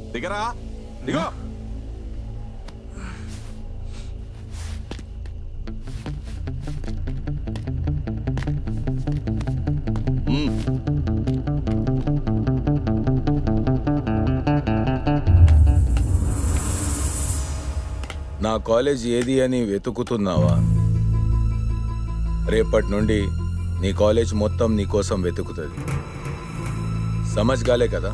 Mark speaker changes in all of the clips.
Speaker 1: దిగరా దిగో
Speaker 2: నా కాలేజ్ ఏది అని వెతుకుతున్నావా రేపటి నుండి నీ కాలేజ్ మొత్తం నీ కోసం వెతుకుతుంది సమజ్ గాలే కదా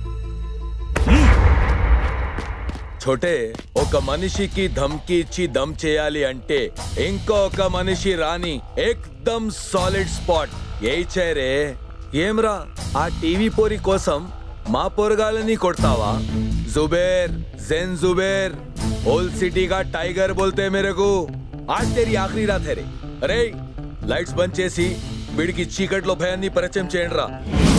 Speaker 2: ఛోటే ఒక మనిషికి ధమ్కి ఇచ్చి దమ్ చేయాలి అంటే ఇంకొక మనిషి రాని ఎక్దమ్ సాలిడ్ స్పాట్ ఏ చేరే ఏమ్రా ఆ టీవీ పోరి కోసం మా పోరగాలని కొడతావా జుబేర్ జెన్ జుబేర్ ఓల్ సిటీ का टाइगर बोलते हैं मेरे को आज तेरी आखिरी रात है रे अरे లైట్స్ బంద్ చేసి వీడికి చీకట్లో భయాన్ని పరిచయం చేయండి రా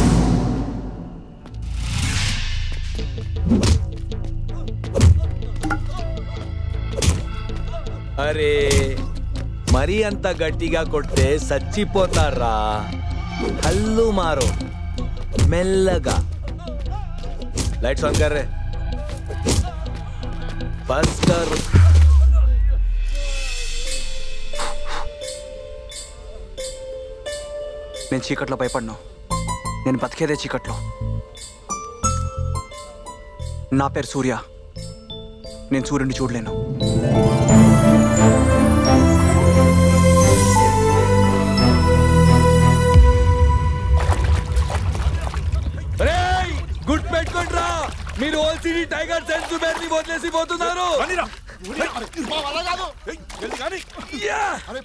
Speaker 2: అరే మరీ అంత గట్టిగా కొడితే చచ్చిపోతారా హల్లు మారో మెల్లగా లైట్స్ ఆన్ కర్ రే బస్ కర్
Speaker 3: నేను చీకట్లో భయపడ్ను నేను బతికేదే చీకట్లో నా పేరు సూర్య నేను సూర్యుడిని చూడలేను
Speaker 2: రేయ్ గుడ్ పెట్టుకోండి రా మీరు ఓల్ సిటీ టైగర్ సెన్స్ సుబేర్ ని వదిలేసి పోతున్నారు యా!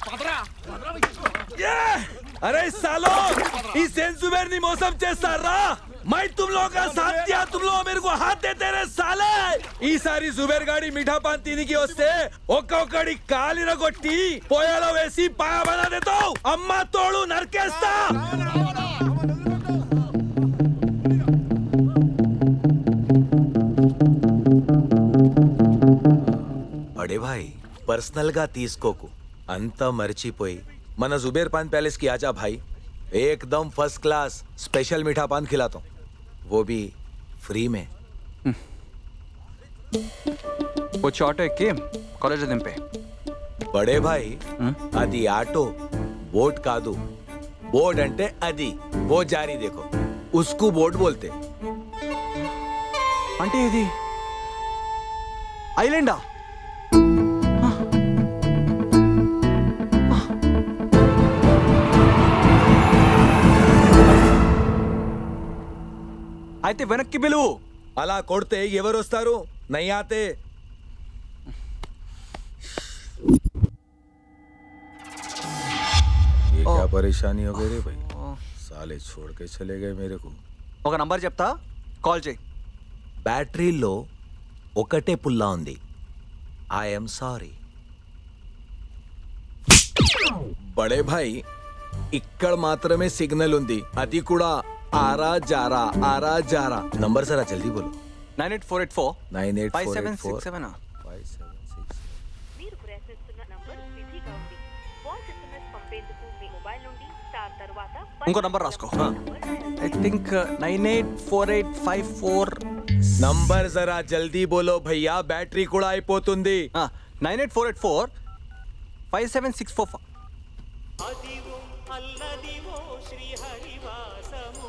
Speaker 2: యా! అరే సాలో ఈ సెన్స్ సుబేర్ ని మోసం చేస్తారా మై తుమ్ లోग का साथ दिया तुम लोग मेरे को हाथ देते रे साले ఈసారి జుబేర్ గాడి మిఠా పాన్ తినికి వస్తే ఒక్కొక్కడి కాలిన కొట్టి పోయాలో వేసి పాయ బనా దేతావు అమ్మ తోడు నరికేస్తా బడే భాయ్ పర్సనల్ గా తీసుకోకు అంతా మర్చిపోయి మన జుబేర్ పాన్ ప్యాलेस की आजा भाई एकदम फर्स्ट क्लास स्पेशल मीठा पान खिलाता हूँ वो भी फ्री में
Speaker 3: వచ్చి ఆటో ఎక్కి కాలేజ్ దింపే
Speaker 2: బడే భాయ్ అది ఆటో బోట్ కాదు బోర్డ్ అంటే అది वो जारी देखो उसको बोट बोलते
Speaker 3: అంటే ఇది ఐలాండా అయితే వెనక్కి పిలువు
Speaker 2: అలా కొడితే ఎవరు వస్తారు నయ్యాతే ये क्या परेशानी हो गई रे भाई साले छोड़ के चले गए मेरे को
Speaker 3: ఒక నంబర్ చెప్తా కాల్ చేయి
Speaker 2: బ్యాటరీలో ఒకటే పుల్లా ఉంది ఐఎమ్ సారీ బడే భాయ్ ఇక్కడ మాత్రమే సిగ్నల్ ఉంది అది కూడా ఆరా జారా ఆరా జారా నంబర్ సరా జల్దీ బోలో
Speaker 3: nine eight four eight four
Speaker 2: nine eight
Speaker 3: five
Speaker 2: four
Speaker 3: seven
Speaker 2: eight four
Speaker 3: six seven
Speaker 2: five seven six
Speaker 4: మీరు ప్రయత్నిస్తున్న నంబర్ బిజీగా ఉంది వాయిస్ ఎస్ఎంఎస్ పంపేందుకు మీ మొబైల్ నుండి స్టార్ తర్వాత
Speaker 3: ఇంకో నంబర్ రాసుకో I think nine eight four eight five four
Speaker 2: number జరా జల్దీ బోలో భయ్యా బ్యాటరీ కూడా అయిపోతుంది
Speaker 3: nine eight four eight four five seven six four
Speaker 5: అదివో అల్లదివో శ్రీహరివాసము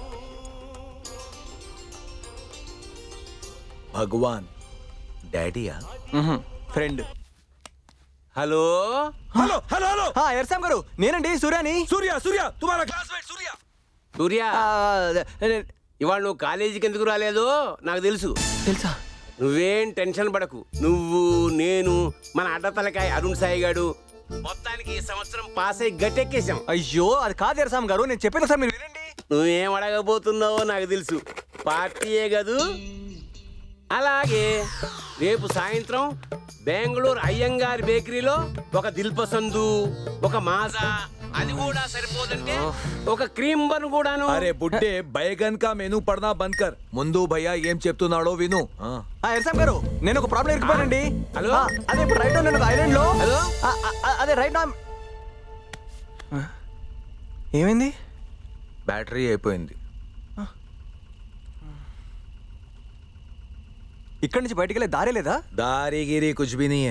Speaker 2: భగవాన్ డాడీయా
Speaker 3: friend
Speaker 2: hello hello hello hello
Speaker 3: Ersam గారు నేనండి సూర్యాని
Speaker 2: సూర్య సూర్య తుమారా క్లాస్మేట్ సూర్య
Speaker 6: సూర్య ఇవాళ నువ్వు కాలేజీకి ఎందుకు రాలేదు నాకు తెలుసు
Speaker 3: తెలుసా
Speaker 6: నువ్వేం టెన్షన్ పడకు నువ్వు నేను మన అడ్డతలకాయ అరుణ్ సాయి గాడు మొత్తానికి ఈ సంవత్సరం పాస్ అయి గట్టెక్కేశాం
Speaker 3: అయ్యో అది కాదు ఎర్సాం గారు నేను చెప్పాను సార్ మీరు వినండి
Speaker 6: నువ్వేం అడగబోతున్నావో నాకు తెలుసు పార్టీయే కదూ అలాగే రేపు సాయంత్రం బెంగళూరు అయ్యంగారి బేకరీలో ఒక దిల్పసందు ఒక మాజా అది కూడా సరిపోదంటే ఒక క్రీమ్ బన్ కూడాను
Speaker 2: అరే బుడ్డే బైగన్ కా మెనూ పడనా బంద్ కర్ ముందు భయ్యా ఏం చెప్తున్నాడో విను ఆ.
Speaker 3: ఆ ఎర్సాం గారు నేను ఒక ప్రాబ్లం ఇరుకుపోయానండి
Speaker 6: హలో?
Speaker 3: ఆ, అదే ఇప్పుడు రైట్ నేను ఒక ఐలాండ్ లో
Speaker 6: హలో?
Speaker 3: ఆ, ఆ, అదే రైట్ నా ఏమైంది
Speaker 2: బ్యాటరీ అయిపోయింది
Speaker 3: ఇక్కడి నుంచి బయటికి వెళ్ళే దారే లేదా
Speaker 2: दारी गिरी कुछ भी नहीं है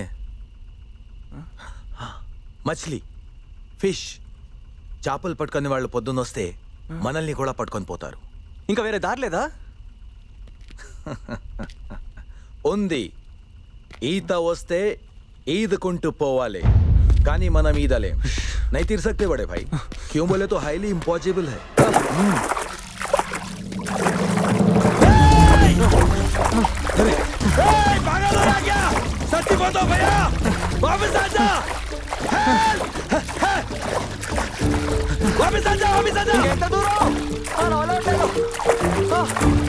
Speaker 2: మచిలీ ఫిష్ చేపలు పట్టుకునే వాళ్ళు పొద్దున్నొస్తే మనల్ని కూడా పట్టుకొని పోతారు
Speaker 3: ఇంకా వేరే దారి లేదా
Speaker 2: ఉంది ఈత వస్తే ఈదుకుంటూ పోవాలి కానీ మనం ఈదలేం नहीं तीर सकते बड़े भाई क्यों बोले तो हाईली इम्पॉसिबल है सच्ची बोलो भैया वापस आ जा वापस आ जा वापस आ जा
Speaker 3: ఎంత దూరం ఆ, నా వల్ల ఉండలేదు. ఆ,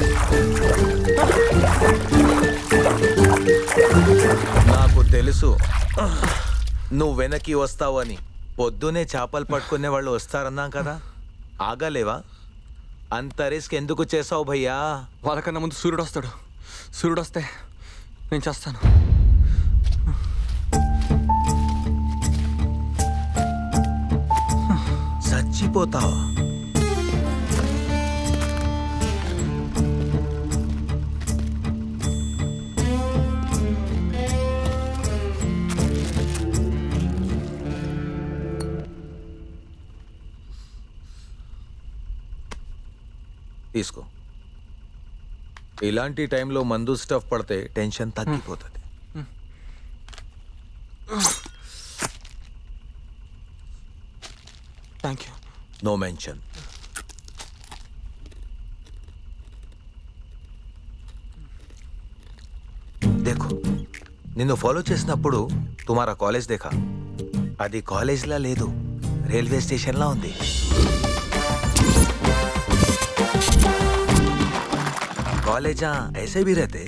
Speaker 2: నాకు తెలుసు నువ్వు వెనక్కి వస్తావని పొద్దునే చేపలు పట్టుకునే వాళ్ళు వస్తారన్నాం కదా ఆగలేవా అంత రిస్క్ ఎందుకు చేసావు భయ్యా
Speaker 3: వాళ్ళకన్నా ముందు సూర్యుడు వస్తాడు సూర్యుడు వస్తే నేను చేస్తాను
Speaker 2: చచ్చిపోతావా తీసుకో ఇలాంటి టైంలో మందు స్టఫ్ పడితే టెన్షన్ తగ్గిపోతుంది
Speaker 3: థ్యాంక్ యూ
Speaker 2: నో మెన్షన్ देखो నిన్ను ఫాలో చేసినప్పుడు తుమారా కాలేజ్ దేఖా అది కాలేజ్లా లేదు రైల్వే స్టేషన్లా ఉంది కాలేజా ఐసే भी रहते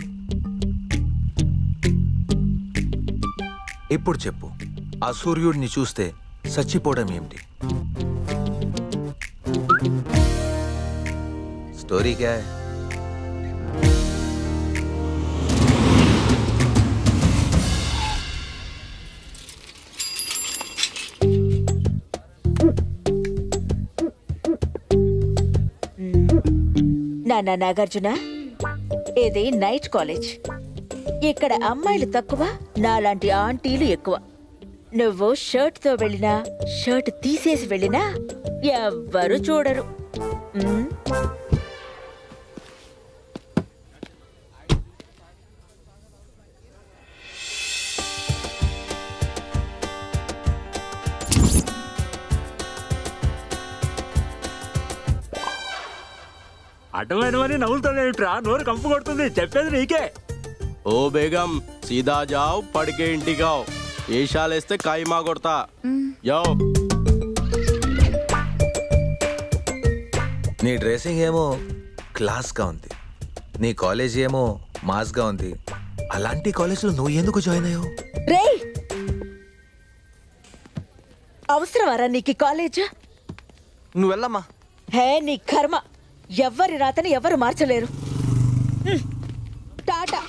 Speaker 2: ఇప్పుడు చెప్పు ఆ సూర్యుడిని చూస్తే చచ్చిపోవడం ఏమిటి स्टोरी क्या है
Speaker 1: నాన్న నాగార్జున ఇది నైట్ కాలేజ్ ఇక్కడ అమ్మాయిలు తక్కువ నాలాంటి ఆంటీలు ఎక్కువ నువ్వు షర్ట్ తో వెళ్ళినా షర్ట్ తీసేసి వెళ్ళినా ఎవ్వరు చూడరు ఉమ్,
Speaker 7: అడ్డమైనవని నవ్వుతానేమిట్రా నోరు కంపు కొడుతుంది చెప్పేది నీకే
Speaker 8: ఓ బేగం సీదా జావ్ పడికే ఇంటికావ్ ఏషాలేస్తే కాయిమా కొడతా యో
Speaker 2: నీ డ్రెస్సింగ్ ఏమో క్లాస్గా ఉంది నీ కాలేజ్ ఏమో మాస్గా ఉంది అలాంటి కాలేజ్లో నువ్వు ఎందుకు జాయిన్ అయ్యావు
Speaker 1: రేయ్ అవసరమారా నీకు ఈ కాలేజ్
Speaker 3: నువ్వు వెళ్ళమ్మా
Speaker 1: హే నీ కర్మ ఎవ్వరి రాతని ఎవరు మార్చలేరు um, tata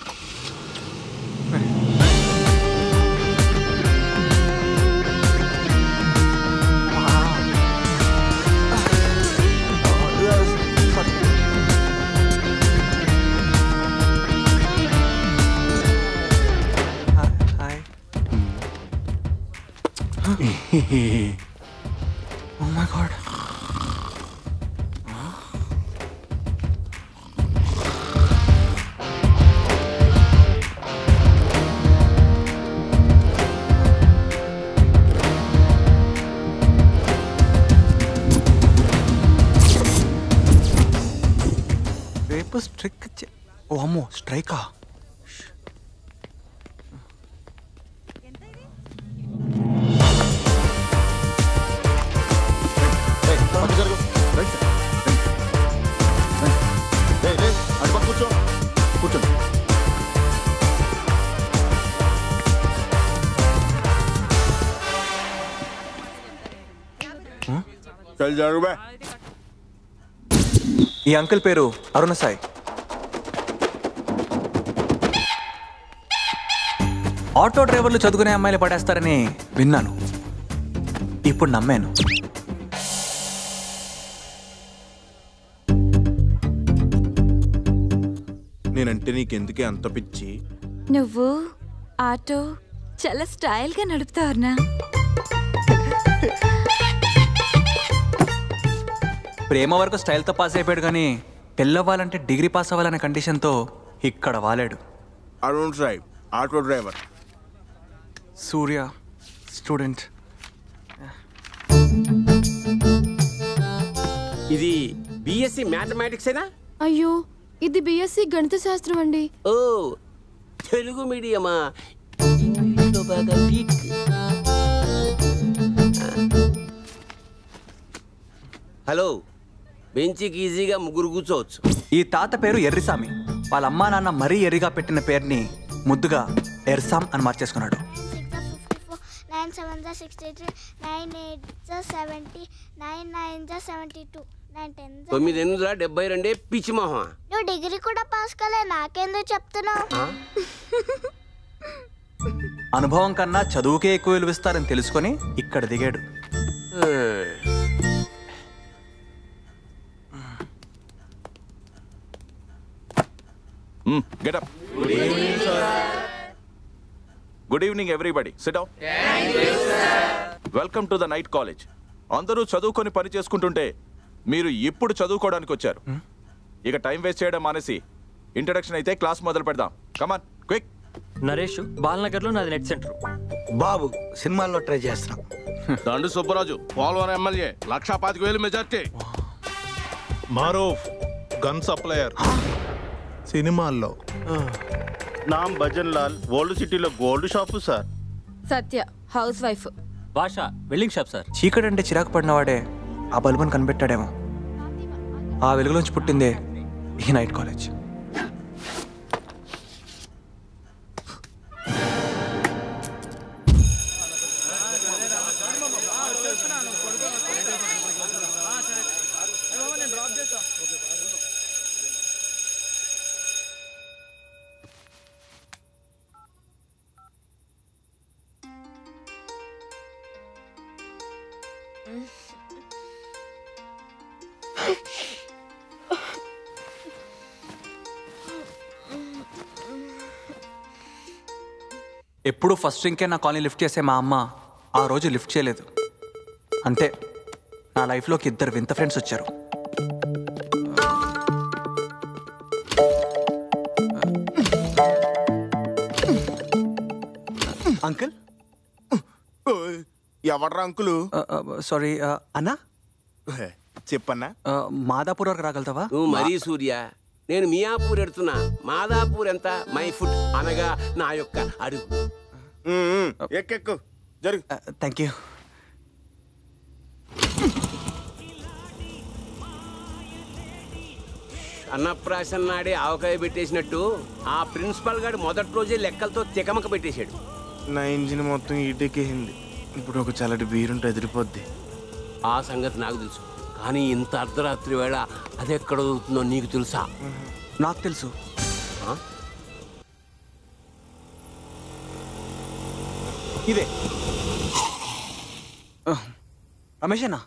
Speaker 3: hi oh my god రేపు స్ట్రైక్ ఓ అమ్మో స్ట్రైకా
Speaker 8: కూర్చో కూర్చో చల్ జరుగు బే
Speaker 3: ఈ అంకుల్ పేరు అరుణ సాయి ఆటో డ్రైవర్లు చదువుకునే అమ్మాయిలు పడేస్తారని విన్నాను ఇప్పుడు నమ్మాను
Speaker 9: నేనంటే నీకెందుకే అంత పిచ్చి
Speaker 10: నువ్వు ఆటో చాలా స్టైల్గా నడుపుతావునా
Speaker 3: ప్రేమ వరకు స్టైల్తో పాస్ అయిపోయాడు కానీ పెళ్ళవ్వాలంటే డిగ్రీ పాస్ అవ్వాలనే కండిషన్తో ఇక్కడ వాలాడు
Speaker 9: Arun drive auto driver
Speaker 3: Surya student
Speaker 6: ఇది బిఎస్సి మ్యాథమెటిక్సేనా
Speaker 11: అయ్యో ఇది బిఎస్సి గణిత శాస్త్రం అండి
Speaker 6: ఓ తెలుగు మీడియమా ఇంగ్లీష్లో బాగా వీక్ హలో బెంచికి ఈజీగా ముగ్గురు కూర్చోవచ్చు
Speaker 3: ఈ తాత పేరు ఎర్రిసామి వాళ్ళ అమ్మా నాన్న మరీ ఎర్రిగా పెట్టిన పేరుని ముద్దుగా ఎర్సామ్ అని మార్చేసుకున్నాడు
Speaker 12: నైన్ సెవెన్ జా సిక్స్టీ త్రీ నైన్ ఎయిట్ జా సెవెంటీ నైన్ నైన్ జా సెవెంటీ టూ నైన్ టెన్
Speaker 6: తొమ్మిది ఎనిమిదిలా డెబ్బై రెండే పిచ్చి మొహం
Speaker 12: నువ్వు డిగ్రీ కూడా పాస్ కాలే నాకెందుకు చెప్తున్నావు
Speaker 3: అనుభవం కన్నా చదువుకే ఎక్కువ విలువిస్తారని తెలుసుకొని ఇక్కడ దిగాడు
Speaker 13: get up good evening everybody sit down welcome to the night college అందరూ చదువుకొని పని చేసుకుంటుంటే మీరు ఇప్పుడు చదువుకోవడానికి వచ్చారు ఇక టైం వేస్ట్ చేయడం మానేసి ఇంట్రడక్షన్ అయితే క్లాస్ మొదలు పెడదాం కమాన్ క్విక్
Speaker 14: నరేష్ బాలనగర్లో నాది నెట్ సెంటర్
Speaker 15: బాబు సినిమాల్లో ట్రై చేస్తున్నాం
Speaker 8: దండు సుబ్బరాజు పోలవరం ఎమ్మెల్యే లక్షా పాతిక వేలు మెజార్టీ
Speaker 9: మారూఫ్ గన్ సప్లయర్ సినిమాల్లో
Speaker 16: నామ్ భజన్ లాల్ ఓల్డ్ సిటీలో gold shop sir
Speaker 11: Satya house wife
Speaker 14: భాష వెల్డింగ్ షాప్ సార్
Speaker 3: చీకటి అంటే చిరాకు పడినవాడే ఆ బల్బుని కనిపెట్టాడేమో ఆ వెలుగులోంచి పుట్టిందే ఈ నైట్ కాలేజ్ ఎప్పుడు ఫస్ట్ డ్రింకే నా కాలనీ లిఫ్ట్ చేసే మా అమ్మ ఆ రోజు లిఫ్ట్ చేయలేదు అంతే నా లైఫ్లోకి ఇద్దరు వింత ఫ్రెండ్స్ వచ్చారు అంకుల్
Speaker 9: ఎవడ్రా అంకులు
Speaker 3: సారీ అన్నా
Speaker 9: చెప్పన్నా
Speaker 3: మాదాపూర్ వరకు రాగలుగుతావా
Speaker 6: నువ్వు మరీ సూర్య నేను మియాపూర్ ఎడుతున్నా మాదాపూర్ ఎంత మై ఫుట్ అనగా నా యొక్క అడుగు
Speaker 9: ఎక్కెక్కు జరుగు
Speaker 3: థ్యాంక్ యూ
Speaker 6: అన్నప్రాసన నాడే ఆవకాయ పెట్టేసినట్టు ఆ ప్రిన్సిపల్ గారు మొదటి రోజే లెక్కలతో తికమక పెట్టేశాడు
Speaker 9: నా ఇంజిన్ మొత్తం ఈటెక్కేసింది ఇప్పుడు ఒక చల్లటి బీరుంటే ఎదిరిపోద్ది
Speaker 6: ఆ సంగతి నాకు తెలుసు కానీ ఇంత అర్ధరాత్రి వేళ అది ఎక్కడ దొరుకుతుందో నీకు తెలుసా
Speaker 3: నాకు తెలుసు
Speaker 6: ఆ?
Speaker 3: ఇదే రమేష్ అన్న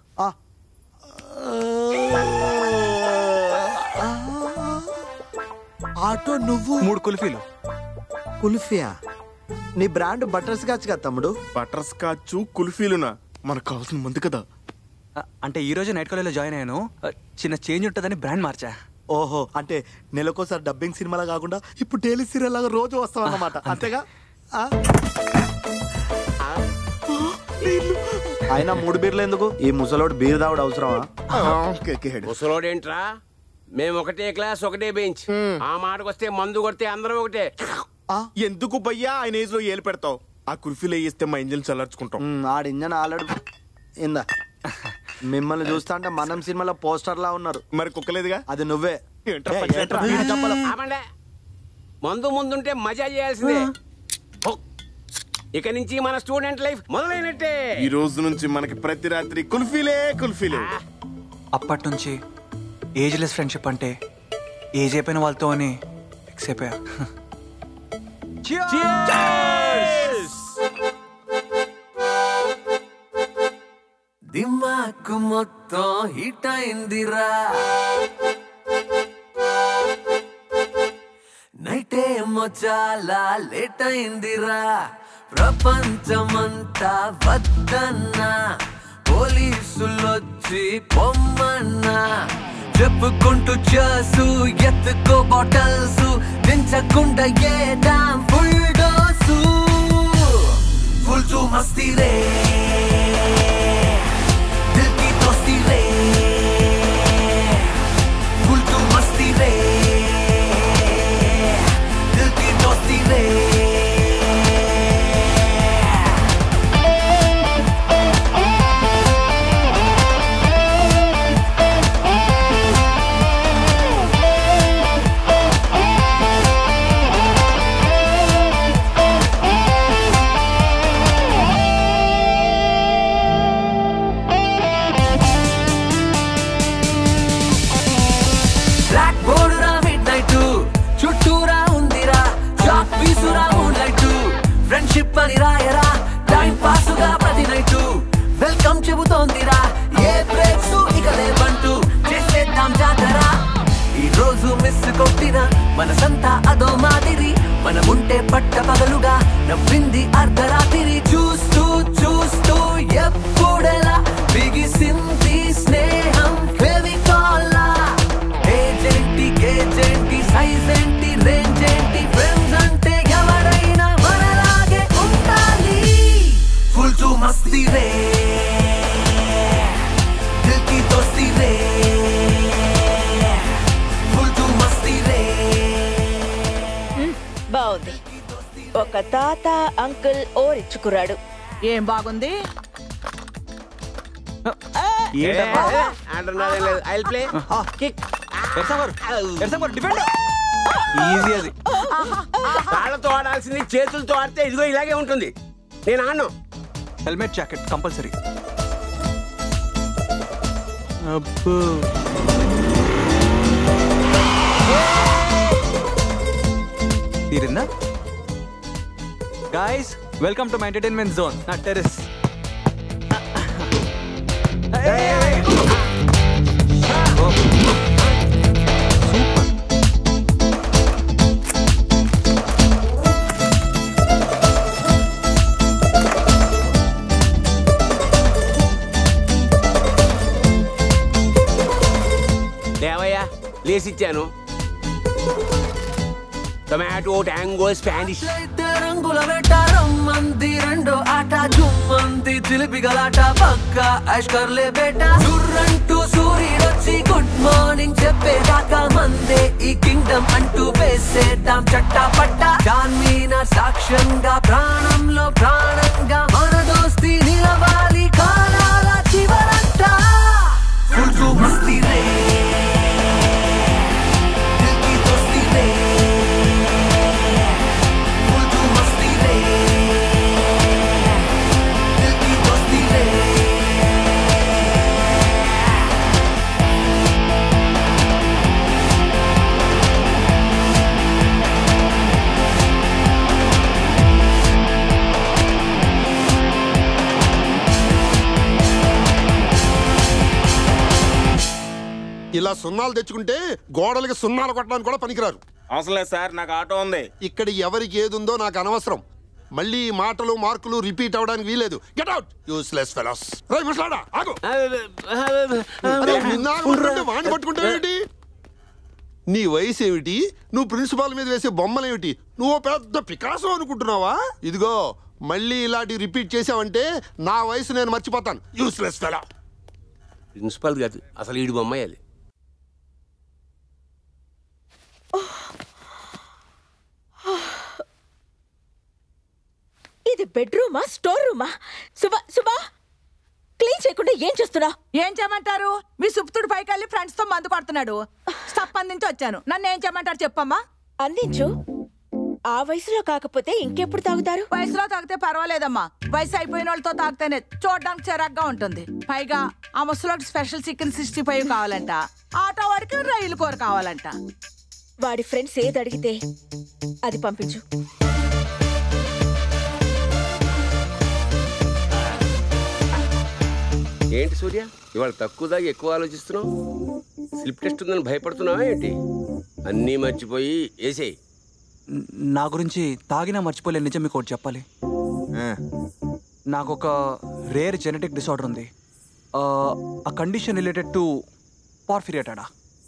Speaker 15: ఆటో నువ్వు
Speaker 3: మూడు కుల్ఫీలు
Speaker 15: కుల్ఫియా నీ బ్రాండ్ బటర్ స్కాచ్ కదా తమ్ముడు
Speaker 9: బటర్ స్కాచ్ కుల్ఫీలునా మనకు కావాల్సిన మంది కదా
Speaker 3: అంటే ఈ రోజు నైట్ కాలేజ్లో జాయిన్ అయ్యాను ఆ, చిన్న చేంజ్ ఉంటుందని బ్రాండ్ మార్చా
Speaker 15: ఓహో అంటే నెలకోసారి డబ్బింగ్ సినిమాలా కాకుండా ఇప్పుడు డైలీ సీరియల్ లాగా రోజు వస్తాం అన్నమాట అంతేగా ఆ? అయినా మూడు బీర్లు ఎందుకు ఈ ముసలోడు బీర్ తాగుడు అవసరమా
Speaker 6: ముసలోడేంట్రా మేము ఒకటే క్లాస్ ఒకటే బెంచ్ ఆ మాటకు వస్తే మందు కొడితే అందరం ఒకటే
Speaker 9: ఎందుకు భయ్యా ఆయన ఏజ్ లో ఏలు పెడతావు ఆ కుల్ఫీలు వేయిస్తే మా ఇంజిన్ చల్లార్చుకుంటాం
Speaker 15: ఉమ్, ఆడి ఇంజన్ ఆల్రెడీ ఇందా మిమ్మల్ని చూస్తా అంటే మనం సినిమాలో పోస్టర్ లా ఉన్నారు
Speaker 9: మరి కుక్కలేదుగా
Speaker 15: అది నువ్వే
Speaker 9: ఏంట్రా
Speaker 15: ఏ,
Speaker 9: పని
Speaker 15: ఏంట్రా?
Speaker 9: చేస్తున్నావ్?
Speaker 15: ఈడ చెప్పాలా?
Speaker 6: ఆపండే మందు ముందుంటే మజా చేయాల్సిందే హో. ఇక నుంచి మన స్టూడెంట్ లైఫ్ మొదలైనట్టే
Speaker 9: ఈ రోజు నుంచి మనకి ప్రతి రాత్రి కుల్ఫీలే కుల్ఫీలే
Speaker 3: అప్పటి నుంచి ఏజ్లెస్ ఫ్రెండ్షిప్ అంటే ఏజ్ అయిపోయిన వాళ్ళతో అని ఫిక్స్ అయిపోయా
Speaker 17: దిమాకు మొత్తం హిట్ అయిందిరా చాలా లేట్ అయిందిరా ప్రపంచమంతా వద్దన్నా పోలీసులొచ్చి పొమ్మన్నా చెప్పుకుంటూ చేసు ఎత్తుకో బాటల్స్ దించకుండా ఏదాం ఫుల్ డోసు ఫుల్ టు మస్తీ రే దిల్ కి దోస్తి రే ఫుల్ టు మస్తీ రే దిల్ కి దోస్తి రే బ్లాక్ బోర్డు రా మిడ్ నైట్ చుట్టూరా ఉందిరా చాక్ పీసురా మూన్ లైట్ ఫ్రెండ్షిప్ అని రాయరా టైం పాస్ గా ప్రతి నైట్ వెల్కమ్ చెబుతోందిరా ఏ బ్రేక్స్ ఇక లేవంటూ చేసేద్దాం జాతర ఈ రోజు మిస్ కొట్టిన మనసంతా అదో మాదిరి మనముంటే పట్ట పగలుగా నవ్వింది అర్ధరాత్రి చూస్తూ చూస్తూ ఎప్పుడెలా బిగిసింది స్నేహం ఫెవికాలా ఏజెంటి గేజెంటి సైజ్ ఏంటి రేంజ్ ఏంటి ఫ్రెండ్స్ అంటే ఎవరైనా మనలాగే ఉండాలి ఫుల్ టు మస్తీ రే దిల్ కి దోస్తి రే ఫుల్ టు మస్తీ రే
Speaker 1: బాగుంది ఒక తాత అంకుల్ ఓరిచ్చుకురాడు
Speaker 18: ఏం బాగుంది
Speaker 3: ఈజీ అది
Speaker 6: కాళ్ళతో ఆడాల్సింది చేతులతో ఆడితే ఇదిగో ఇలాగే ఉంటుంది నేను ఆడను
Speaker 3: హెల్మెట్ జాకెట్ కంపల్సరీ
Speaker 15: అబ్బో
Speaker 3: తీరిందా guys welcome to my entertainment zone నా టెరెస్
Speaker 6: లేవయ్యా లేసిచ్చాను టొమాటో ట్యాంగో స్పానిష్
Speaker 17: అయితే రంగుల వేట రమ్మంది రెండో ఆట జుమ్మంది చిలిపి గలాట పక్క ఐష్కర్లే బేట సుర్రంటూ సూర్యుడొచ్చి గుడ్ మార్నింగ్ చెప్పేదాకా మందే ఈ కింగ్డమ్ అంటూ వేసేద్దాం చట్టా పట్ట చాన్మీన సాక్ష్యంగా ప్రాణంలో ప్రాణంగా మన దోస్తి నిలవాలి కాలాల చివరంట ఫుల్ టు మస్తీ రే దిల్ కి దోస్తి రే ఫుల్ టు మస్తీ రే దిల్ కి దోస్తి రే
Speaker 19: ఇలా సున్నాలు తెచ్చుకుంటే గోడలకి సున్నాలు కొట్టడానికి కూడా పనికిరారు
Speaker 9: అవసరం లేదు సార్ నాకు ఆటో ఉంది
Speaker 19: ఇక్కడ ఎవరికి ఏది ఉందో నాకు అనవసరం మళ్ళీ ఈ మాటలు మార్కులు రిపీట్ అవడానికి వీలేదు గెట్ అవుట్ యూస్లెస్ ఫెలోస్ రై ముసలాడా ఆగు అరే, నిన్ను ఆగమంటుంటే వాణ్ణి పట్టుకుంటావేమిటి నీ వయసు ఏమిటి నువ్వు ప్రిన్సిపాల్ మీద వేసే బొమ్మలేమిటి నువ్వు పెద్ద పికాసో అనుకుంటున్నావా ఇదిగో మళ్ళీ ఇలాంటి రిపీట్ చేసావంటే నా వయసు నేను మర్చిపోతాను యూస్లెస్ ఫెలో
Speaker 6: ప్రిన్సిపల్ కాదు అసలు ఈడు బొమ్మయ్యాలి
Speaker 1: ఇది బెడ్రూమా స్టోర్ రూమా సుబా సుబా క్లీన్ చేయకుండా ఏం చేస్తున్నా
Speaker 18: ఏం చేయమంటారు మీ సుప్తుడు పైకి వెళ్ళి ఫ్రెండ్స్ తో మందు కొడుతున్నాడు స్టప్ అందించి వచ్చాను నన్ను ఏం చేయమంటారు చెప్పమ్మా
Speaker 1: అందించు ఆ వయసులో కాకపోతే ఇంకెప్పుడు తాగుతారు
Speaker 18: వయసులో తాగితే పర్వాలేదమ్మా వయసు అయిపోయిన వాళ్ళతో తాగితేనే చూడడానికి చిరాగ్గా ఉంటుంది పైగా ఆ ముసలోకి స్పెషల్ చికెన్ సిక్స్టీ ఫైవ్ కావాలంట ఆటో వాడికి రైలు కూర కావాలంట
Speaker 1: వాడి ఫ్రెండ్స్ ఏది అడిగితే అది పంపించు
Speaker 6: ఏంటి సూర్య ఇవాళ తక్కువ దాకా ఎక్కువ ఆలోచిస్తున్నావు స్లిప్ టెస్ట్ ఉందని భయపడుతున్నావా ఏంటి అన్నీ మర్చిపోయి వేసేయి
Speaker 3: న- నా గురించి తాగినా మర్చిపోలేని నిజం మీకు ఒకటి చెప్పాలి నాకు ఒక రేర్ జెనెటిక్ డిసార్డర్ ఉంది ఆ, ఆ కండిషన్ రిలేటెడ్ టు పార్ఫిరియేటాడా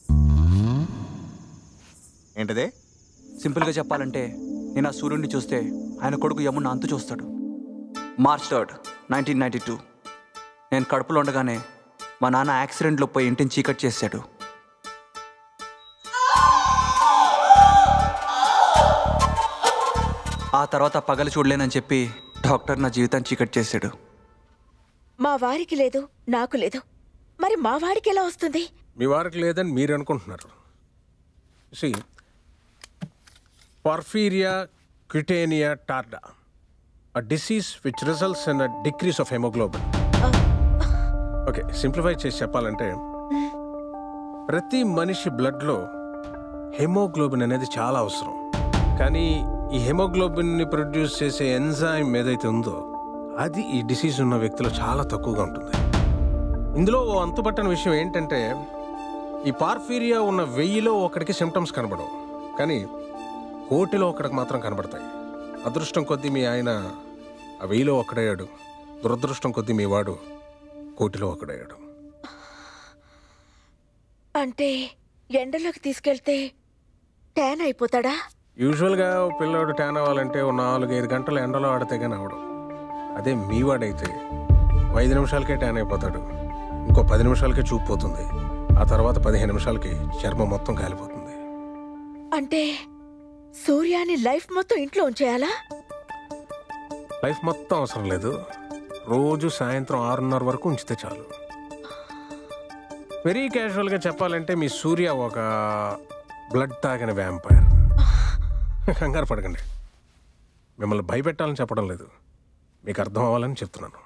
Speaker 9: ఏంటదే
Speaker 3: సింపుల్గా చెప్పాలంటే నేను ఆ సూర్యుడిని చూస్తే ఆయన కొడుకు యమున అంతు చూస్తాడు March third nineteen ninety two నేను కడుపులో ఉండగానే మా నాన్న యాక్సిడెంట్లో పోయి ఇంటిని చీకట్ చేశాడు ఆ తర్వాత పగలు చూడలేనని చెప్పి డాక్టర్ నా జీవితాన్ని చీకట్ చేశాడు
Speaker 1: మా వారికి లేదు నాకు లేదు మరి మా వాడికి ఎలా వస్తుంది
Speaker 20: మీ వారికి లేదని మీరు అనుకుంటున్నారు see porphyria cutanea tarda a disease which results in a decrease of hemoglobin okay simplify చేసి చెప్పాలంటే ప్రతి మనిషి బ్లడ్లో హెమోగ్లోబిన్ అనేది చాలా అవసరం కానీ ఈ హెమోగ్లోబిన్ని ప్రొడ్యూస్ చేసే ఎంజైమ్ ఏదైతే ఉందో అది ఈ డిసీజ్ ఉన్న వ్యక్తిలో చాలా తక్కువగా ఉంటుంది ఇందులో ఓ అంతుపట్టని విషయం ఏంటంటే ఈ పార్ఫీరియా ఉన్న వెయ్యిలో ఒకడికి సిమ్టమ్స్ కనబడవు కానీ కోటిలో ఒకడికి మాత్రం కనబడతాయి అదృష్టం కొద్దీ మీ ఆయన ఆ వెయ్యిలో ఒకడయ్యాడు దురదృష్టం కొద్దీ మీ వాడు కోటిలో ఒకడయ్యాడు
Speaker 1: అంటే ఎండలోకి తీసుకెళ్తే ట్యాన్ అయిపోతాడా
Speaker 20: యూజువల్గా ఓ పిల్లోడు ట్యాన్ అవ్వాలంటే ఓ నాలుగైదు గంటలు ఎండలో ఆడితే కానీ అవడం అదే మీ వాడైతే ఓ ఐదు నిమిషాలకే ట్యాన్ అయిపోతాడు ఇంకో పది నిమిషాలకే చూపు పోతుంది ఆ తర్వాత పదిహేను నిమిషాలకి చర్మం మొత్తం కాలిపోతుంది
Speaker 1: అంటే సూర్యాని లైఫ్ మొత్తం ఇంట్లో ఉంచేయాలా
Speaker 20: లైఫ్ మొత్తం అవసరం లేదు రోజు సాయంత్రం ఆరున్నర వరకు ఉంచితే చాలు వెరీ క్యాజువల్గా చెప్పాలంటే మీ సూర్య ఒక బ్లడ్ తాగిన వ్యాంపైర్ కంగారు పడకండి మిమ్మల్ని భయపెట్టాలని చెప్పడం లేదు మీకు అర్థం అవ్వాలని చెప్తున్నాను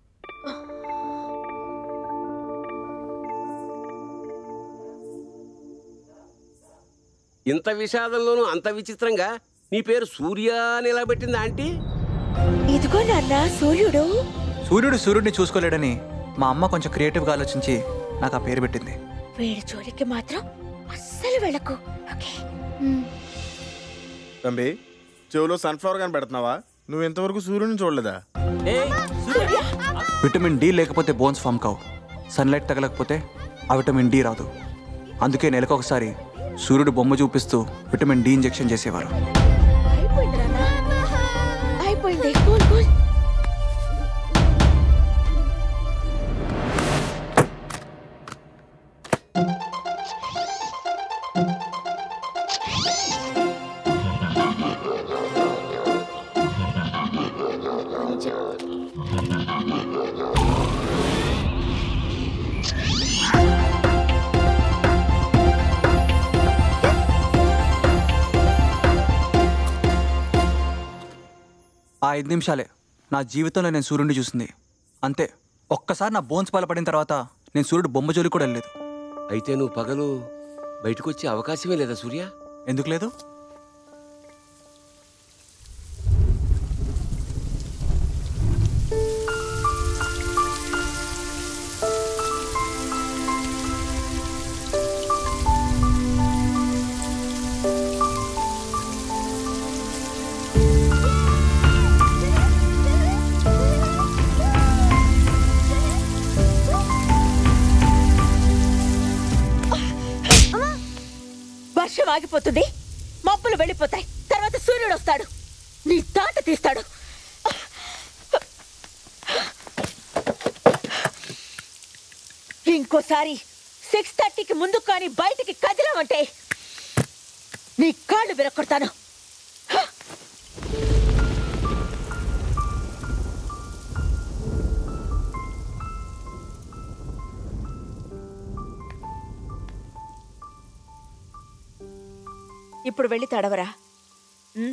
Speaker 6: ఇంత విషాదంలోనూ అంత విచిత్రంగా నీ పేరు సూర్య అని ఎలా పెట్టింది ఆంటీ
Speaker 1: ఇదిగో నాన్న సూర్యుడు
Speaker 3: సూర్యుడు సూర్యుడిని చూసుకోలేడని మా అమ్మ కొంచెం క్రియేటివ్గా ఆలోచించి నాకు ఆ పేరు పెట్టింది
Speaker 1: వీడి జోలికి మాత్రం అస్సలు వెళ్ళకు ఓకే
Speaker 9: తంబి చెవులో సన్ఫ్లవర్ కానీ పెడుతున్నావా నువ్వు ఇంతవరకు సూర్యుని చూడలేదా
Speaker 3: విటమిన్ డి లేకపోతే బోన్స్ ఫామ్ కావు సన్లైట్ తగలకపోతే ఆ విటమిన్ డి రాదు అందుకే నెలకు ఒకసారి సూర్యుడు బొమ్మ చూపిస్తూ విటమిన్ డి ఇంజెక్షన్ చేసేవారు
Speaker 1: అయిపోయింది నాన్న అయిపోయింది కూల్ కూల్
Speaker 3: ఆ ఐదు నిమిషాలే నా జీవితంలో నేను సూర్యుడిని చూసింది అంతే ఒక్కసారి నా బోన్స్ బలపడిన తర్వాత నేను సూర్యుడు బొమ్మ జోలికి కూడా వెళ్ళలేదు
Speaker 6: అయితే నువ్వు పగలు బయటకు వచ్చే అవకాశమే లేదా సూర్య
Speaker 3: ఎందుకు లేదు
Speaker 1: వర్షం ఆగిపోతుంది మబ్బులు వెళ్ళిపోతాయి తర్వాత సూర్యుడు వస్తాడు నీ తాట తీస్తాడు ఇంకోసారి సిక్స్ థర్టీకి ముందు కానీ బయటికి కదిలామంటే నీ కాళ్ళు విరక్కొడతాను ఇప్పుడు వెళ్ళి తడవరా ఉమ్.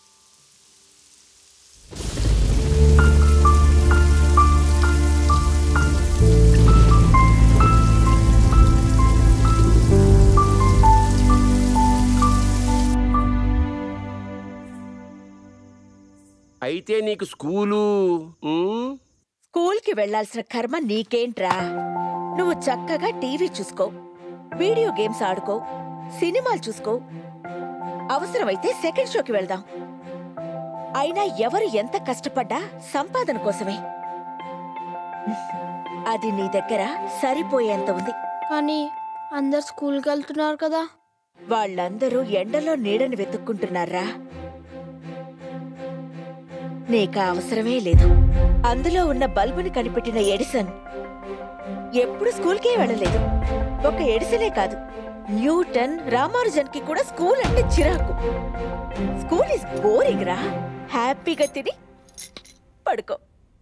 Speaker 6: అయితే నీకు స్కూలు ఉమ్,
Speaker 1: స్కూల్కి వెళ్ళాల్సిన కర్మ నీకేంట్రా నువ్వు చక్కగా టీవీ చూసుకో వీడియో గేమ్స్ ఆడుకో సినిమాలు చూసుకో అవసరమైతే సెకండ్ షోకి వెళ్దాం అయినా ఎవరు ఎంత కష్టపడ్డా సంపాదన కోసమే అది నీ దగ్గర సరిపోయేంత ఉంది
Speaker 11: కానీ అందరు స్కూల్కి వెళ్తున్నారు కదా
Speaker 1: వాళ్ళందరూ ఎండలో నీడని వెతుక్కుంటున్నారా నీకు ఆ అవసరమే లేదు అందులో ఉన్న బల్బుని కనిపెట్టిన ఎడిసన్ ఎప్పుడు స్కూల్కే వెళ్ళలేదు ఒక ఎడిసనే కాదు న్యూటన్ రామానుజన్ కి కూడా స్కూల్ అంటే చిరాకు స్కూల్ ఇస్ బోరింగ్ రా హ్యాపీగా తిని పడుకో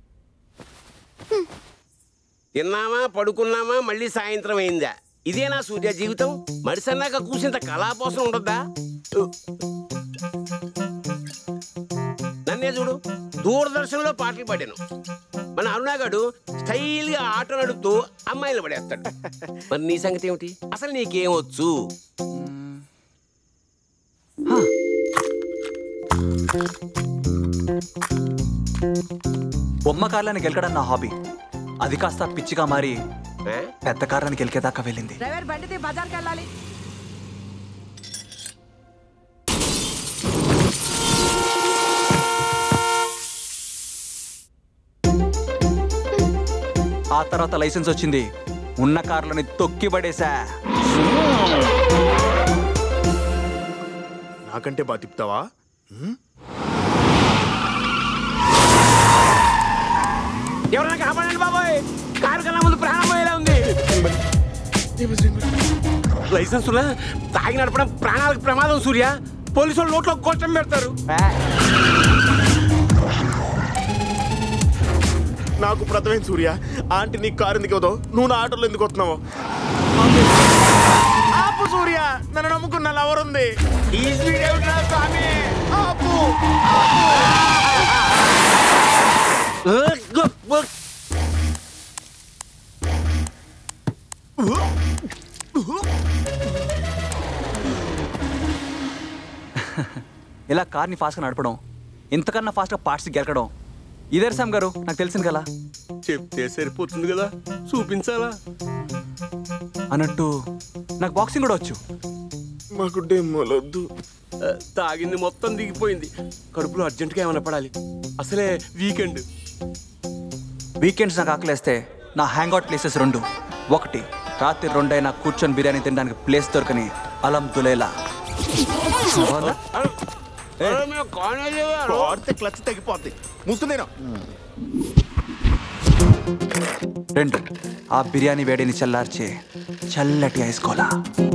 Speaker 6: తిన్నామా పడుకున్నామా మళ్ళీ సాయంత్రం అయిందా ఇదేనా సూర్య జీవితం మడిసన్నాక కూసింత కళాపోసం ఉండద్దా నన్నే చూడు దూరదర్శన్లో పాటలు పాడాను మన అరుణాగాడు స్టైల్గా ఆటో నడుపుతూ అమ్మాయిలు పడేస్తాడు మరి నీ సంగతి ఏమిటి అసలు నీకేమొచ్చు
Speaker 3: బొమ్మ కార్లని గెలకడం నా హాబీ అది కాస్త పిచ్చిగా మారి పెద్ద కార్లని గెలికేదాకా వెళ్ళింది
Speaker 18: డ్రైవర్ బండిది బజార్కి వెళ్ళాలి
Speaker 3: ఆ తర్వాత లైసెన్స్ వచ్చింది ఉన్న కార్లని తొక్కి పడేసా
Speaker 9: నాకంటే బాగా తిప్పుతావా
Speaker 6: ఎవరైనా కాపాడండి బాబాయ్ కారు కన్నా ముందు ప్రాణం పోయేలా ఉంది లైసెన్స్ ఉన్నా తాగి నడపడం ప్రాణాలకు ప్రమాదం సూర్య పోలీసు వాళ్ళు నోట్లో కోటం పెడతారు
Speaker 9: నాకు ప్రథమైన సూర్య ఆంటీ నీకు కారు ఎందుకు ఇవ్వదు నువ్వు నా ఆటోలో ఎందుకు వస్తున్నావు ఆపు సూర్య నన్ను నమ్ముకున్న లవర్ ఉంది ఈ స్పీడ్ ఏమిట్రా స్వామి ఆపు
Speaker 3: ఇలా కార్ని ఫాస్ట్గా నడపడం ఇంతకన్నా ఫాస్ట్గా పార్ట్స్ గెలకడం ఇదే సామ్ గారు నాకు తెలిసింది కదా
Speaker 6: చెప్తే సరిపోతుంది కదా చూపించాలా
Speaker 3: అన్నట్టు నాకు బాక్సింగ్ కూడా వచ్చు
Speaker 9: మాకు డెమ్మలొద్దు
Speaker 6: తాగింది మొత్తం దిగిపోయింది కడుపులో అర్జెంటుగా ఏమైనా పడాలి అసలే వీకెండ్
Speaker 3: వీకెండ్స్ నాకు ఆకలేస్తే నా హ్యాంగ్ అవుట్ ప్లేసెస్ రెండు ఒకటి రాత్రి రెండైనా కూర్చొని బిర్యానీ తినడానికి ప్లేస్ దొరకని అలం దులేలా బాగుందా?
Speaker 9: ఆడితే క్లచ్ తగ్గిపోద్ది ముస్తుందేనా
Speaker 3: రెండు ఆ బిర్యానీ వేడిని చల్లార్చే చల్లటి ఐస్ కోలా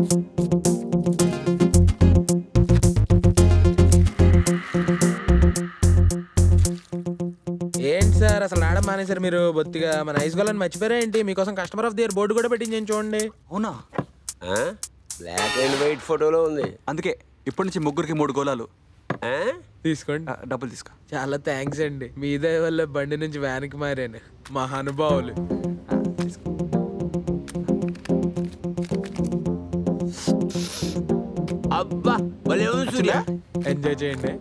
Speaker 21: ఏంటి సార్ అసలు ఆడడం మానేశారు మీరు బొత్తిగా మన ఐస్ గోళని మర్చిపోయారా ఏంటి మీకోసం customer of the year board కూడా పెట్టించాను చూడండి
Speaker 3: అవునా
Speaker 6: బ్లాక్ అండ్ వైట్ ఫోటోలో ఉంది
Speaker 3: అందుకే ఇప్పటి నుంచి ముగ్గురికి మూడు గోళాలు
Speaker 21: తీసుకోండి
Speaker 3: డబ్బులు తీసుకో
Speaker 21: చాలా థ్యాంక్స్ అండి మీ దయ వల్ల బండి నుంచి వ్యాన్కి మారాను మహానుభావులు
Speaker 6: అబ్బా భలే ఉంది సూర్య
Speaker 21: ఎంజాయ్ చేయండి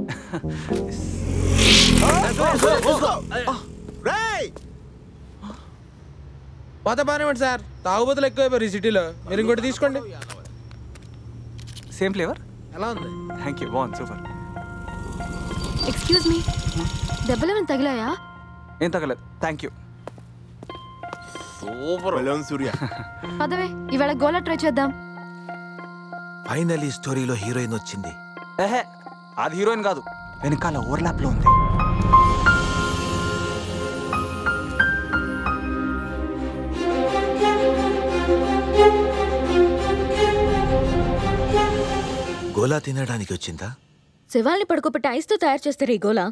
Speaker 21: పోతే బాగానే ఉంది సార్ తాగుబోతులు ఎక్కువైపోయారు ఈ సిటీలో మీరు ఇంకోటి తీసుకోండి
Speaker 3: సేమ్ ఫ్లేవర్
Speaker 21: ఎలా ఉంది
Speaker 3: థ్యాంక్ యూ బాగుంది సూపర్
Speaker 11: ఎక్స్క్యూజ్ మీ దెబ్బలు ఏమైనా తగిలాయా
Speaker 3: ఏం తగలేదు థ్యాంక్ యూ
Speaker 6: సూపర్
Speaker 9: సూర్య
Speaker 11: పదవే ఇవాళ గోలా ట్రై చేద్దాం
Speaker 22: ఫైనలీ స్టోరీలో హీరోయిన్ వచ్చింది
Speaker 3: ఏహే అది హీరోయిన్ కాదు వెనకాల ఓవర్లాప్ లో ఉంది
Speaker 22: గోలా తినడానికి వచ్చిందా
Speaker 10: శివాల్ని పడుకోబెట్టి ఐస్తో తయారు చేస్తారు ఈ గోలా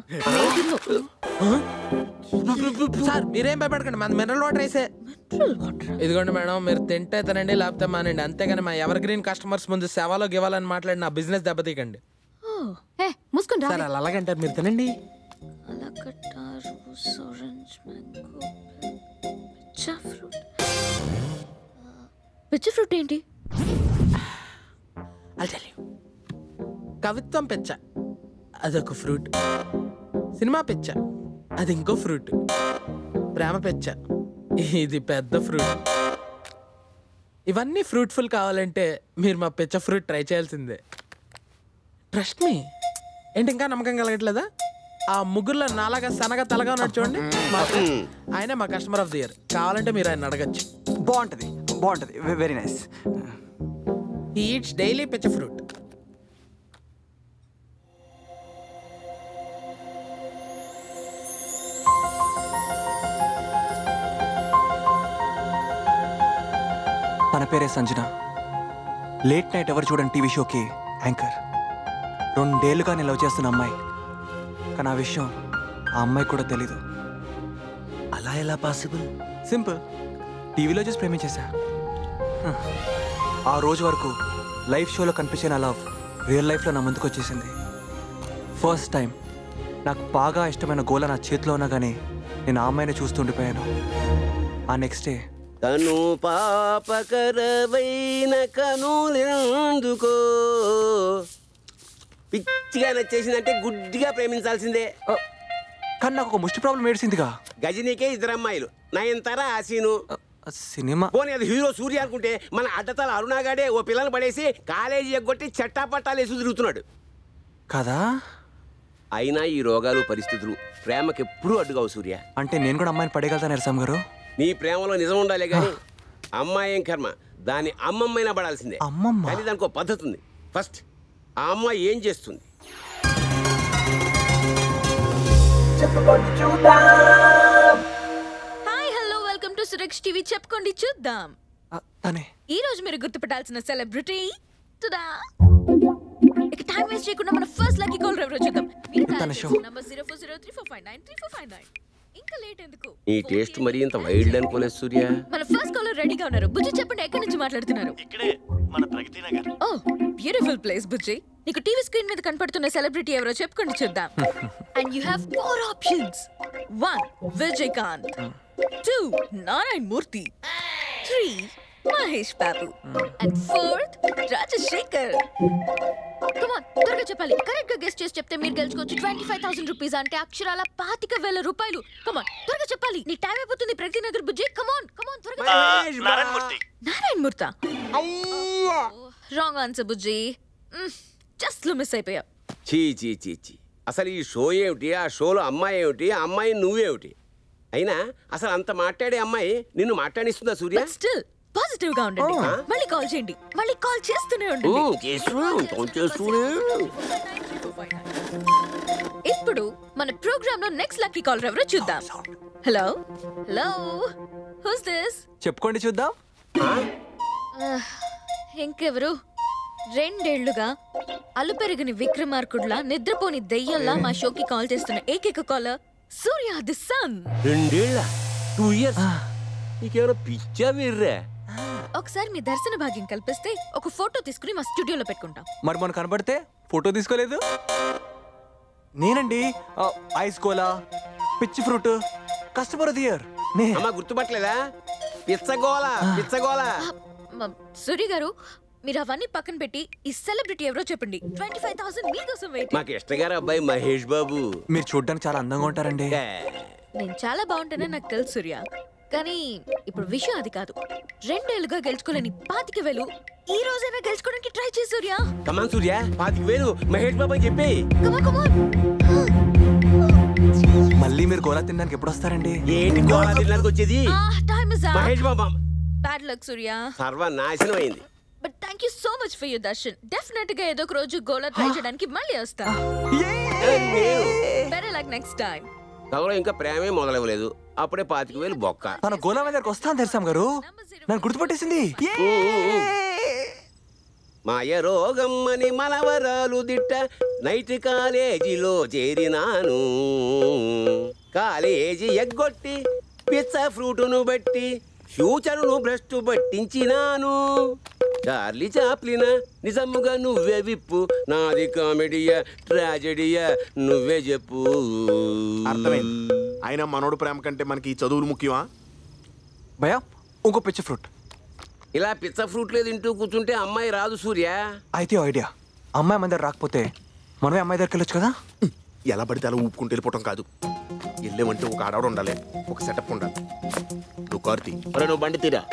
Speaker 21: సార్ మీరేం భయపడకండి మన మినరల్ వాటర్ వేసే ఇదిగోండి మేడం మీరు తింటే తినండి లేకపోతే మానండి అంతేగాని మా ఎవర్ గ్రీన్ కస్టమర్స్ ముందు సేవలో గివ్వాలని మాట్లాడి నా బిజినెస్ దెబ్బతీయకండి
Speaker 11: ఏ మూసుకుని
Speaker 21: సార్ అలా అలాగంటారు మీరు తినండి
Speaker 10: పిచ్చ ఫ్రూట్ ఏంటి
Speaker 21: I'll tell you. కవిత్వం పెచ్చ అదొక ఫ్రూట్ సినిమా పెచ్చ అది ఇంకో ఫ్రూట్ ప్రేమ పెచ్చ ఇది పెద్ద ఫ్రూట్ ఇవన్నీ ఫ్రూట్ఫుల్ కావాలంటే మీరు మా పెచ్చ ఫ్రూట్ ట్రై చేయాల్సిందే ట్రస్ట్ మీ ఏంటి ఇంకా నమ్మకం కలగట్లేదా ఆ ముగ్గురులో నాలాగా సనగా తలగా ఉన్నాడు చూడండి మా- ఆయనే మా కస్టమర్ ఆఫ్ ది ఇయర్ కావాలంటే మీరు ఆయన అడగచ్చు
Speaker 3: బాగుంటది బాగుంటది వెరీ నైస్
Speaker 21: ఈట్స్ డైలీ పిచ్చ ఫ్రూట్
Speaker 3: తన పేరే సంజన లేట్ నైట్ ఎవరు చూడని టీవీ షోకి యాంకర్ రెండేళ్లుగా నేను లవ్ చేస్తున్న అమ్మాయి కానీ ఆ విషయం ఆ అమ్మాయి కూడా తెలీదు
Speaker 22: అలా ఎలా పాసిబుల్
Speaker 3: సింపుల్ టీవీలో చూసి ప్రేమించేశా హ. ఆ రోజు వరకు లైవ్ షోలో కనిపించే నా లవ్ రియల్ లైఫ్లో నా ముందుకు వచ్చేసింది ఫస్ట్ టైం నాకు బాగా ఇష్టమైన గోల నా చేతిలో ఉన్నా కానీ నేను ఆ అమ్మాయిని చూస్తుండిపోయాను ఆ నెక్స్ట్ డే
Speaker 6: తను పాపకరవైన కనులెందుకో పిచ్చిగా నచ్చేసిందంటే గుడ్డిగా ప్రేమించాల్సిందే
Speaker 3: కానీ నాకు ఒక ముష్టి ప్రాబ్లం ఏడిసిందిగా
Speaker 6: గజనీకే ఇద్దరు అమ్మాయిలు నయనతార ఆసీను
Speaker 3: సినిమా
Speaker 6: పోనీ అది హీరో సూర్య అనుకుంటే మన అడ్డతల అరుణాగాడే ఓ పిల్లని పడేసి కాలేజీ ఎగ్గొట్టి చట్టాపట్టాలు వేసి తిరుగుతున్నాడు
Speaker 3: కదా
Speaker 6: అయినా ఈ రోగాలు పరిస్థితులు ప్రేమకి ఎప్పుడూ అడ్డుగావు సూర్య
Speaker 3: అంటే నేను కూడా అమ్మాయిని పడేయగలుగుతాను ఎరసాం గారు
Speaker 6: నీ ప్రేమలో నిజం ఉండాలి కానీ అమ్మాయి ఏం కర్మ దాని అమ్మమ్మైనా పడాల్సిందే
Speaker 3: అమ్మమ్మ
Speaker 6: కానీ దానికి ఒక పద్ధతి ఉంది ఫస్ట్ ఆ అమ్మాయి ఏం చేస్తుంది
Speaker 10: hi hello welcome to Suresh TV చెప్పుకోండి చూద్దాం
Speaker 3: తనే
Speaker 10: ఈ రోజు మీరు గుర్తుపట్టాల్సిన సెలబ్రిటీ తుదా ఇక టైం వేస్ట్ చేయకుండా మన ఫస్ట్ లక్కీ కాల్ ఎవరో చూద్దాం మీరు
Speaker 3: తన
Speaker 10: dial
Speaker 3: show.
Speaker 10: చేసిన number zero four zero three four five nine three four five nine ఇంకా లేట్ ఎందుకు
Speaker 6: నీ టేస్ట్ మరీ ఇంత వైల్డ్ అనుకోలేదు సూర్య
Speaker 10: మన ఫస్ట్ కాలర్ రెడీగా ఉన్నారు బుజ్జి చెప్పండి ఎక్కడి నుంచి మాట్లాడుతున్నారు
Speaker 4: ఇక్కడే మన ప్రగతి నగర్
Speaker 10: ఓ బ్యూటిఫుల్ ప్లేస్ బుజ్జి నీకు టీవీ స్క్రీన్ మీద కనపడుతున్న సెలబ్రిటీ ఎవరో చెప్పుకోండి చూద్దాం and you have four options one Vijayakanth two Narayana Murthy three Mahesh Babu and fourth Rajasekhar come on త్వరగా చెప్పాలి కరెక్ట్ గా గెస్ట్ చేసి చెప్తే మీరు గెలుచుకోవచ్చు ట్వంటీ ఫైవ్ థౌసండ్ రూపీస్ అంటే అక్షరాల పాతిక వేల రూపాయలు కమాన్ త్వరగా చెప్పాలి నీ టైం అయిపోతుంది ప్రగతి నగర్ బుజ్జి కమాన్ కమాన్ త్వరగా
Speaker 4: నారాయణ మూర్తి
Speaker 10: నారాయణ మూర్త రాంగ్ ఆన్సర్ బుజ్జి జస్ట్ లో మిస్ అయిపోయా
Speaker 6: చీ చీ చీ చీ అసలు ఈ షో ఏమిటి ఆ షోలో అమ్మాయి ఏమిటి ఆ అమ్మాయి నువ్వేమిటి అయినా అసలు అంత మాట్లాడే అమ్మాయి నిన్ను మాట్లాడిస్తుందా సూర్య
Speaker 10: స్టిల్ పాజిటివ్ గా ఉండండి
Speaker 6: Oh.
Speaker 10: మళ్ళీ కాల్ చేయండి మళ్ళీ కాల్ చేస్తూనే ఉండండి
Speaker 6: ఊ, చేస్తూనే ఉంటాం, చేస్తూనే
Speaker 10: ఇప్పుడు మన ప్రోగ్రామ్ లో నెక్స్ట్ లక్కీ కాలర్ ఎవరో చూద్దాం హలో హలో హూస్ దిస్
Speaker 3: చెప్పుకోండి చూద్దాం
Speaker 10: ఇంకెవరు రెండేళ్లుగా అలుపెరిగిన విక్రమార్కుడ్లా నిద్రపోని దెయ్యంలా మా షోకి కాల్ చేస్తున్న ఏకైక కాలర్ సూర్య ది సన్
Speaker 6: రెండేళ్ళ టూ ఇయర్స్ నీకేమైనా పిచ్చా వీర్రా
Speaker 10: ఒకసారి మీ దర్శన భాగ్యం కల్పిస్తే ఒక ఫోటో తీసుకుని మా స్టూడియోలో పెట్టుకుంటాం
Speaker 3: మరి మొన్న కనబడితే ఫోటో తీసుకోలేదు నేనండి ఆ, ఐస్ గోలా పిచ్చి fruit customer of the year నే
Speaker 6: అమ్మా గుర్తుపట్టలేదా పిచ్చగోల పిచ్చగోల
Speaker 10: మ- సూర్య గారు మీరు అవన్నీ పక్కన పెట్టి ఈ సెలబ్రిటీ ఎవరో చెప్పండి ట్వంటీ ఫైవ్ థౌసండ్ మీకోసం వెయిట్
Speaker 6: మాకు ఇష్టగారు అబ్బాయి మహేష్ బాబు
Speaker 3: మీరు చూడడానికి చాలా అందంగా ఉంటారండి
Speaker 10: నేను చాలా బాగుంటానని నాకు తెలుసు సూర్య కానీ ఇప్పుడు విషయం అది కాదు రెండేళ్లుగా గెలుచుకోలేని పాతిక వేలు ఈ రోజైనా గెలుచుకోవడానికి ట్రై చేయి సూర్య
Speaker 6: కమాన్ సూర్య పాతిక వేలు మహేష్ బాబు అని చెప్పి
Speaker 3: మళ్ళీ మీరు గోలా తినడానికి ఎప్పుడు వస్తారండి
Speaker 6: ఏంటి గోళ తినడానికి వచ్చేది
Speaker 10: time is
Speaker 6: Mahesh Babu
Speaker 10: bad luck Surya
Speaker 6: సర్వనాశనం అయింది
Speaker 10: but thank you so much for your darshan definite గా ఏదో ఒక రోజు గోలా ట్రై చేయడానికి మళ్ళీ వస్తా బెటర్ లక్ నెక్స్ట్ టైం
Speaker 6: కవలో ఇంకా ప్రేమే మొదలవ్వలేదు అప్పుడే పాతిక వేలు బొక్క
Speaker 3: తన గోలా మీద దగ్గరకు వస్తాను తెలుసాం గారు నన్ను గుర్తుపట్టేసింది
Speaker 6: మాయ రోగమ్మని మనవరాలు దిట్ట నైట్ కాలేజీలో చేరినాను కాలేజీ ఎగ్గొట్టి పిచ్చ ఫ్రూటును బట్టి ఫ్యూచరును భ్రష్టు పట్టించినాను చార్లీ చాప్లిన నిజముగా నువ్వే విప్పు నాది కామెడీయా ట్రాజెడీయా నువ్వే చెప్పు
Speaker 9: అర్థమైంది అయినా మనోడు ప్రేమ కంటే మనకి ఈ చదువులు ముఖ్యమా
Speaker 3: భయా ఇంకో పిచ్చి ఫ్రూట్
Speaker 6: ఇలా పిచ్చ ఫ్రూట్లే తింటూ కూర్చుంటే అమ్మాయి రాదు సూర్య
Speaker 3: అయితే ఐడియా అమ్మాయి మన దగ్గర రాకపోతే మనమే అమ్మాయి దగ్గరికి వెళ్ళొచ్చు కదా
Speaker 9: ఎలా పడితే అలా ఊపుకుంటూ వెళ్ళిపోవటం కాదు వెళ్ళేమంటే ఒక ఆడవాడు ఉండాలి ఒక సెటప్ ఉండాలి నువ్వు కార్తీ
Speaker 6: ఒరే నువ్వు బండి తీరా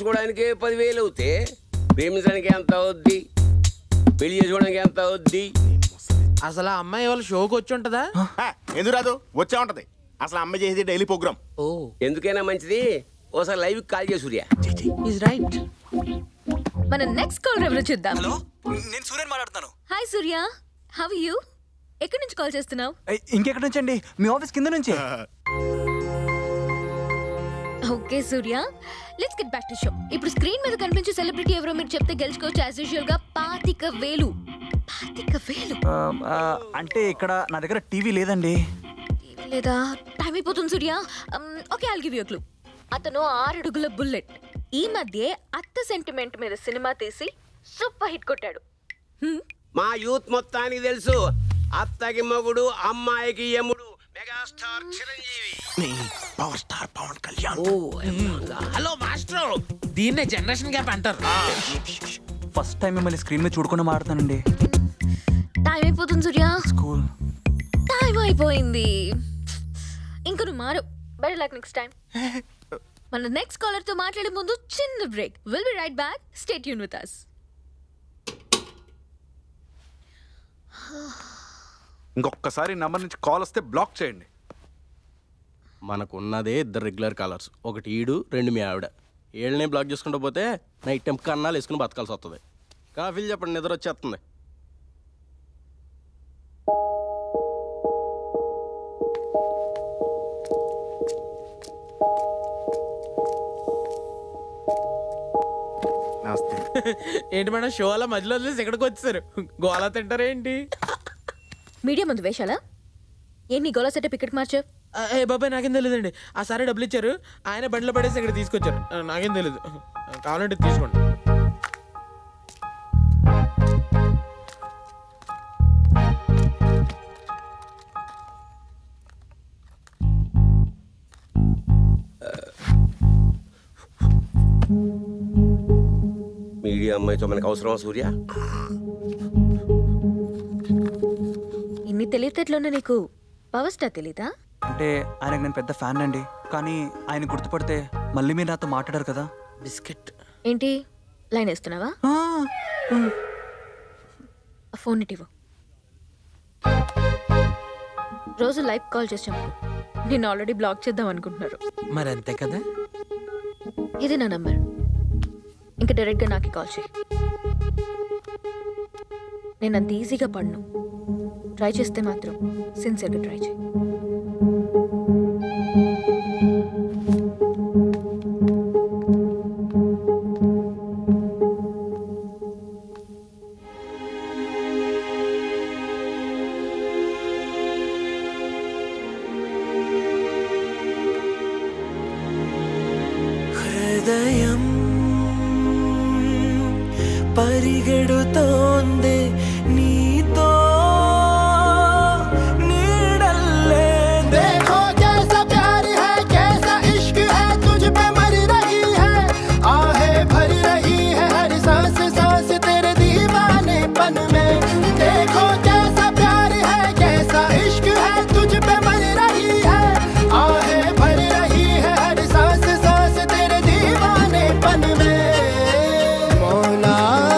Speaker 6: చేసుకోవడానికి పదివేలు అవుతే ప్రేమించడానికి ఎంత అవుద్ది పెళ్లి చేసుకోవడానికి ఎంత అవుద్ది
Speaker 21: అసలు ఆ అమ్మాయి వాళ్ళ షోకి వచ్చి ఉంటుందా
Speaker 9: ఎందుకు రాదు వచ్చే ఉంటది అసలు అమ్మ చేసేది డైలీ ప్రోగ్రామ్
Speaker 21: ఓ
Speaker 6: ఎందుకైనా మంచిది ఓసారి లైవ్ కాల్ చేసి సూర్య
Speaker 21: ఈజ్ రైట్
Speaker 10: మన నెక్స్ట్ కాల్ ఎవరో చూద్దాం హలో
Speaker 3: నేను సూర్యన్ మాట్లాడుతాను
Speaker 10: హాయ్ సూర్య హౌ యూ ఎక్కడి నుంచి కాల్ చేస్తున్నావు
Speaker 3: ఇంకెక్కడి నుంచి అండి మీ ఆఫీస్ కింద నుంచి
Speaker 10: okay Surya let's get back to show ఇప్పుడు స్క్రీన్ మీద కనిపించే సెలబ్రిటీ ఎవరో మీరు చెప్తే గెలుచుకోవచ్చు యాజ్ యూజువల్ గా పాతిక వేలు పాతిక వేలు
Speaker 3: అంటే ఇక్కడ నా దగ్గర టీవీ లేదండి
Speaker 10: లేదా టైం అయిపోతుంది Surya okay I'll give you clue అతను ఆరడుగుల బుల్లెట్ ఈ మధ్య అత్త సెంటిమెంట్ మీద సినిమా తీసి సూపర్ హిట్ కొట్టాడు
Speaker 6: మా యూత్ మొత్తానికి తెలుసు అత్తకి మొగుడు అమ్మాయికి యముడు megastar Chiranjeevi
Speaker 15: power star Pawan Kalyan
Speaker 21: hello master దీన్నే జనరేషన్ గ్యాప్ అంటారు
Speaker 3: ఫస్ట్ టైం మిమ్మల్ని స్క్రీన్ మీద చూడకుండా మాట్లాడతానండి
Speaker 10: టైం అయిపోతుంది సూర్య
Speaker 3: స్కూల్
Speaker 10: టైం అయిపోయింది ఇంక నువ్వు మారు బెటర్ లక్ నెక్స్ట్ టైం మన నెక్స్ట్ కాలర్ తో మాట్లాడే ముందు చిన్న break will be right back stay యూన్ విత్ అస్
Speaker 13: ఇంకొకసారి నంబర్ నుంచి కాల్ వస్తే బ్లాక్ చేయండి
Speaker 8: మనకున్నదే ఇద్దరు రెగ్యులర్ కాలర్స్ ఒకటి ఈడు రెండు మీ ఆవిడ ఏళ్ళనే బ్లాక్ చేసుకుంటూ పోతే నైట్ టైం కన్నాలు వేసుకుని బతకాల్సి వస్తుంది కాఫీలు చెప్పండి నిద్ర వచ్చేస్తుంది
Speaker 9: నమస్తే
Speaker 21: ఏంటి మేడం షో అలా మధ్యలో వదిలేసి ఎక్కడికి వచ్చేసారు గోలా తింటారేంటి
Speaker 10: మీడియా ముందు వేషాలా ఏ నీ గోలా సెటప్ ఇక్కడికి మార్చావు
Speaker 21: ఆ, ఏ బాబాయ్ నాకేం తెలియదండి ఆ సారే డబ్బులు ఇచ్చారు ఆయన బండ్లో పడేసి ఇక్కడ తీసుకొచ్చారు ఆ, నాకేం తెలియదు కావాలంటే తీసుకోండి
Speaker 6: మీడియా అమ్మాయితో మనకు అవసరమా సూర్య
Speaker 10: ఇన్ని తెలియతేట్లోనే నీకు పవర్ స్టార్ తెలీదా
Speaker 3: అంటే ఆయనకు నేను పెద్ద ఫ్యాన్ అండి కానీ ఆయన గుర్తుపడితే మళ్ళీ మీరు నాతో మాట్లాడారు కదా
Speaker 21: బిస్కెట్
Speaker 10: ఏంటి లైన్ వేస్తున్నావా ఆ ఫోన్ ఇటివ్వు రోజు లైవ్ కాల్ చేసి చెప్పు నేను ఆల్రెడీ బ్లాక్ చేద్దాం అనుకుంటున్నారు
Speaker 21: మరి అంతే కదా
Speaker 10: ఇది నా నంబర్ ఇంకా డైరెక్ట్గా నాకు కాల్ చేయి నేను అంత ఈజీగా పడను ట్రై చేస్తే మాత్రం సిన్సియర్గా ట్రై చేయి
Speaker 17: హృదయం పరిగెడుతోంది నీతో నీడల్లే
Speaker 5: देखो कैसा प्यार है कैसा इश्क है तुझ पे मर रही है आहे भर रही है हर सांस सांस तेरे दीवानेपन में देखो कैसा प्यार है कैसा इश्क है तुझ पे मर रही है आहे भर रही है हर सांस सांस तेरे दीवानेपन में मौला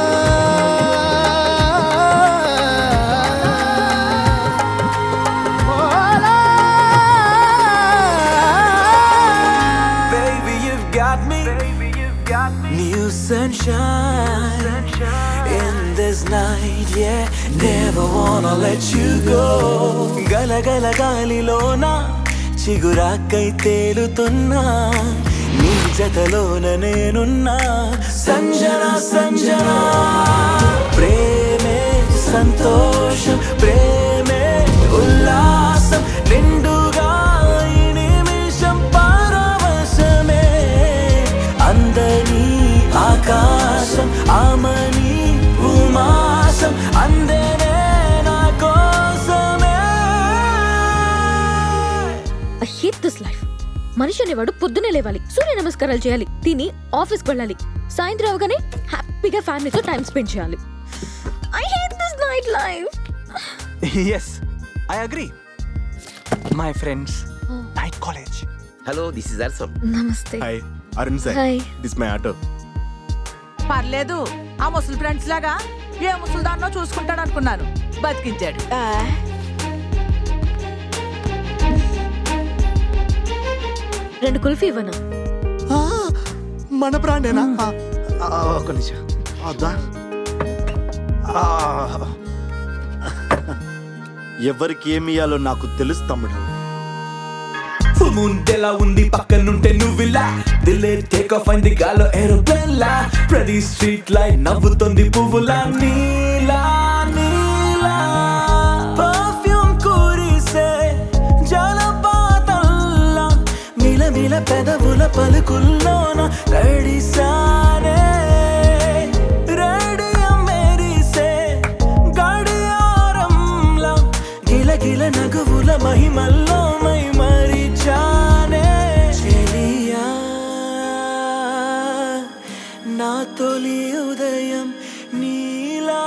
Speaker 17: Baby, you've got me. New sunshine in this night, yeah. Never wanna let you go. గలగల గాలిలోన చిగురాకై తేలుతున్నా నీ జతలోన నేనున్నా సంజన సంజన ప్రేమే సంతోషం ప్రేమే ఉల్లాసం నిండుగా ఈ నిమిషం పరవశమే అందని ఆకాశం ఆమని ఉమాసం అందనే నా కోసమే
Speaker 10: ఐ హేట్ దిస్ లైఫ్ మనిషి అనేవాడు పొద్దునే లేవాలి సూర్య నమస్కారాలు చేయాలి తిని ఆఫీస్కి వెళ్ళాలి సాయంత్రం అవగానే హ్యాపీగా ఫ్యామిలీతో టైం స్పెండ్ చేయాలి I hate this night life
Speaker 3: yes I agree my friends night college
Speaker 6: hello this is Arsan
Speaker 10: నమస్తే
Speaker 9: hi Arun sir
Speaker 10: Hi.
Speaker 9: This my auto
Speaker 18: పర్లేదు ఆ ముసలి ఫ్రెండ్స్ లాగా ఏ ముసలిదాన్నో చూసుకుంటాడు అనుకున్నాను బతికించాడు
Speaker 10: రెండు కుల్ఫీ ఇవ్వను
Speaker 15: ఆ, మన బ్రాండేనా ఆ, ఆ, ఒక నిమిషం అదా ఆ. ఎవరికి ఏమి ఇయ్యాలో నాకు తెలుసు తమ్ముడు
Speaker 2: ముందెలా ఉంది పక్కనుంటే నువ్విలా దిల్లే టేక్ ఆఫ్ అయింది గాలో ఏరోప్లేన్ లా ప్రతి స్ట్రీట్ లైట్ నవ్వుతుంది పువ్వులా నీలా నీలా పర్ఫ్యూమ్ కురిసే జలపాతంలా మిల మిల పెదవుల పలుకుల్లోన కడిసానే రేడియం మెరిసే గడియారంలా గిల గిల నగువుల మహిమల్లో మై మరిచానే చెలియా నా తొలి ఉదయం నీలా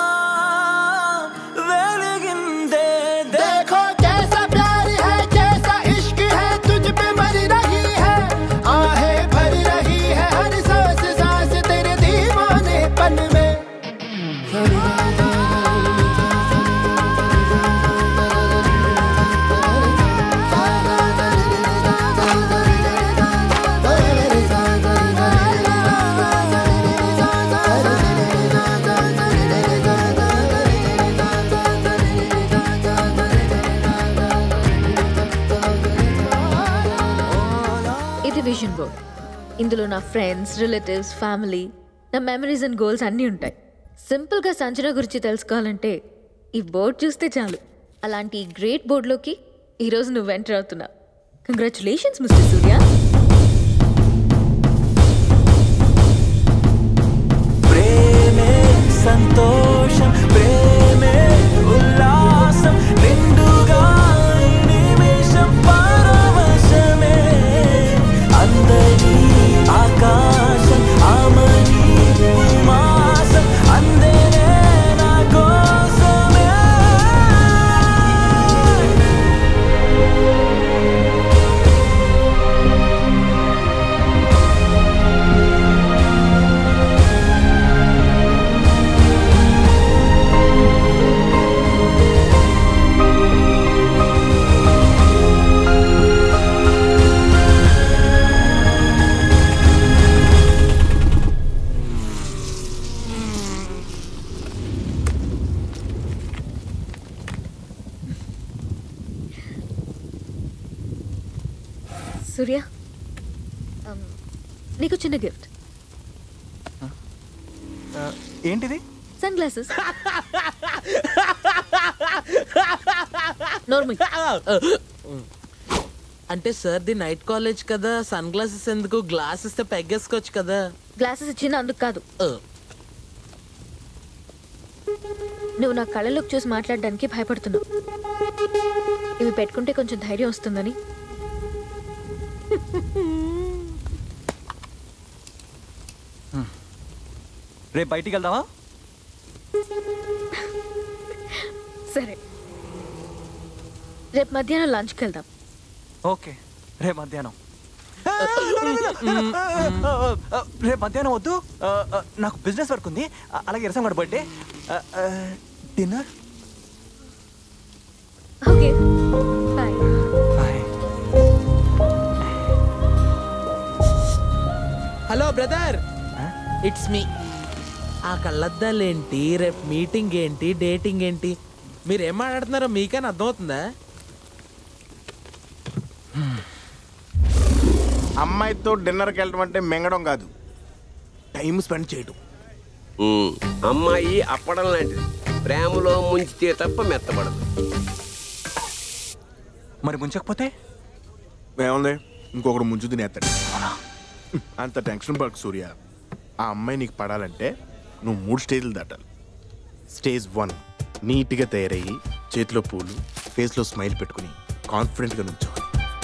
Speaker 2: వెలిగిందే
Speaker 5: देखो कैसा प्यार है कैसा इश्क है तुझ पे मर रही है आहे भर रही है हर सांस सांस तेरे दीवानेपन में
Speaker 10: ఇది విజన్ బోర్డ్ ఇందులో నా ఫ్రెండ్స్ రిలేటివ్స్ ఫ్యామిలీ నా మెమరీస్ అండ్ గోల్స్ అన్నీ ఉంటాయి సింపుల్గా సంచన గురించి తెలుసుకోవాలంటే ఈ బోర్డ్ చూస్తే చాలు అలాంటి ఈ గ్రేట్ బోర్డ్లోకి ఈరోజు నువ్వు ఎంటర్ అవుతున్నావు కంగ్రాచులేషన్స్ మిస్టర్ సూర్య
Speaker 2: ప్రేమే సంతోషం ప్రేమే ఉల్లాసం నిండుగా ఈ నిమిషం పరవశమే అందరి ఆకాశం ఆమని మాసం అందరే నా కోసమే
Speaker 10: సూర్య um, నీకు చిన్న గిఫ్ట్
Speaker 3: ఏంటిది
Speaker 10: సన్ గ్లాసెస్ నోర్మి
Speaker 21: అంటే సార్ ది నైట్ కాలేజ్ కదా సన్ గ్లాసెస్ ఎందుకు గ్లాస్ ఇస్తే పెగ్గేసుకోవచ్చు కదా
Speaker 10: గ్లాసెస్ ఇచ్చిన అందుకు కాదు నువ్వు నా కళ్ళలోకి చూసి మాట్లాడడానికి భయపడుతున్నావు ఇవి పెట్టుకుంటే కొంచెం ధైర్యం వస్తుందని
Speaker 3: రేపు బయటికి వెళ్దామా
Speaker 10: సరే రేపు మధ్యాహ్నం లంచ్కి వెళ్దాం
Speaker 3: ఓకే రేపు మధ్యాహ్నం రేపు మధ్యాహ్నం వద్దు ఆ, ఆ, నాకు బిజినెస్ వర్క్ ఉంది ఆ, అలాగే ఇరసం కూడా birthday dinner
Speaker 10: okay bye
Speaker 21: hello brother it's me ఆ కళ్ళద్దాలేంటి రేపు మీటింగ్ ఏంటి డేటింగ్ ఏంటి మీరు ఏం మాట్లాడుతున్నారో మీకని అర్థమవుతుందా
Speaker 9: అమ్మాయితో డిన్నర్కి వెళ్ళడం అంటే మింగడం కాదు టైం స్పెండ్ చేయడం
Speaker 6: ఉమ్, అమ్మాయి అప్పడం లాంటిది ప్రేమలో ముంచితే తప్ప మెత్తబడదు
Speaker 3: మరి ముంచకపోతే
Speaker 9: ఏముంది ఇంకొకడు ముంచు తినేస్తాడు అంత టెన్షన్ పడకు సూర్య ఆ అమ్మాయి నీకు పడాలంటే నువ్వు మూడు స్టేజ్లు దాటాలి స్టేజ్ వన్ నీట్గా తయారయ్యి చేతిలో పూలు ఫేస్లో స్మైల్ పెట్టుకుని కాన్ఫిడెంట్గా నుంచోవాలి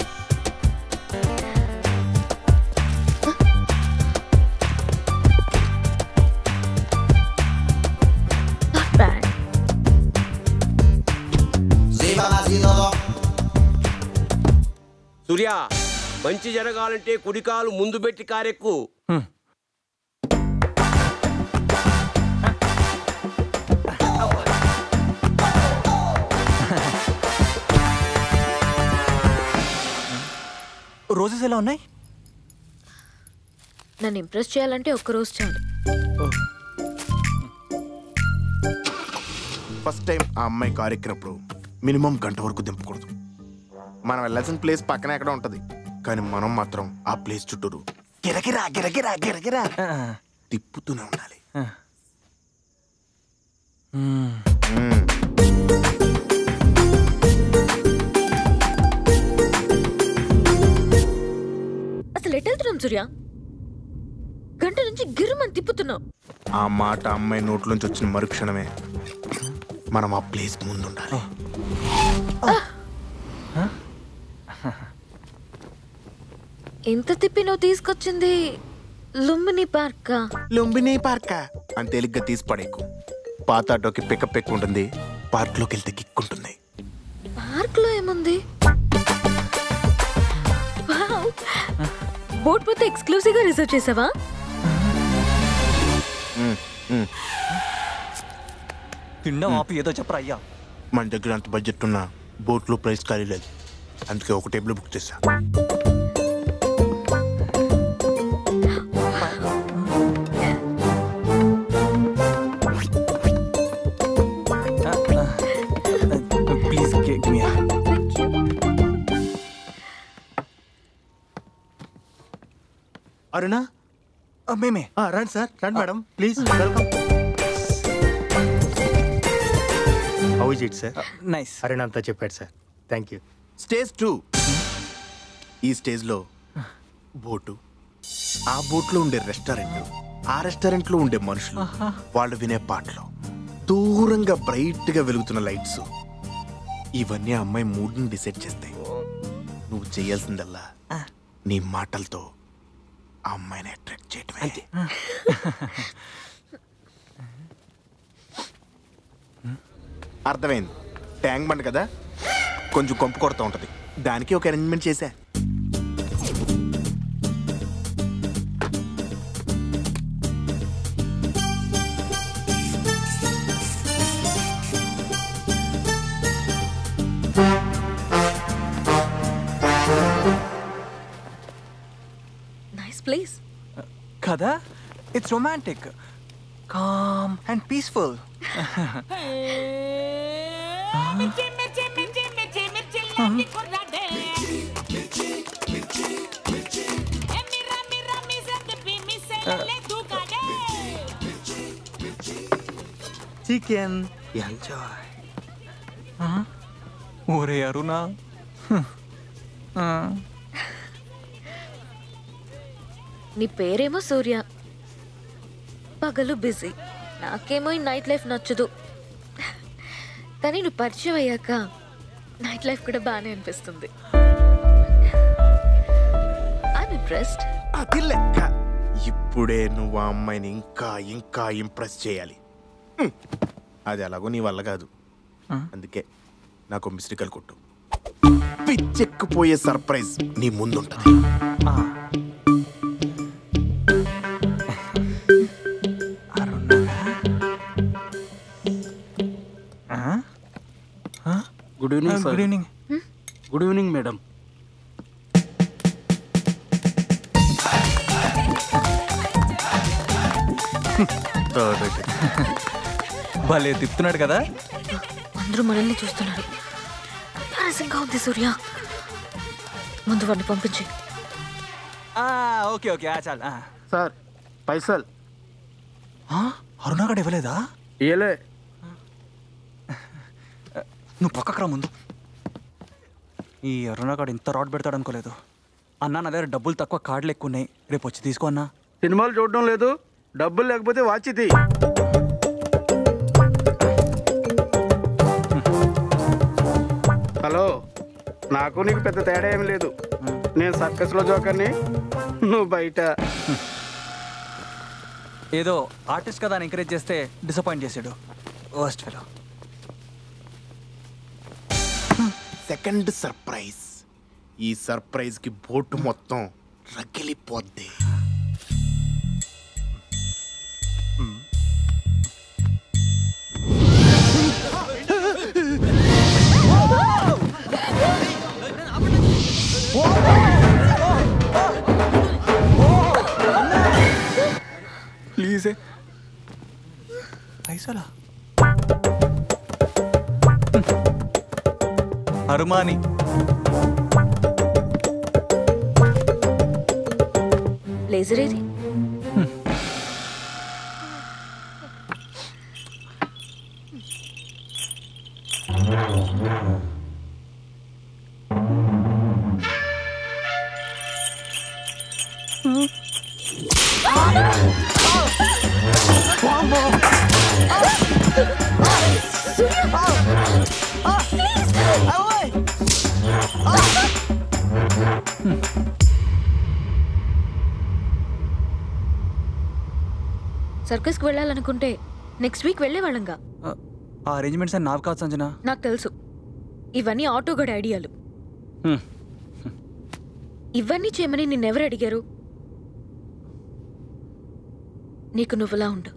Speaker 6: సూర్య మంచి జరగాలంటే కుడికాలు ముందు పెట్టి కారెక్కు
Speaker 3: రోజెస్ ఎలా ఉన్నాయి
Speaker 10: నన్ను ఇంప్రెస్ చేయాలంటే ఒక్క రోజు చాలు
Speaker 9: ఫస్ట్ టైం ఆ అమ్మాయి కారు ఎక్కినప్పుడు మినిమం గంట వరకు దింపకూడదు మనం వెళ్ళాల్సిన ప్లేస్ పక్కనే ఎక్కడ ఉంటది కానీ మనం మాత్రం ఆ ప్లేస్ చుట్టూరు గిరగిరా గిరగిరా గిరగిరా తిప్పుతూనే ఉండాలి మ్మ్.
Speaker 10: అసలు ఎటు వెళ్తున్నాం సూర్య గంట నుంచి గిర్రమని తిప్పుతున్నావు
Speaker 9: ఆ మాట అమ్మాయి నోట్లోంచి వచ్చిన మరుక్షణమే మనం ఆ ప్లేస్ ముందుండాలి
Speaker 10: ఎంత తిప్పి నువ్వు తీసుకొచ్చింది లుంబిని పార్క్
Speaker 9: లుంబిని పార్క్ అని తేలిగ్గా తీసి పడేకు పాత ఆటోకి పికప్ ఎక్కువ ఉంటుంది పార్క్లోకి వెళ్తే కిక్ ఉంటుంది
Speaker 10: పార్క్ లో ఏముంది వావ్. బోట్ మొత్తం ఎక్స్క్లూజివ్ గా రిసర్చ్ చేసావా
Speaker 9: మ్మ్, మ్మ్.
Speaker 3: తిండం ఆపి ఏదో చెప్పరా అయ్యా
Speaker 9: మన దగ్గర అంత బడ్జెట్ ఉన్న బోట్లో ప్రైస్ ఖాళీ లేదు అందుకే ఒక టేబుల్ బుక్ చేశా
Speaker 3: ప్లీజ్ గివ్ మీ
Speaker 15: అరుణా
Speaker 3: మేమే
Speaker 15: రండి సార్ రండి madam please welcome how is it sir
Speaker 3: nice
Speaker 15: Arun అంతా చెప్పాడు sir thank you
Speaker 9: stage two ఈ స్టేజ్లో బోటు ఆ బోట్లో ఉండే రెస్టారెంట్ ఆ రెస్టారెంట్లో ఉండే మనుషులు వాళ్ళు వినే పాటలు దూరంగా బ్రైట్గా వెలుగుతున్న లైట్స్ ఇవన్నీ ఆ అమ్మాయి మూడ్ని డిసైడ్ చేస్తాయి నువ్వు చేయాల్సిందల్లా నీ మాటలతో ఆ అమ్మాయిని అట్రాక్ట్ చేయటమే అర్థమైంది ట్యాంక్ బండ్ కదా కొంచెం కొంపు కొడతా ఉంటది దానికి ఒక అరేంజ్మెంట్ చేశా
Speaker 10: నైస్ ప్లేస్
Speaker 3: కదా it's romantic calm and peaceful
Speaker 15: chicken enjoy
Speaker 3: ఒరే అరుణా
Speaker 10: నీ పేరేమో సూర్య పగలు బిజీ నాకేమో ఈ నైట్ లైఫ్ నచ్చదు కానీ నువ్వు పరిచయం అయ్యాక నైట్ లైఫ్ కూడా బాగానే అనిపిస్తుంది ఐఎమ్ ఇంప్రెస్డ్
Speaker 9: అది లెక్క ఇప్పుడే నువ్వు ఆ అమ్మాయిని ఇంకా ఇంకా ఇంప్రెస్ చేయాలి హ్మ్. అది ఎలాగో నీ వల్ల కాదు అందుకే నాకు మిస్టేకల్ కొట్టు పిచ్చెక్కిపోయే సర్ప్రైజ్ నీ ముందుంటది
Speaker 8: good evening
Speaker 3: good evening
Speaker 8: good evening madam
Speaker 3: భలే తిప్పుతున్నాడు కదా
Speaker 10: అందరూ మనల్ని చూస్తున్నారు ఎంబారసింగ్గా ఉంది సూర్య ముందు వాడిని పంపించి
Speaker 3: ఓకే ఓకే చాలు ఆ.
Speaker 8: సార్ పైసల్
Speaker 3: ఆ? అరుణాగడ్ ఇవ్వలేదా
Speaker 8: ఏలే
Speaker 3: నువ్వు పక్కకు రా ముందు ఈ అరుణాగడ్ ఇంత రాడ్ పెడతాడు అనుకోలేదు అన్నా నా దగ్గర డబ్బులు తక్కువ కార్డులు ఎక్కువ ఉన్నాయి రేపు వచ్చి తీసుకో అన్నా
Speaker 8: సినిమాలు చూడడం లేదు డబ్బులు లేకపోతే వాచ్ ఇది హలో నాకు నీకు పెద్ద తేడా ఏం లేదు నేను సర్కస్లో జోకర్ని నువ్వు బయట
Speaker 3: ఏదో ఆర్టిస్ట్ కదా అని ఎంకరేజ్ చేస్తే డిసప్పాయింట్ చేసాడు వర్స్ట్ ఫెలో
Speaker 9: సెకండ్ సర్ప్రైజ్ ఈ సర్ప్రైజ్ కి బోటు మొత్తం రగిలిపోద్ది
Speaker 3: అరుమాని
Speaker 10: లేజర్ ఏది సర్కస్కి వెళ్ళాలనుకుంటే నెక్స్ట్ వీక్ వెళ్ళేవాళ్ళంగా
Speaker 3: ఆ అరేంజ్మెంట్స్ అని నావి కాదు సంజన
Speaker 10: నాకు తెలుసు ఇవన్నీ ఆటోగడ్ ఐడియాలు
Speaker 3: హ్మ్.
Speaker 10: ఇవన్నీ చేయమని నిన్నెవరు అడిగారు నీకు నువ్వులా ఉండు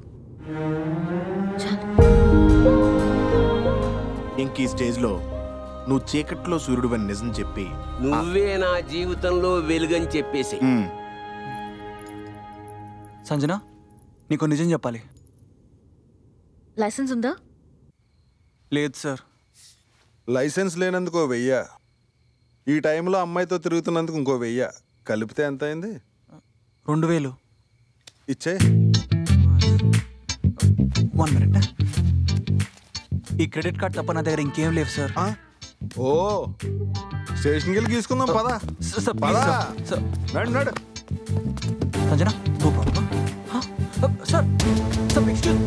Speaker 9: ఇంక ఈ స్టేజ్లో నువ్వు చీకట్లో సూర్యుడు అని నిజం చెప్పి
Speaker 6: నువ్వే నా జీవితంలో వెలుగని చెప్పేసి
Speaker 9: మ్మ్.
Speaker 3: సంజన నీకు నిజం చెప్పాలి
Speaker 10: లైసెన్స్ ఉందా
Speaker 3: లేదు సార్
Speaker 7: లైసెన్స్ లేనందుకు ఓ వెయ్య ఈ టైంలో అమ్మాయితో తిరుగుతున్నందుకు ఇంకో వెయ్య కలిపితే ఎంత అయింది
Speaker 3: రెండు వేలు
Speaker 7: ఇచ్చే
Speaker 3: వన్ మినిట్ ఈ క్రెడిట్ కార్డ్ తప్ప నా దగ్గర ఇంకేం లేవు సార్
Speaker 7: ఓ స్టేషన్కి వెళ్ళి తీసుకుందాం పదా
Speaker 3: సార్
Speaker 7: పదా
Speaker 3: సార్
Speaker 7: నడు నడు
Speaker 3: Sanjana no problem sir sir excuse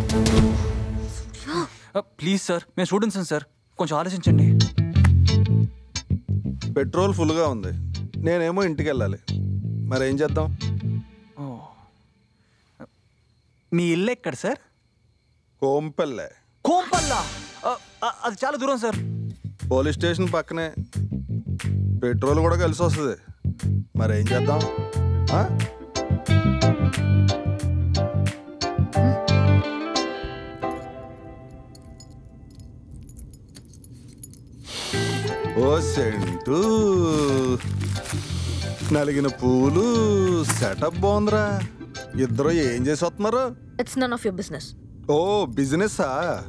Speaker 3: please sir మేము స్టూడెంట్స్ సార్ కొంచెం ఆలోచించండి
Speaker 7: పెట్రోల్ ఫుల్గా ఉంది నేనేమో ఇంటికి వెళ్ళాలి మరి ఏం చేద్దాం
Speaker 3: మీ ఇల్లు ఎక్కడ సార్
Speaker 7: కోంపల్లె
Speaker 3: కోంపల్లా ఆ, ఆ, అది చాలా దూరం సార్
Speaker 7: పోలీస్ స్టేషన్ పక్కనే పెట్రోల్ కూడా కలిసి వస్తుంది మరి ఏం చేద్దాం ఆ? ఓ సెంటు నలిగిన పూలు సెటప్ బాగుందిరా ఇద్దరు ఏం చేసి వస్తున్నారు
Speaker 10: it's none of your business
Speaker 7: ఓ బిజినెస్సా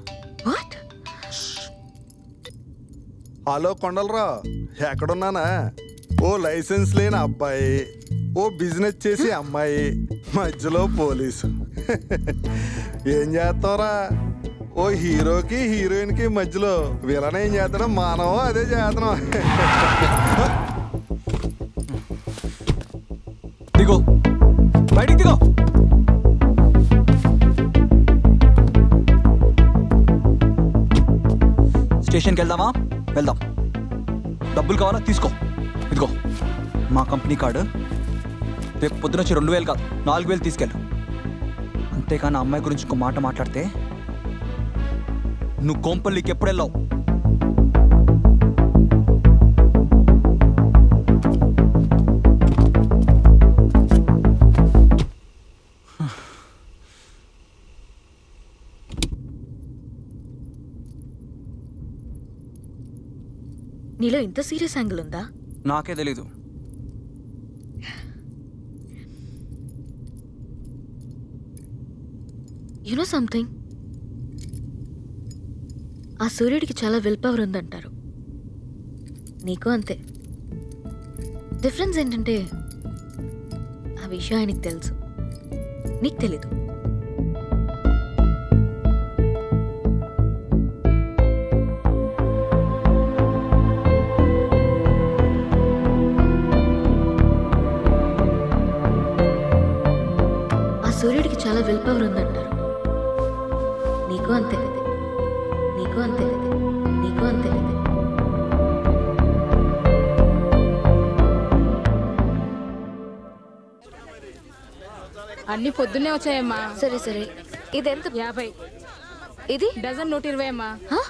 Speaker 7: హలో కొండలరా ఎక్కడున్నానా ఓ లైసెన్స్ లేని అబ్బాయి ఓ బిజినెస్ చేసే అమ్మాయి మధ్యలో పోలీసు ఏం చేస్తావురా ఓ హీరోకి హీరోయిన్కి మధ్యలో విలన్ ఏం చేస్తాడో మానవం అదే చేస్తున్నాం
Speaker 3: దిగో బయటికి దిగో స్టేషన్కి వెళ్దామా వెళ్దాం డబ్బులు కావాలా తీసుకో ఇదిగో మా కంపెనీ కార్డు రేపు పొద్దున వచ్చి రెండు వేలు కాదు నాలుగు వేలు తీసుకెళ్ళు అంతేకాని ఆ అమ్మాయి గురించి ఇంకో మాట మాట్లాడితే నువ్వు కోంపల్లికి ఎప్పుడు వెళ్ళావు
Speaker 10: నీలో ఇంత సీరియస్ యాంగిల్ ఉందా
Speaker 3: నాకే తెలీదు
Speaker 10: యునో సంథింగ్ ఆ సూర్యుడికి చాలా విల్ పవర్ ఉందంటారు నీకు అంతే డిఫరెన్స్ ఏంటంటే ఆ విషయం ఆయనకి తెలుసు నీకు తెలీదు ఆ సూర్యుడికి చాలా విల్ పవర్ ఉందంటారు నీకు అంతే నీకు అంతే నీకు అంతే
Speaker 12: అన్ని పొద్దున్నే వచ్చాయమ్మా
Speaker 10: సరే సరే ఇది ఎంత
Speaker 12: యాభై
Speaker 10: ఇది
Speaker 12: డజన్ నూట ఇరవై అమ్మా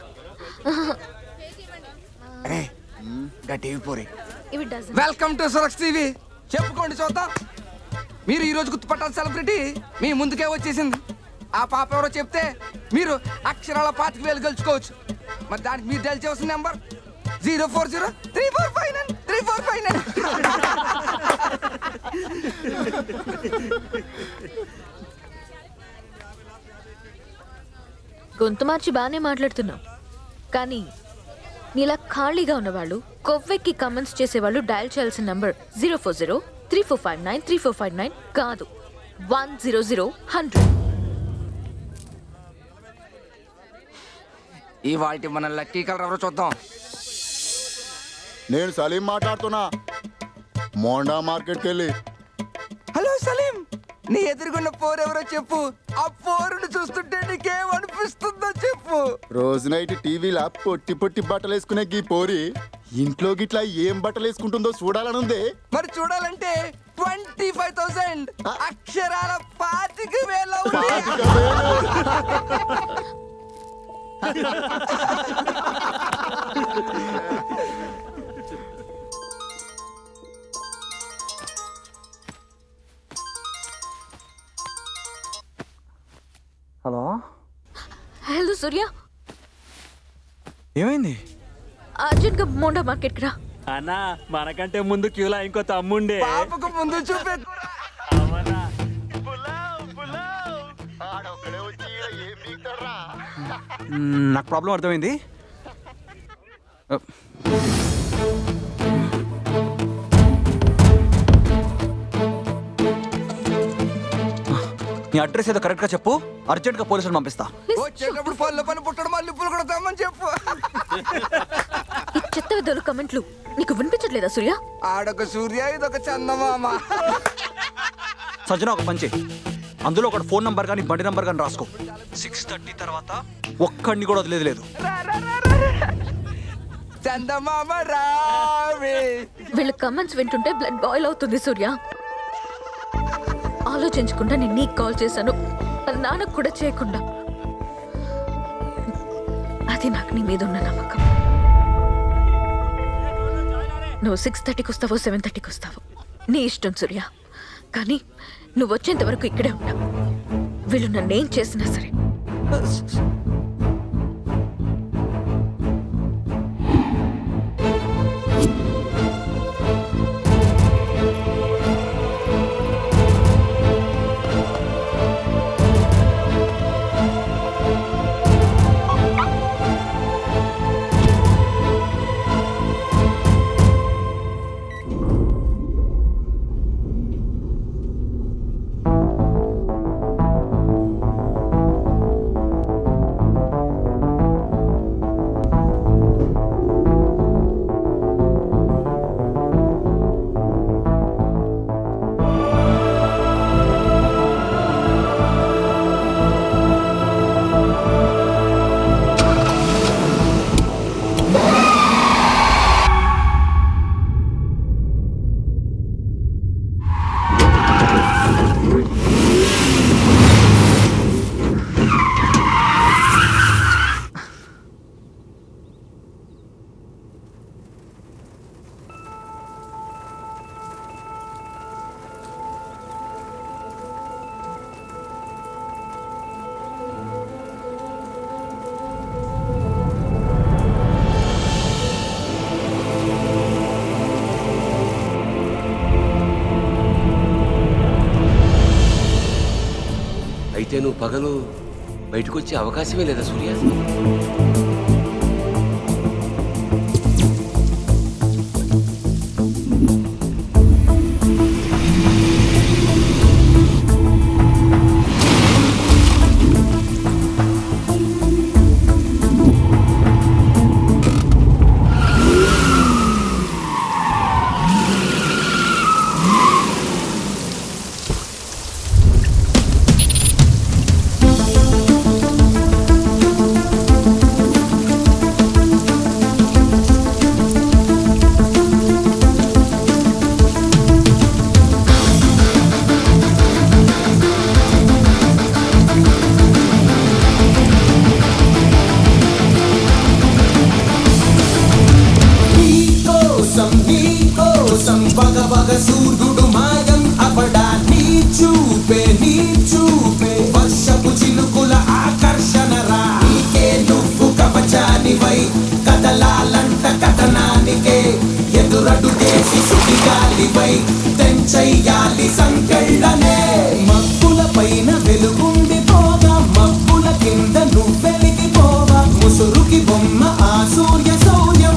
Speaker 23: టీవీ పోరే
Speaker 10: ఇవి dozen
Speaker 24: welcome to Suraksha TV చెప్పుకోండి చూద్దాం మీరు ఈ రోజు గుర్తుపట్టాలి సెలబ్రిటీ మీ ముందుకే వచ్చేసింది ఆ పాప ఎవరో చెప్తే మీరు అక్షరాల పాతిక వేలు గెలుచుకోవచ్చు మరి దానికి మీరు డెల్ చేయవలసిన number zero four zero three four five nine three four five nine
Speaker 10: గొంతు మార్చి బాగానే మాట్లాడుతున్నావు కానీ నీలా ఖాళీగా ఉన్నవాళ్ళు కొవ్వెక్కి కమెంట్స్ చేసేవాళ్ళు డయల్ చేయాల్సిన number zero four zero three four five nine three four five nine కాదు వన్ జీరో జీరో హండ్రెడ్
Speaker 24: ఇవాళ మన లక్కీ కలర్ ఎవరో చూద్దాం
Speaker 14: నేను సలీం మాట్లాడుతున్నా మోండా మార్కెట్కి వెళ్ళి
Speaker 24: హలో సలీం నీ ఎదురుగున్న పోరు ఎవరో చెప్పు ఆ పోరును చూస్తుంటే నీకేమనిపిస్తుందో చెప్పు
Speaker 14: రోజు నైట్ టీవీలో పొట్టి పొట్టి బట్టలు వేసుకునే గీ పోరి ఇంట్లో గిట్లా ఏం బట్టలు వేసుకుంటుందో చూడాలనుంది
Speaker 24: మరి చూడాలంటే ట్వంటీ ఫైవ్ థౌసండ్ అక్షరాల పాతిక వేల
Speaker 3: హలో
Speaker 10: హలో సూర్య
Speaker 3: ఏమైంది
Speaker 10: అర్జెంట్ గా మోండా మార్కెట్ రా
Speaker 16: అన్నా మనకంటే ముందు క్యూలా ఇంకో తమ్ముండే
Speaker 24: పాపకు ముందు చూపే
Speaker 3: మ్మ్, నాకు ప్రాబ్లం అర్థమైంది అ, నీ అడ్రస్ ఏదో కరెక్ట్గా చెప్పు అర్జెంట్గా పోలీసులు పంపిస్తా
Speaker 24: వచ్చేటప్పుడు పళ్ళు పని పుట్టడం మళ్ళీ ఇప్పుడు కూడా తెమ్మని చెప్పు
Speaker 10: ఈ చెత్త విధాలు కమెంట్లు నీకు వినిపించట్లేదా సూర్య
Speaker 24: ఆడొక సూర్య ఇదొక చందమామ
Speaker 3: సంజన ఒక పని చెయ్యి అందులో ఒక ఫోన్ నంబర్ కానీ బండి నంబర్ కానీ రాసుకో సిక్స్ థర్టీ తర్వాత ఒక్కడిని కూడా వదిలేదు లేదు
Speaker 24: చందమామ రావే
Speaker 10: వీళ్ళ కమెంట్స్ వింటుంటే బ్లడ్ బాయిల్ అవుతుంది సూర్య ఆలోచించకుండా నేను నీకు కాల్ చేశాను అది నాన్నకు కూడా చేయకుండా అది నాకు నీ మీద ఉన్న నమ్మకం నువ్వు సిక్స్ థర్టీకి వస్తావో సెవెన్ థర్టీకి వస్తావో నీ ఇష్టం సూర్య కానీ నువ్వు వచ్చేంత వరకు ఇక్కడే ఉన్నా వీళ్ళు నన్నేం చేసినా సరే
Speaker 19: అయితే నువ్వు పగలు బయటకు వచ్చే అవకాశమే లేదా సూర్య
Speaker 23: నీకోసం నీకోసం పగ పగ సూర్యుడు మాయం అవడా నీ చూపే నీ చూపే వర్షపు చినుకుల ఆకర్షణ రా నీకే నువ్వు కవచానివై కదలాలంట కథనానికే ఎదురడు చేసి సుడిగాలివై తెంచయ్యాలి సంకెళ్ళనే మబ్బుల పైన వెలుగుండి పోగా మబ్బుల కింద నువ్వెలిగిపోగా ముసురుకి బొమ్మ ఆ సూర్య సౌర్యం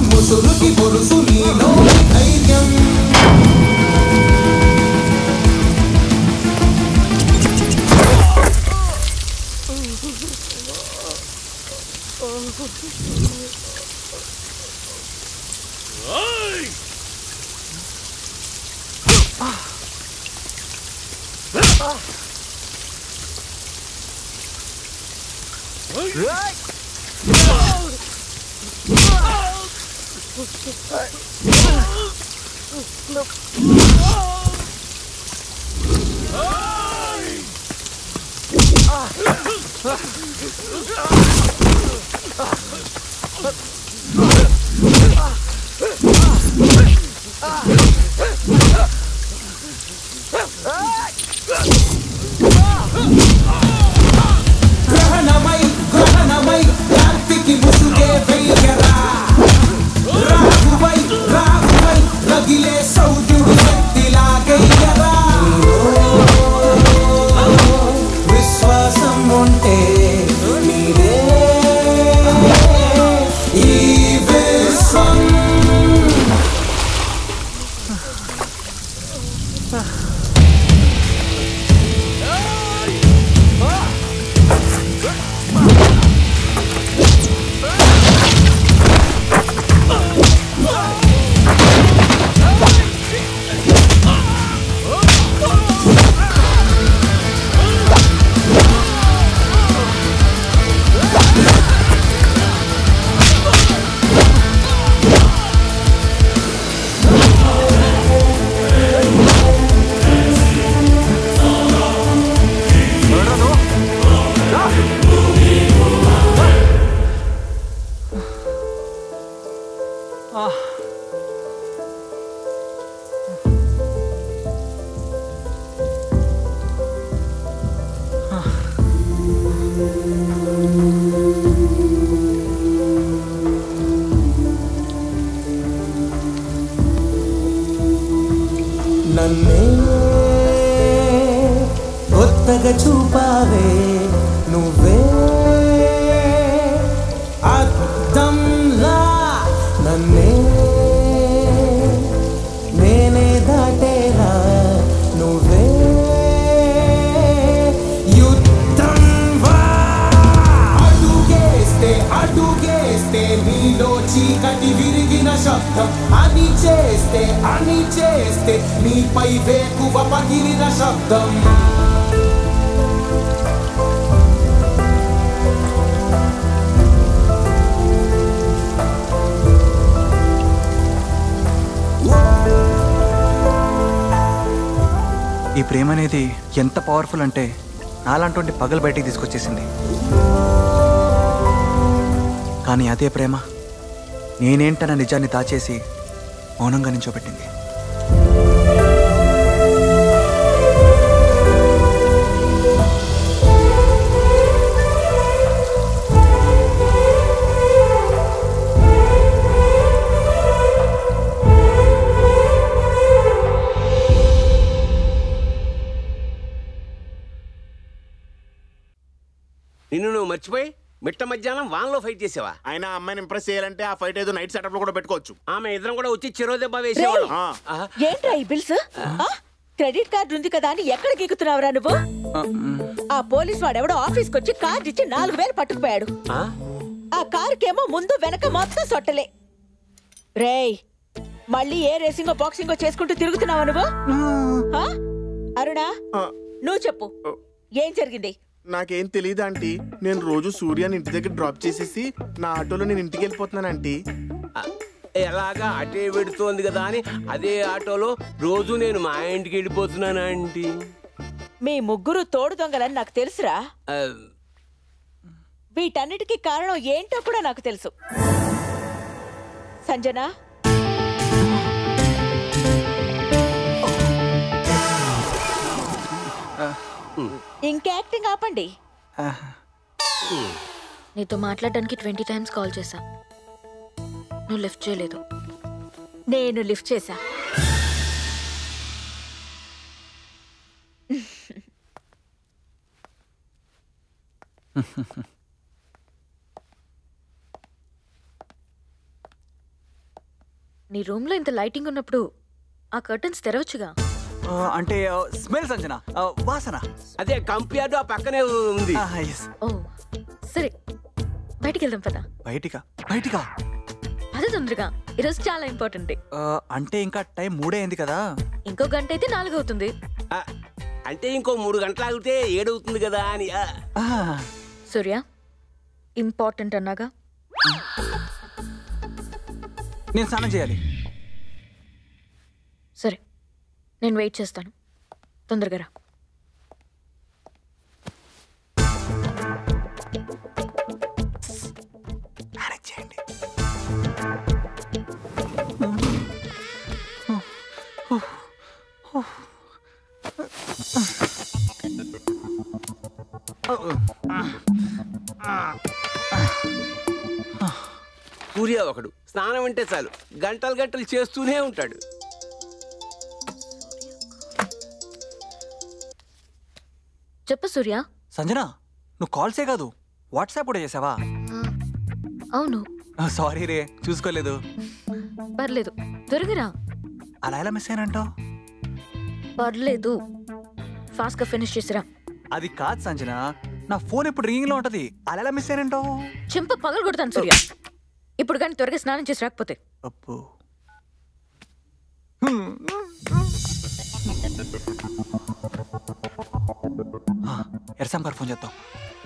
Speaker 23: గ్రహణమై గ్రహణమై కార్తికి ముసుగే వెయ్యరా రాహువై రాహువై రగిలే సౌర్యుడు శక్తిలాగయ్యరా విశ్వాసం ఉంటే నీదే ఈ విశ్వం నన్నే కొత్తగా చూపావే నువ్వే అద్దంలా నన్నే నేనే దాటేలా నువ్వే యుద్ధం వా అడుగేస్తే అడుగేస్తే నీలో చీకటి విరిగిన శబ్దం అని చేస్తే అని చేస్తే నీపై వేకువ పగిలిన శబ్దం
Speaker 3: ఈ ప్రేమ అనేది ఎంత పవర్ఫుల్ అంటే నాలాంటి పగలు బయటికి తీసుకొచ్చేసింది కానీ అదే ప్రేమ నేనేంటన్న నిజాన్ని దాచేసి మౌనంగా నించోబెట్టింది
Speaker 6: నిన్ను నువ్వు మర్చిపోయి మిట్ట మధ్యాహ్నం వాన్లో ఫైట్ చేసావా
Speaker 9: ఆయన ఆ అమ్మాయిని ఇంప్రెస్ చేయాలంటే ఆ ఫైట్ ఏదో నైట్ సెటప్ లో కూడా పెట్టుకోవచ్చు
Speaker 6: ఆమె ఇద్దరం కూడా వచ్చి చెరో దెబ్బ వేసేవాళ్ళం ఆ.
Speaker 10: ఏంట్రా ఈ బిల్స్ క్రెడిట్ కార్డు ఉంది కదా అని ఎక్కడ గీకుతున్నావురా నువ్వు ఆ పోలీస్ వాడెవడో ఆఫీస్కి వచ్చి కార్డు ఇచ్చి నాలుగు వేలు పట్టుకుపోయాడు
Speaker 6: ఆ?
Speaker 10: ఆ కారుకేమో ముందు వెనక మొత్తం సొట్టలే రేయ్ మళ్ళీ ఏ రేసింగో బాక్సింగో చేసుకుంటూ తిరుగుతున్నావా నువ్వు ఆ? అరుణా నువ్వు చెప్పు ఏం జరిగింది
Speaker 9: నాకేం తెలియదు ఆంటీ నేను రోజు సూర్యాని ఇంటి దగ్గర డ్రాప్ చేసేసి నా ఆటోలో నేను ఇంటికి వెళ్ళిపోతున్నాను ఆంటీ
Speaker 6: ఎలాగా అటే పెడుతోంది కదా అని అదే ఆటోలో రోజు నేను మా ఇంటికి వెళ్ళిపోతున్నాను ఆంటీ
Speaker 10: మీ ముగ్గురు తోడు దొంగలని నాకు తెలుసురా
Speaker 6: ఆ,
Speaker 10: వీటన్నిటికీ కారణం ఏంటో కూడా నాకు తెలుసు సంజన ఇంకా యాక్టింగ్ ఆపండి
Speaker 1: నీతో మాట్లాడడానికి ట్వంటీ టైమ్స్ కాల్ చేశా నువ్వు లిఫ్ట్ చేయలేదు
Speaker 10: నేను లిఫ్ట్ చేశా
Speaker 1: నీ రూమ్ లో ఇంత లైటింగ్ ఉన్నప్పుడు ఆ కర్టన్స్ తెరవచ్చుగా
Speaker 3: ఆ, అంటే స్మెల్ సంజన ఆ, వాసన
Speaker 6: అదే కంప్యూటర్ ఆ పక్కనే ఉంది
Speaker 1: ఓ సరే బయటికి వెళ్దాం పద
Speaker 3: బయటికా బయటికా
Speaker 1: పద తొందరగా ఈరోజు చాలా ఇంపార్టెంట్ డే
Speaker 3: ఆ, అంటే ఇంకా టైం మూడే అయింది కదా
Speaker 1: ఇంకో గంట అయితే నాలుగు అవుతుంది
Speaker 6: అంటే ఇంకో మూడు గంటలు ఆగితే ఏడవుతుంది కదా అని ఆ.
Speaker 1: సూర్య ఇంపార్టెంట్ అన్నాగా
Speaker 3: నేను స్నానం చేయాలి
Speaker 1: సరే నేను వెయిట్ చేస్తాను తొందరగా రా
Speaker 6: సూర్య ఒకడు స్నానం అంటే చాలు గంటలు గంటలు చేస్తూనే ఉంటాడు
Speaker 1: చెప్పు సూర్య
Speaker 3: సంజన నువ్వు కాల్సే కాదు వాట్సాప్ కూడా చేసావా
Speaker 1: అవును
Speaker 3: సారీ రే చూసుకోలేదు
Speaker 1: పర్లేదు త్వరగా రా
Speaker 3: అలా ఎలా మిస్ అయినంటావు
Speaker 1: పర్లేదు ఫాస్ట్గా ఫినిష్ చేసిరా
Speaker 3: అది కాదు సంజన నా ఫోన్ ఇప్పుడు రింగింగ్ లో ఉంటది అలా ఎలా మిస్ అయినంటావు
Speaker 1: చెంప పగలు కొడతాను సూర్య ఇప్పుడు కానీ త్వరగా స్నానం చేసి రాకపోతే
Speaker 3: అప్పు ఎర్సాం గారు ఫోన్ చేద్దాం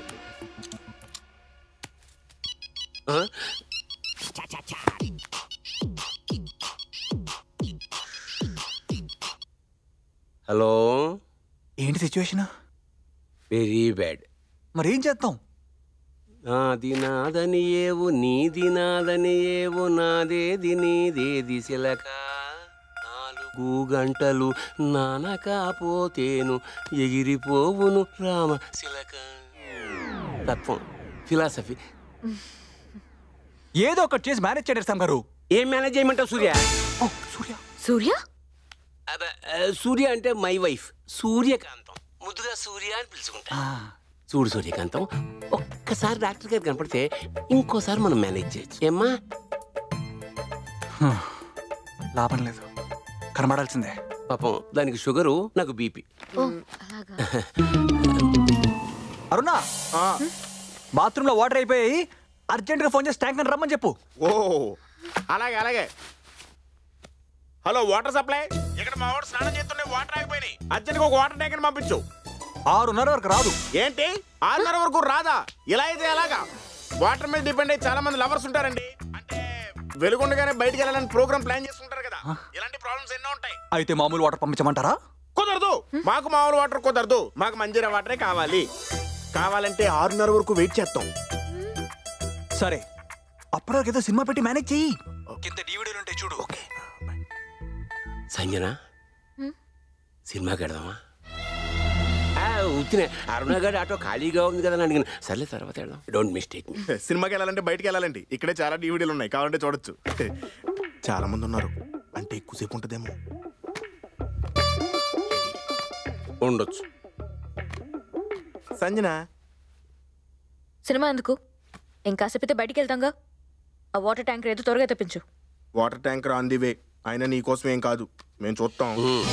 Speaker 6: హలో
Speaker 3: ఏంటి సిచ్యువేషన్
Speaker 6: వెరీ బ్యాడ్
Speaker 3: మరేం చేద్దాం
Speaker 6: నాది నాదని ఏవు నీది నాదని ఏవు నాదేది నీదేది శిలక నాలుగు గంటలు నానకపోతేను ఎగిరిపోవును రామ శిలక తత్వం ఫిలాసఫీ
Speaker 3: ఏదో ఒకటి చేసి మేనేజ్ చేయండి ఎర్సాం గారు
Speaker 6: ఏం మేనేజ్ చేయమంటావు సూర్య
Speaker 3: సూర్య
Speaker 1: సూర్య
Speaker 6: అబ్బ, ఆ, సూర్య అంటే మై వైఫ్ సూర్యకాంతం ముద్దుగా సూర్య అని పిలుచుకుంటా చూడు సూర్యకాంతం ఒక్కసారి డాక్టర్ గారు కనపడితే ఇంకోసారి మనం మేనేజ్ చేయొచ్చు ఏమ్మా
Speaker 3: లాభం లేదు కనబడాల్సిందే
Speaker 6: పాపం దానికి షుగరు నాకు బీపీ
Speaker 1: ఓ అలాగా
Speaker 3: అరుణా బాత్రూమ్ లో వాటర్ అయిపోయి అర్జెంట్ గా ఫోన్ చేసి ట్యాంక్ అని రమ్మని చెప్పు
Speaker 9: ఓ అలాగే అలాగే హలో వాటర్ సప్లై ఇక్కడ మా వాడు స్నానం చేస్తుంటే వాటర్ ఆగిపోయినాయి అర్జెంట్గా ఒక వాటర్ ట్యాంక్ పంపించు
Speaker 3: ఆరున్నర వరకు రాదు
Speaker 9: ఏంటి ఆరున్నర వరకు రాదా ఇలా అయితే ఎలాగా వాటర్ మీద డిపెండ్ అయ్యి చాలా మంది లవర్స్ ఉంటారండి అంటే వెలుగుండగానే బయటికి వెళ్ళాలని ప్రోగ్రామ్ ప్లాన్ చేసుకుంటారు కదా ఇలాంటి ప్రాబ్లమ్స్ ఎన్నో ఉంటాయి
Speaker 3: అయితే మామూలు వాటర్ పంపించమంటారా
Speaker 9: కుదరదు మాకు మామూలు వాటర్ కుదరదు మాకు మంజీరా వాటరే కావాలి కావాలంటే ఆరున్నర వరకు వెయిట్ చేస్తాం
Speaker 3: సరే అప్పటివరకు ఏదో సినిమా పెట్టి మేనేజ్ చెయ్యి కింద డివిడీలు ఉంటాయి చూడు ఓకే
Speaker 6: సంజన సినిమాకి వెళదామా ఆ, ఉత్తినే అరుణ గారి ఆటో ఖాళీగా ఉంది కదా అని అడిగిన సర్లే తర్వాత వెళ్దాం డోంట్ మిస్టేక్ మీ
Speaker 9: సినిమాకి వెళ్ళాలంటే బయటికి వెళ్ళాలండి ఇక్కడే చాలా డివిడీలు ఉన్నాయి కావాలంటే చూడొచ్చు చాలా మంది ఉన్నారు అంటే ఎక్కువసేపు ఉంటుందేమో
Speaker 6: ఉండొచ్చు
Speaker 9: సంజన
Speaker 1: సినిమా ఎందుకు ఇంకాసేపితే బయటికి వెళ్తాంగా ఆ వాటర్ ట్యాంకర్ ఏదో త్వరగా తెప్పించు
Speaker 9: water tanker on the way అయినా నీకోసం ఏం కాదు మేము చూస్తాం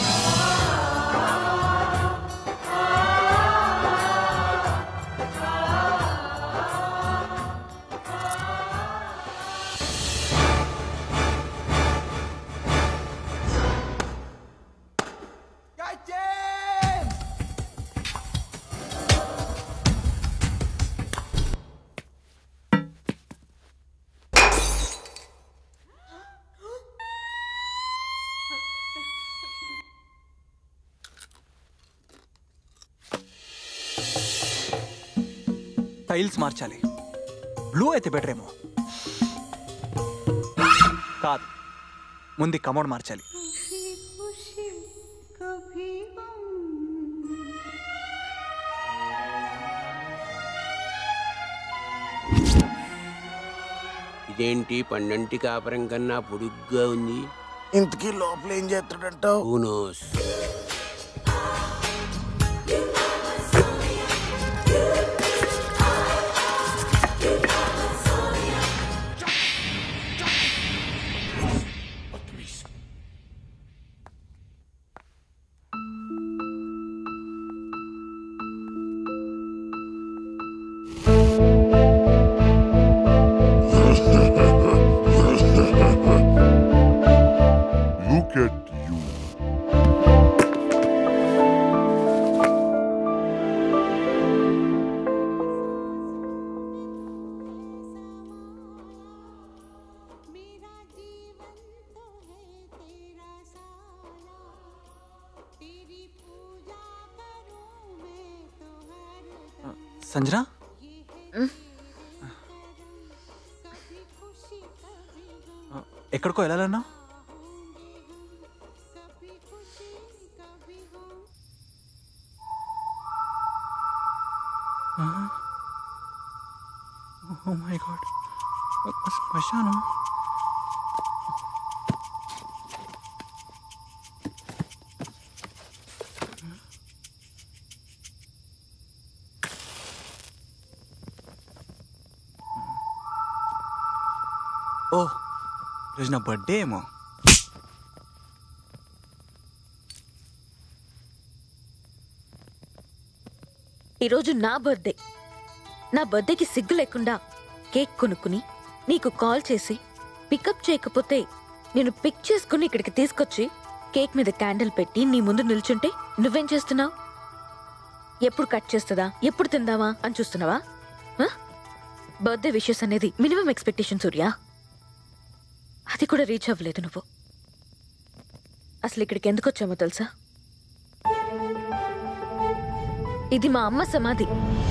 Speaker 3: టైల్స్ మార్చాలి బ్లూ అయితే బెటర్ ఏమో కాదు ముందు కమౌండ్ మార్చాలి
Speaker 6: ఇదేంటి పన్నెంటి కాపురం కన్నా పొడుగ్గా ఉంది
Speaker 9: ఇంతకీ లోపల ఏం చేస్తాడంటావు
Speaker 6: ఊనోస్
Speaker 4: Look at you.
Speaker 3: సంజన ఎక్కడికో వెళ్ళాలన్నా ఓ మై గాడ్ శ్మశానం ఓ ఈరోజు నా బర్త్డే ఏమో
Speaker 1: ఈరోజు నా బర్త్డే నా బర్త్డేకి సిగ్గు లేకుండా కేక్ కొనుక్కుని నీకు కాల్ చేసి పికప్ చేయకపోతే నేను పిక్ చేసుకుని ఇక్కడికి తీసుకొచ్చి కేక్ మీద క్యాండిల్ పెట్టి నీ ముందు నిల్చుంటే నువ్వేం చేస్తున్నావు ఎప్పుడు కట్ చేస్తుందా ఎప్పుడు తిందామా అని చూస్తున్నావా బర్త్డే విషెస్ అనేది మినిమం ఎక్స్పెక్టేషన్ సూర్య అది కూడా రీచ్ అవ్వలేదు నువ్వు అసలు ఇక్కడికి ఎందుకు వచ్చామో తెలుసా ఇది మా అమ్మ సమాధి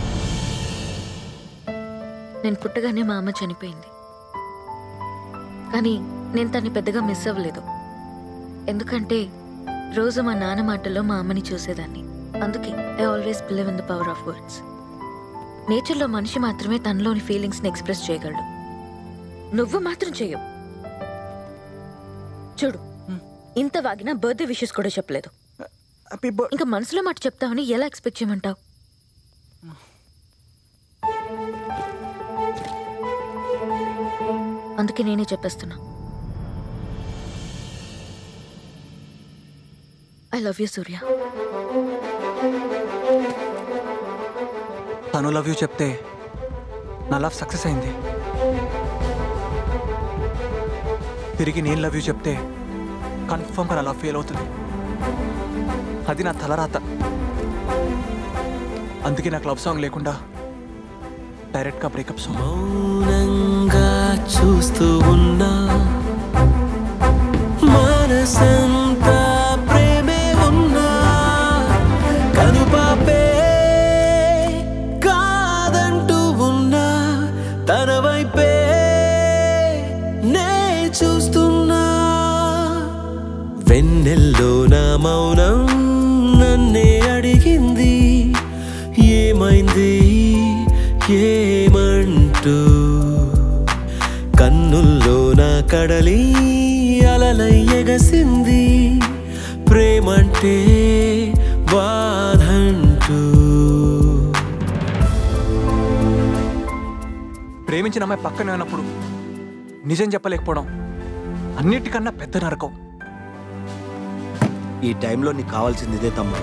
Speaker 1: నేను పుట్టగానే మా అమ్మ చనిపోయింది కానీ నేను తన్ని పెద్దగా మిస్ అవ్వలేదు ఎందుకంటే రోజు మా నాన్న మాటల్లో మా అమ్మని చూసేదాన్ని అందుకే I always believe in the power of words నేచర్లో మనిషి మాత్రమే తనలోని ఫీలింగ్స్ని ఎక్స్ప్రెస్ చేయగలడు నువ్వు మాత్రం చేయవు చూడు ఇంత వాగినా బర్త్డే విషెస్ కూడా చెప్పలేదు ఇంకా మనసులో మాట చెప్తావని ఎలా ఎక్స్పెక్ట్ చేయమంటావు అందుకే నేనే చెప్పేస్తున్నా ఐ లవ్ యూ సూర్య
Speaker 3: తను లవ్ యూ చెప్తే నా లవ్ సక్సెస్ అయింది తిరిగి నేను లవ్ యూ చెప్తే కన్ఫర్మ్గా నా లవ్ ఫెయిల్ అవుతుంది అది నా తలరాత అందుకే నాకు లవ్ సాంగ్ లేకుండా డైరెక్ట్గా బ్రేకప్ సాంగ్
Speaker 17: మౌనంగా చూస్తూ ఉన్నా మనసంతా ప్రేమే ఉన్నా కనుపాపే కాదంటూ ఉన్నా తన వైపే నే చూస్తున్నా వెన్నెల్లో నా మౌనం నన్నే అడిగింది ఏమైంది ఏమంటూ కన్నుల్లో నా కడలి అలలై ఎగసింది ప్రేమంటే బాధంటూ
Speaker 3: ప్రేమించిన అమ్మాయి పక్కనే ఉన్నప్పుడు నిజం చెప్పలేకపోవడం అన్నిటికన్నా పెద్ద నరకం
Speaker 15: ఈ టైంలో నీకు కావాల్సింది ఇదే తమ్ముడు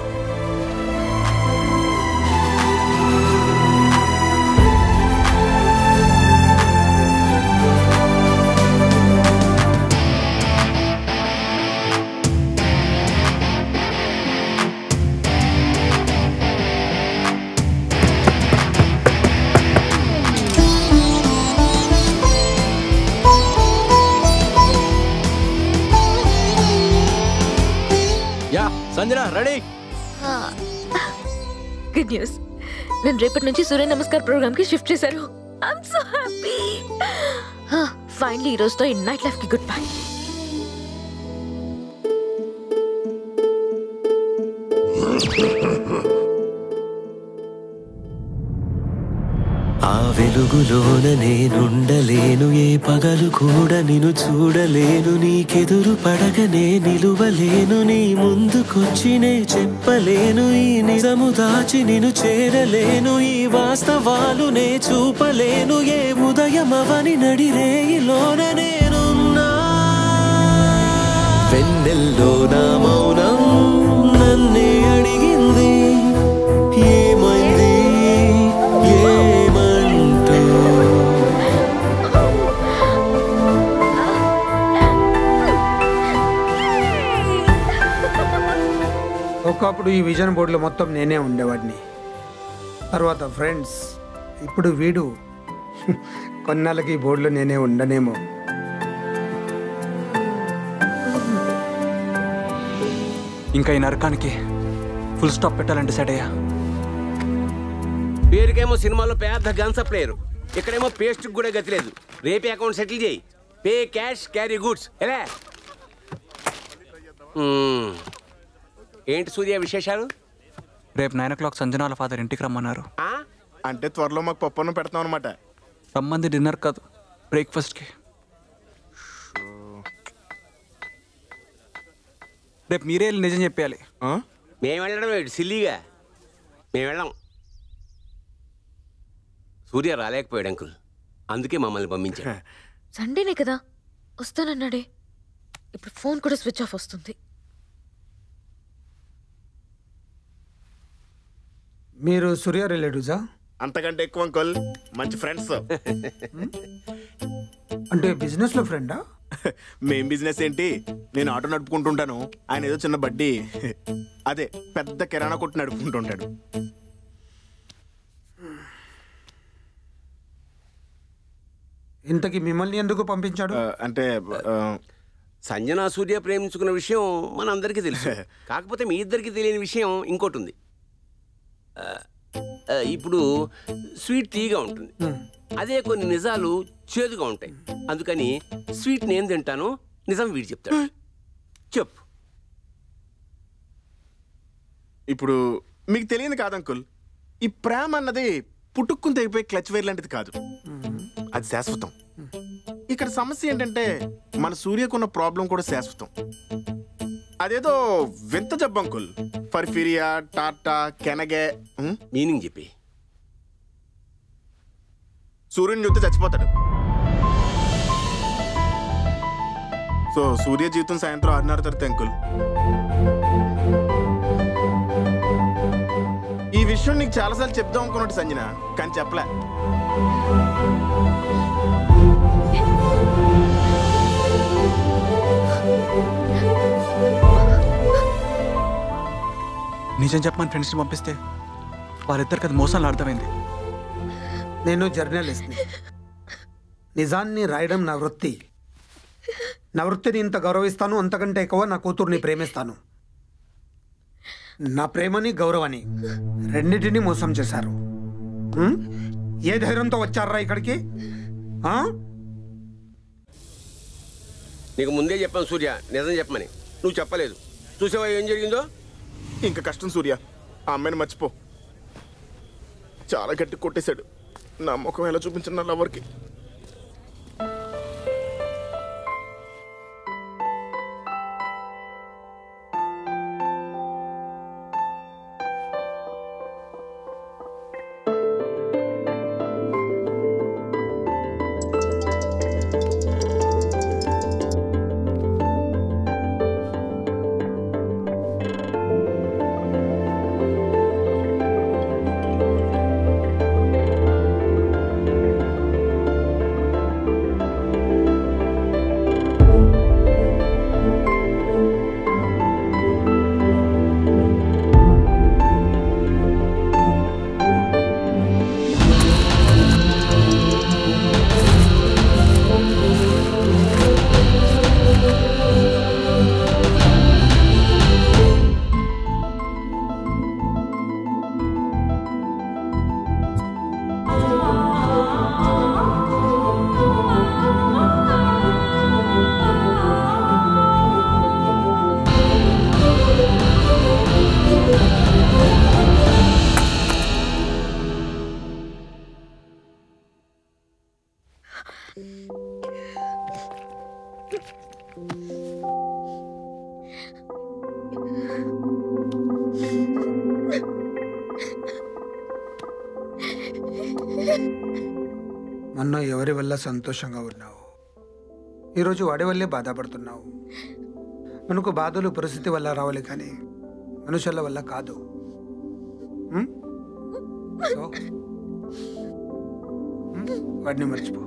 Speaker 8: yeah Sanjana ready
Speaker 1: good news నేను రేపటి నుంచి సూర్య నమస్కార్ ప్రోగ్రామ్ కి షిఫ్ట్ చేశారు ఐఎమ్ సో హ్యాపీ ఫైనలీ ఈ రోజుతో ఈ నైట్ లైఫ్ కి గుడ్ బై
Speaker 17: ఆ వెలుగులోన నేనుండలేను ఏ పగలు కూడా నిన్ను చూడలేను నీకెదురు పడగనే నిలువలేను నీ ముందుకొచ్చి నే చెప్పలేను ఈ నిజము దాచి నిన్ను చేరలేను ఈ వాస్తవాలు నే చూపలేను ఏ ఉదయమవని నడిరేయిలోన నేనున్నా వెన్నెల్లో నా మౌనం నన్నే అడిగింది ఏమైంది ఏమంటూ
Speaker 4: ఒకప్పుడు ఈ విజన్ బోర్డులో మొత్తం నేనే ఉండేవాడిని తర్వాత ఫ్రెండ్స్ ఇప్పుడు వీడు కొన్నాళ్ళకి ఈ బోర్డులో నేనే ఉండనేమో
Speaker 3: ఇంకా ఈ నరకానికి ఫుల్ స్టాప్ పెట్టాలని డిసైడ్ అయ్యా
Speaker 6: పేరుకేమో సినిమాలో పెద్ద గన్ సప్లయర్ ఇక్కడేమో పేస్ట్ కూడా గతి లేదు రేపే అకౌంట్ సెటిల్ చేయి పే క్యాష్ క్యారీ గుడ్స్ ఎలా మ్మ్. ఏంటి సూర్య విశేషాలు
Speaker 3: రేపు నైన్ ఓ క్లాక్ సంజనాల ఫాదర్ ఇంటికి రమ్మన్నారు
Speaker 9: అంటే త్వరలో మాకు పప్పును పెడతాం అనమాట
Speaker 3: రమ్మంది డిన్నర్ కాదు బ్రేక్ఫాస్ట్కి రేపు మీరే వెళ్ళి నిజం చెప్పేయాలి
Speaker 6: మేము వెళ్ళడం ఏంటి సిల్లీగా మేము వెళ్ళాం సూర్య రాలేకపోయాడు అంకుల్ అందుకే మమ్మల్ని పంపించాడు
Speaker 1: సండేనే కదా వస్తానన్నాడే ఇప్పుడు ఫోన్ కూడా స్విచ్ ఆఫ్ వస్తుంది
Speaker 4: మీరు సూర్య రిలేటివ్సా
Speaker 9: అంతకంటే ఎక్కువ అంకుల్ మంచి ఫ్రెండ్స్
Speaker 4: అంటే బిజినెస్లో ఫ్రెండా
Speaker 9: మేం బిజినెస్ ఏంటి నేను ఆటో నడుపుకుంటుంటాను ఆయన ఏదో చిన్న బడ్డీ అదే పెద్ద కిరాణా కొట్టు నడుపుకుంటుంటాడు
Speaker 4: ఇంతకి మిమ్మల్ని ఎందుకు పంపించాడు
Speaker 9: అంటే
Speaker 6: సంజన సూర్య ప్రేమించుకున్న విషయం మన అందరికీ తెలుసు కాకపోతే మీ ఇద్దరికి తెలియని విషయం ఇంకోటి ఉంది ఆ, ఆ, ఇప్పుడు స్వీట్ తీగా ఉంటుంది అదే కొన్ని నిజాలు చేదుగా ఉంటాయి అందుకని స్వీట్ నేను తింటాను నిజం వీడు చెప్తాడు చెప్పు
Speaker 9: ఇప్పుడు మీకు తెలియదు కాదు అంకుల్ ఈ ప్రేమ అన్నది పుట్టుక్కుని తెగిపోయి క్లచ్ వైర్ లాంటిది కాదు అది శాశ్వతం ఇక్కడ సమస్య ఏంటంటే మన సూర్యకున్న ప్రాబ్లం కూడా శాశ్వతం అదేదో వింత జబ్బు అంకుల్ ఫర్ఫిరియా టాటా కెనగే
Speaker 6: మీనింగ్ చెప్పి
Speaker 9: సూర్యుని చూస్తే చచ్చిపోతాడు సో సూర్య జీవితం సాయంత్రం ఆరున్నర తరగతి అంకుల్ ఈ విషయం నీకు చాలాసార్లు చెప్దాం అనుకున్నట్టు సంజన కానీ చెప్పలే
Speaker 3: నిజం చెప్పమని ఫ్రెండ్స్ని పంపిస్తే వాళ్ళిద్దరికి అది మోసంలో అర్థమైంది
Speaker 4: నేను జర్నలిస్ట్ని నిజాన్ని రాయడం నా వృత్తి నా వృత్తిని ఇంత గౌరవిస్తాను అంతకంటే ఎక్కువ నా కూతుర్ని ప్రేమిస్తాను నా ప్రేమని గౌరవాన్ని రెండింటినీ మోసం చేశారు ఉం? ఏ ధైర్యంతో వచ్చారా ఇక్కడికి ఆ?
Speaker 6: నీకు ముందే చెప్పాను సూర్య నిజం చెప్పమని నువ్వు చెప్పలేదు చూసావా ఏం జరిగిందో
Speaker 9: ఇంకా కష్టం సూర్య ఆ అమ్మాయిని మర్చిపో చాలా గట్టి కొట్టేశాడు నా ముఖం ఎలా చూపించిన నా లవర్కి
Speaker 4: మొన్న ఎవరి వల్ల సంతోషంగా ఉన్నావు ఈరోజు వాడి వల్లే బాధపడుతున్నావు మనకు బాధలు పరిస్థితి వల్ల రావాలి కానీ మనుషుల వల్ల కాదు ఉం? సో, ఉం? వాడిని మర్చిపో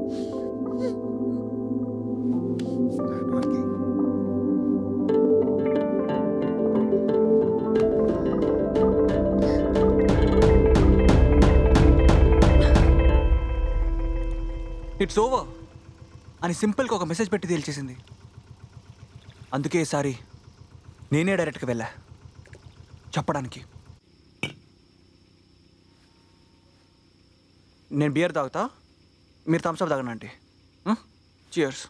Speaker 3: ఇట్స్ ఓవర్ అని సింపుల్గా ఒక మెసేజ్ పెట్టి తేల్చేసింది అందుకే ఈసారి నేనే డైరెక్ట్గా వెళ్ళా చెప్పడానికి నేను బియర్ తాగుతా మీరు థమ్స్అప్ తాగండి ఆంటీ చియర్స్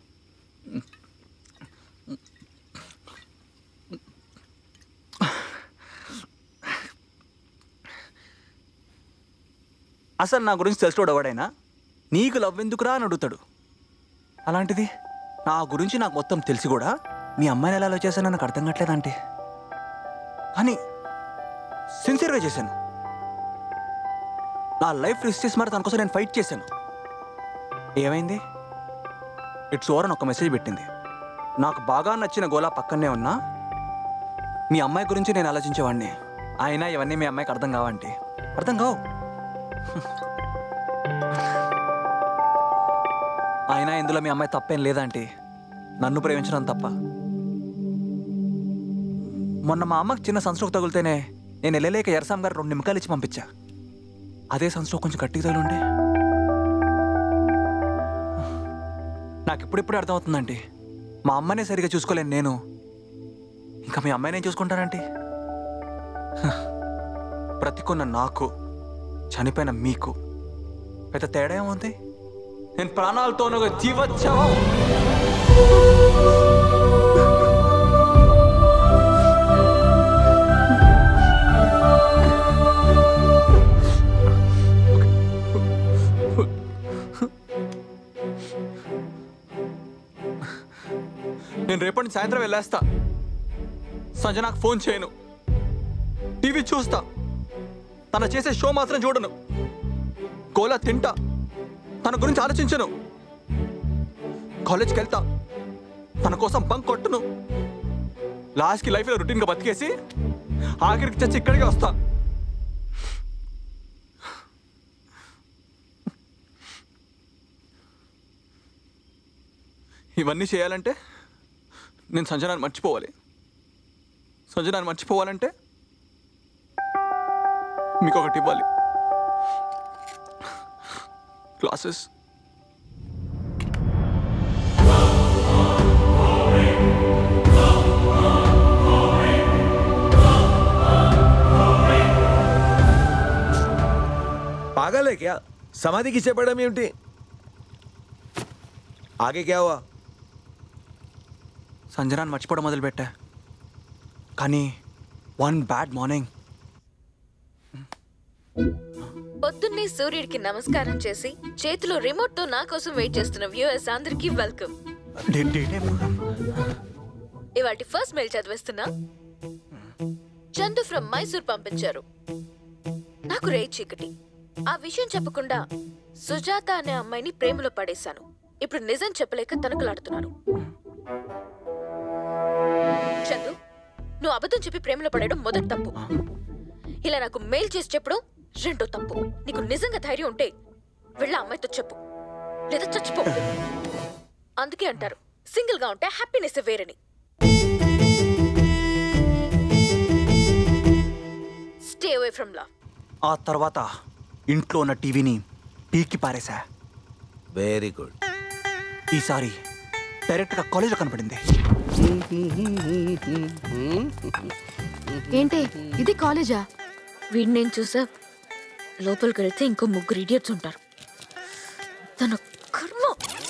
Speaker 3: అసలు నా గురించి తెలిసినోడు ఎవడైనా నీకు లవ్ ఎందుకురా అని అడుగుతాడు అలాంటిది నా గురించి నాకు మొత్తం తెలిసి కూడా మీ అమ్మాయిని ఎలా లవ్ చేశానో నాకు అర్థం కావట్లేదు ఆంటీ కానీ సిన్సియర్గా చేశాను నా లైఫ్ రిస్క్ చేసి మరి తన కోసం నేను ఫైట్ చేశాను ఏమైంది ఇట్స్ ఓవర్ అని ఒక మెసేజ్ పెట్టింది నాకు బాగా నచ్చిన గోలా పక్కనే ఉన్నా మీ అమ్మాయి గురించి నేను ఆలోచించేవాడిని అయినా ఇవన్నీ మీ అమ్మాయికి అర్థం కావంటే అర్థం కావు అయినా ఇందులో మీ అమ్మాయి తప్పేం లేదంటే నన్ను ప్రేమించడం తప్ప మొన్న మా అమ్మకి చిన్న సంస్ట్రోక్ తగిలితేనే నేను వెళ్ళలేక ఎరసాం గారు రెండు నిమ్మకాయలు ఇచ్చి పంపించా అదే సంస్ట్రోక్ కొంచెం గట్టిగా తగిలిండే నాకు ఇప్పుడిప్పుడే అర్థమవుతుందండి మా అమ్మనే సరిగా చూసుకోలేను నేను ఇంకా మీ అమ్మాయిని ఏం చూసుకుంటానంటే బ్రతికున్న నాకు చనిపోయిన మీకు పెద్ద తేడా ఏముంది నేను ప్రాణాలతో ఒక జీవోత్సవం నేను రేపటి నుంచి సాయంత్రం వెళ్ళేస్తా సంజయ్ నాకు ఫోన్ చేయను టీవీ చూస్తా తన చేసే షో మాత్రం చూడను కోలా తింటా తన గురించి ఆలోచించను కాలేజ్కి వెళ్తా తన కోసం బంక్ కొట్టును లాస్ట్కి లైఫ్లో రొటీన్గా బతికేసి ఆఖరికి చచ్చి ఇక్కడికి వస్తా ఇవన్నీ చేయాలంటే నేను సంజనాన్ని మర్చిపోవాలి సంజనాన్ని మర్చిపోవాలంటే మీకు ఒకటి ఇవ్వాలి క్లాసెస్
Speaker 11: पागल है क्या समाधि किसे पड़ा म्यूटी आगे क्या हुआ
Speaker 3: సంజనాన్ని మర్చిపోవడం మొదలుపెట్టా కానీ వన్ బ్యాడ్ మార్నింగ్
Speaker 10: పొద్దున్నే సూర్యుడికి నమస్కారం చేసి చేతిలో రిమోట్ తో నా కోసం వెయిట్ చేస్తున్న వ్యూయర్స్ అందరికీ వెల్కమ్ ఇవాటి ఫస్ట్ మెయిల్ చదివేస్తున్నా చందు ఫ్రమ్ మైసూర్ పంపించారు నాకు రే చీకటి ఆ విషయం చెప్పకుండా సుజాత అనే అమ్మాయిని ప్రేమలో పడేశాను ఇప్పుడు నిజం చెప్పలేక తనకలాడుతున్నాను చందు నువ్వు అబద్ధం చెప్పి ప్రేమలో పడడం మొదటి తప్పు ఇలా నాకు మెయిల్ చేసి చెప్పడం రెండో తప్పు నీకు నిజంగా ధైర్యం ఉంటే వెళ్ళ అమ్మాయితో చెప్పు లేదా చచ్చిపో అందుకే అంటారు సింగిల్ గా ఉంటే హ్యాపీనెస్ వేరని స్టే అవే ఫ్రమ్ లవ్
Speaker 3: ఆ తర్వాత ఇంట్లో ఉన్న టీవీని పీకి పారేశా
Speaker 11: వెరీ గుడ్
Speaker 3: ఈసారి డైరెక్ట్గా కాలేజ్లో కనపడింది
Speaker 10: ఏంటి ఇది కాలేజా వీడిని నేను చూసా లోపలికి వెళ్తే ఇంకో ముగ్గురు ఇడియట్స్ ఉంటారు తన కర్మ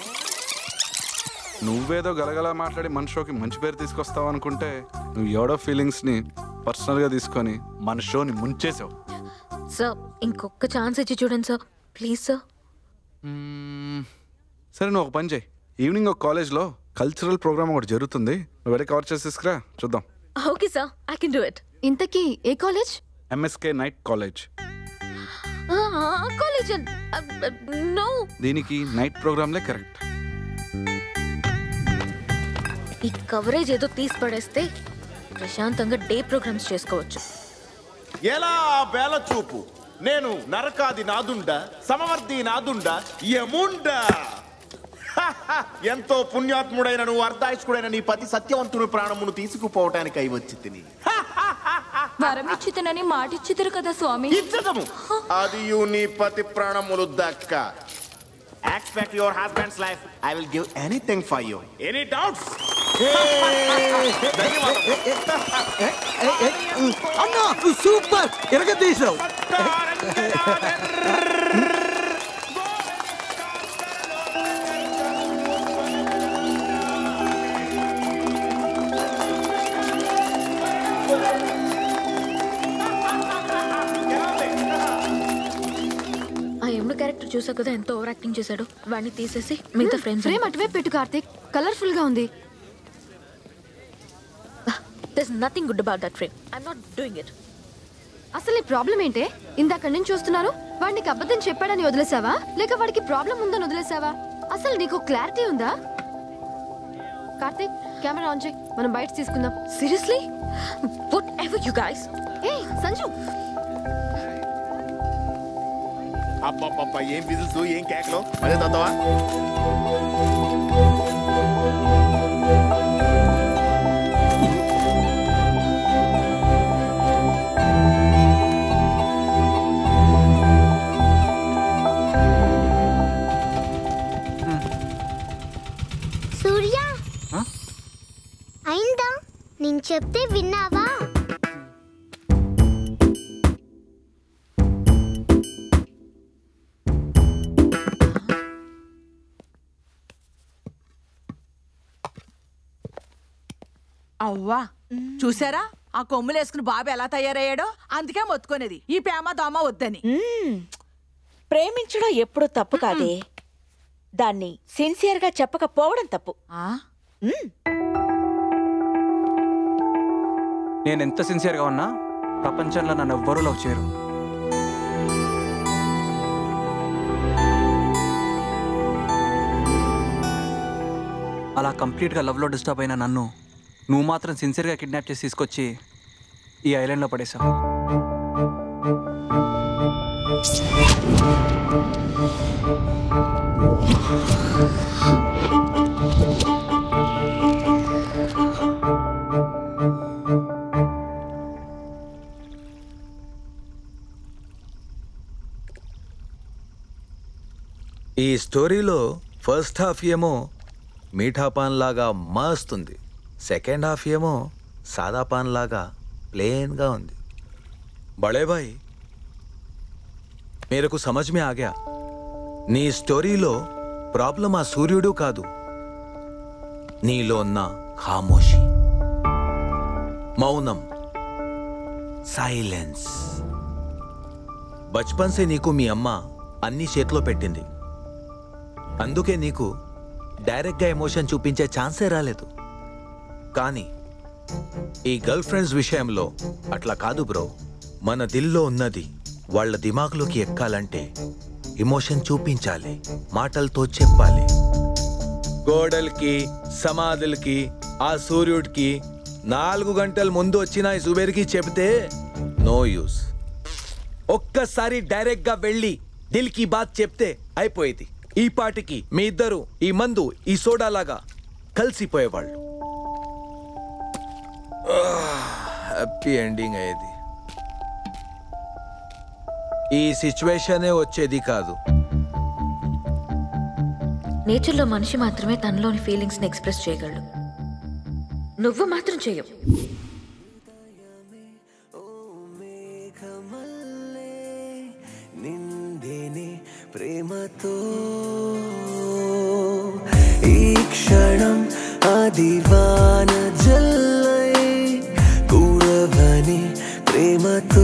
Speaker 7: నువ్వేదో గలగల మాట్లాడి మన షోకి మంచి పేరు తీసుకొస్తావు అనుకుంటే నువ్వు ఎవడో ఫీలింగ్స్ని పర్సనల్గా తీసుకొని మన షోని ముంచేసావు
Speaker 10: సార్ ఇంకొక ఛాన్స్ ఇచ్చి చూడండి సార్ ప్లీజ్ సార్
Speaker 7: సరే నువ్వు ఒక పని చేయి ఈవినింగ్ ఒక కాలేజ్లో కల్చరల్ ప్రోగ్రామ్ ఒకటి జరుగుతుంది నువ్వు వెళ్ళి కవర్ చేసి తీసుకురా చూద్దాం
Speaker 10: okay sir I can do it ఇంతకీ ఏ college
Speaker 7: MSK night college
Speaker 10: college no
Speaker 7: దీనికి నైట్ ప్రోగ్రామ్లే కరెక్ట్
Speaker 10: ఈ కవరేజ్ ఏదో తీసి పడేస్తే ప్రశాంతంగా డే ప్రోగ్రామ్స్ చేసుకోవచ్చు
Speaker 9: ఎలా బేల చూపు నేను నరకాది నాదుండా సమవర్తి నాదుండా యముండా హహ! ఎంతో పుణ్యాత్ముడైన నువ్వు అర్ధాయుష్కుడైన నీ పతి సత్యవంతుని ప్రాణమును తీసుకుపోవటానికై వచ్చి తిని
Speaker 12: వరమిచ్చితనని మాటిచ్చితురు కదా స్వామి
Speaker 9: ఇచ్చదము అది నీ పతి ప్రాణములు దక్క expect your husband's life I will give anything for you any doubts
Speaker 11: అన్నా సూపర్ ఎరగదీసావు
Speaker 1: చూసా కదా ఎంత ఓవర్ యాక్టింగ్ చేశాడు వాడిని తీసేసి మిగతా ఫ్రెండ్స్
Speaker 13: ఫ్రేమ్ అటువైపు పెట్టు కార్తీక్ కలర్ఫుల్ గా ఉంది
Speaker 1: this nothing good about that frame I'm not doing it
Speaker 13: అసలు ఈ ప్రాబ్లం ఏంటే ఇందాక నుంచి చూస్తున్నారు వాడికి అబద్ధం చెప్పాడని వదిలేసావా లేక వాడికి ప్రాబ్లం ఉందని వదిలేసావా అసలు నీకు క్లారిటీ ఉందా కార్తీక్ కెమెరా ఆన్ చేయి మనం బయట తీసుకుందాం
Speaker 1: seriously whatever you guys
Speaker 13: ఏ సంజు
Speaker 9: అబ్బబ్బబ్బా ఏం విజిల్స్ ఏం కేకలు అదే తాతవా
Speaker 18: సూర్య అయిందా నేను చెప్తే విన్నావా
Speaker 20: అవ్వా చూసారా ఆ కొమ్ములు వేసుకుని బాబు ఎలా తయారయ్యాడో అందుకే మొత్తుకునేది ఈ ప్రేమ దోమ వద్దని
Speaker 22: ప్రేమించడం ఎప్పుడు తప్పు కాదే దాన్ని సిన్సియర్గా చెప్పకపోవడం తప్పు మ్మ్.
Speaker 3: నేను ఎంత సిన్సియర్గా ఉన్నా ప్రపంచంలో నన్ను ఎవ్వరూ లవ్ చేయరు అలా కంప్లీట్గా లవ్లో డిస్టర్బ్ అయిన నన్ను నువ్వు మాత్రం సిన్సియర్గా కిడ్నాప్ చేసి తీసుకొచ్చి ఈ ఐలాండ్లో పడేశావు
Speaker 11: ఈ స్టోరీలో ఫస్ట్ హాఫ్ ఏమో మీఠా పాన్ లాగా మస్తుంది సెకండ్ హాఫ్ ఏమో సాదా పాన్ లాగా ప్లేన్గా ఉంది బడే భాయ్ మేరకు సమజ్ మే ఆగా నీ స్టోరీలో ప్రాబ్లం ఆ సూర్యుడు కాదు నీలో ఉన్న ఖామోషి మౌనం సైలెన్స్ బచ్పన్ సే నీకు మీ అమ్మ అన్ని చేతిలో పెట్టింది అందుకే నీకు డైరెక్ట్గా ఎమోషన్ చూపించే ఛాన్సే రాలేదు కానీ ఈ గర్ల్ ఫ్రెండ్స్ విషయంలో అట్లా కాదు బ్రో మన దిల్లో ఉన్నది వాళ్ళ దిమాగ్లోకి ఎక్కాలంటే ఎమోషన్ చూపించాలి మాటలతో చెప్పాలి గోడలకి సమాధులకి ఆ సూర్యుడికి నాలుగు గంటల ముందు వచ్చిన ఈ జుబేర్కి చెబితే నో యూస్ ఒక్కసారి డైరెక్ట్ గా వెళ్ళి దిల్ కి బాత్ చెప్తే అయిపోయేది ఈ పాటికి మీ ఇద్దరు ఈ మందు ఈ సోడా లాగా కలిసిపోయేవాళ్ళు హ్యాపీ ఎండింగ్ అయ్యేది ఈ సిచ్యువేషనే వచ్చేది కాదు
Speaker 1: నేచర్లో మనిషి మాత్రమే తనలోని ఫీలింగ్స్ని ఎక్స్ప్రెస్ చేయగలడు నువ్వు మాత్రం చేయవు
Speaker 17: నిండేనే ప్రేమతో ఈ క్షణం ఆదివాన జల్లై కూడవని ప్రేమతో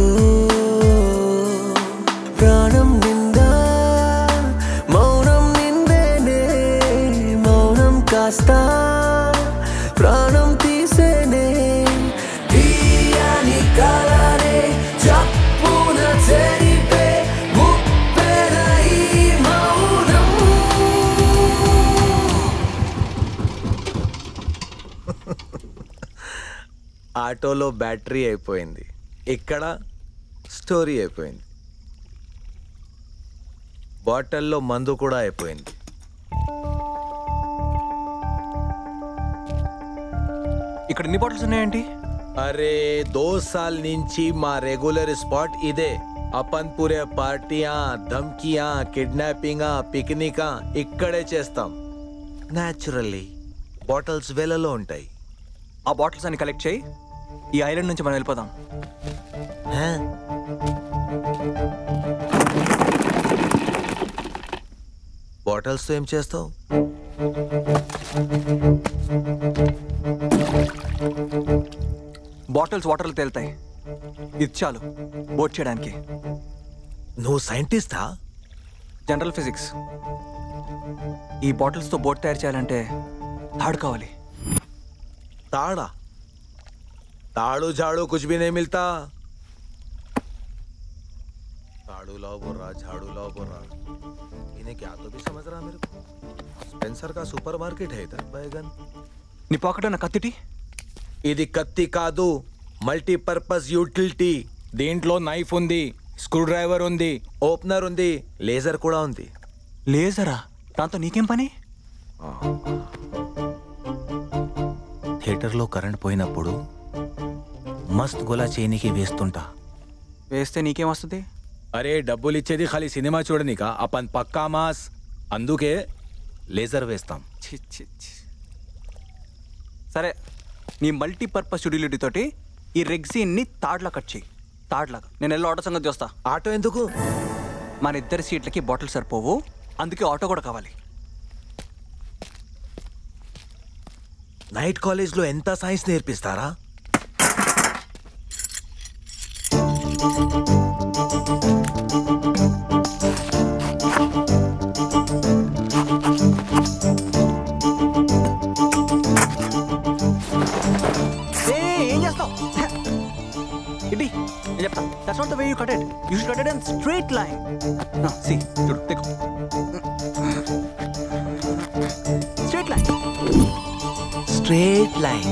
Speaker 17: ప్రాణం నిండా మౌనం నిండేనే మౌనం కాస్త ప్రాణం తీసేనే తీయని కలనే చప్పున చెరిపే ముప్పెన ఈ మౌనం
Speaker 11: ఆటోలో బ్యాటరీ అయిపోయింది ఇక్కడ స్టోరీ అయిపోయింది బాటిల్లో మందు కూడా అయిపోయింది
Speaker 3: ఇక్కడ ఎన్ని బాటిల్స్ ఉన్నాయండి
Speaker 11: అరే దో సాల్ నుంచి మా రెగ్యులర్ స్పాట్ ఇదే అపన్ పూరే పార్టీయా ధమ్కియా కిడ్నాపింగా పిక్నికా ఇక్కడే చేస్తాం న్యాచురల్లీ బాటిల్స్ వేలలో ఉంటాయి
Speaker 3: ఆ బాటిల్స్ అన్ని కలెక్ట్ చేయి ఈ ఐలాండ్ నుంచి మనం వెళ్ళిపోదాం
Speaker 11: బాటిల్స్తో ఏం చేస్తావు
Speaker 3: బాటిల్స్ వాటర్లో తేలుతాయి ఇది చాలు బోట్ చేయడానికి
Speaker 11: నువ్వు సైంటిస్టా
Speaker 3: జనరల్ ఫిజిక్స్ ఈ బాటిల్స్తో బోట్ తయారు చేయాలంటే తాడు కావాలి
Speaker 11: ताड़ा ताड़ू झाड़ू कुछ भी नहीं मिलता ताड़ू लाओ बोल रहा झाड़ू लाओ बोल रहा इन्हें क्या तो भी समझ रहा मेरे को स्पेंसर का सुपर मार्केट है इधर बैगन
Speaker 3: నీ పాకెట్ ఉన్న కత్తిటి
Speaker 11: ఇది కత్తి కాదు మల్టీపర్పస్ యూటిలిటీ దీంట్లో నైఫ్ ఉంది స్క్రూ డ్రైవర్ ఉంది ఓపెనర్ ఉంది లేజర్ కూడా ఉంది
Speaker 3: లేజరా దాంతో నీకేం పని
Speaker 11: థియేటర్లో కరెంట్ పోయినప్పుడు మస్త్ గోలా చేయనికి వేస్తుంటా
Speaker 3: వేస్తే నీకేం వస్తుంది
Speaker 11: అరే డబ్బులు ఇచ్చేది ఖాళీ సినిమా చూడనికా అపన్ పక్కా మాస్ అందుకే లేజర్ వేస్తాం
Speaker 3: ఛీ, ఛీ, ఛీ. సరే నీ మల్టీపర్పస్ యూటిలిటీ తోటి ఈ రెగ్జీన్ని తాడ్లా కట్ చేయి తాడ్లాగా నేను వెళ్ళి ఆటో సంగతి చూస్తా
Speaker 11: ఆటో ఎందుకు
Speaker 3: మన ఇద్దరి సీట్లకి బాటిల్ సరిపోవు అందుకే ఆటో కూడా కావాలి
Speaker 11: నైట్ కాలేజ్లో ఎంత సైన్స్ నేర్పిస్తారా
Speaker 3: ఏయ్, ఏం చేస్తావు ఇడి నేను చెప్తా that's not the way you cut it you should cut it in straight line see చూడు తెకు స్ట్రైట్ లైన్
Speaker 11: స్ట్రేట్ లైన్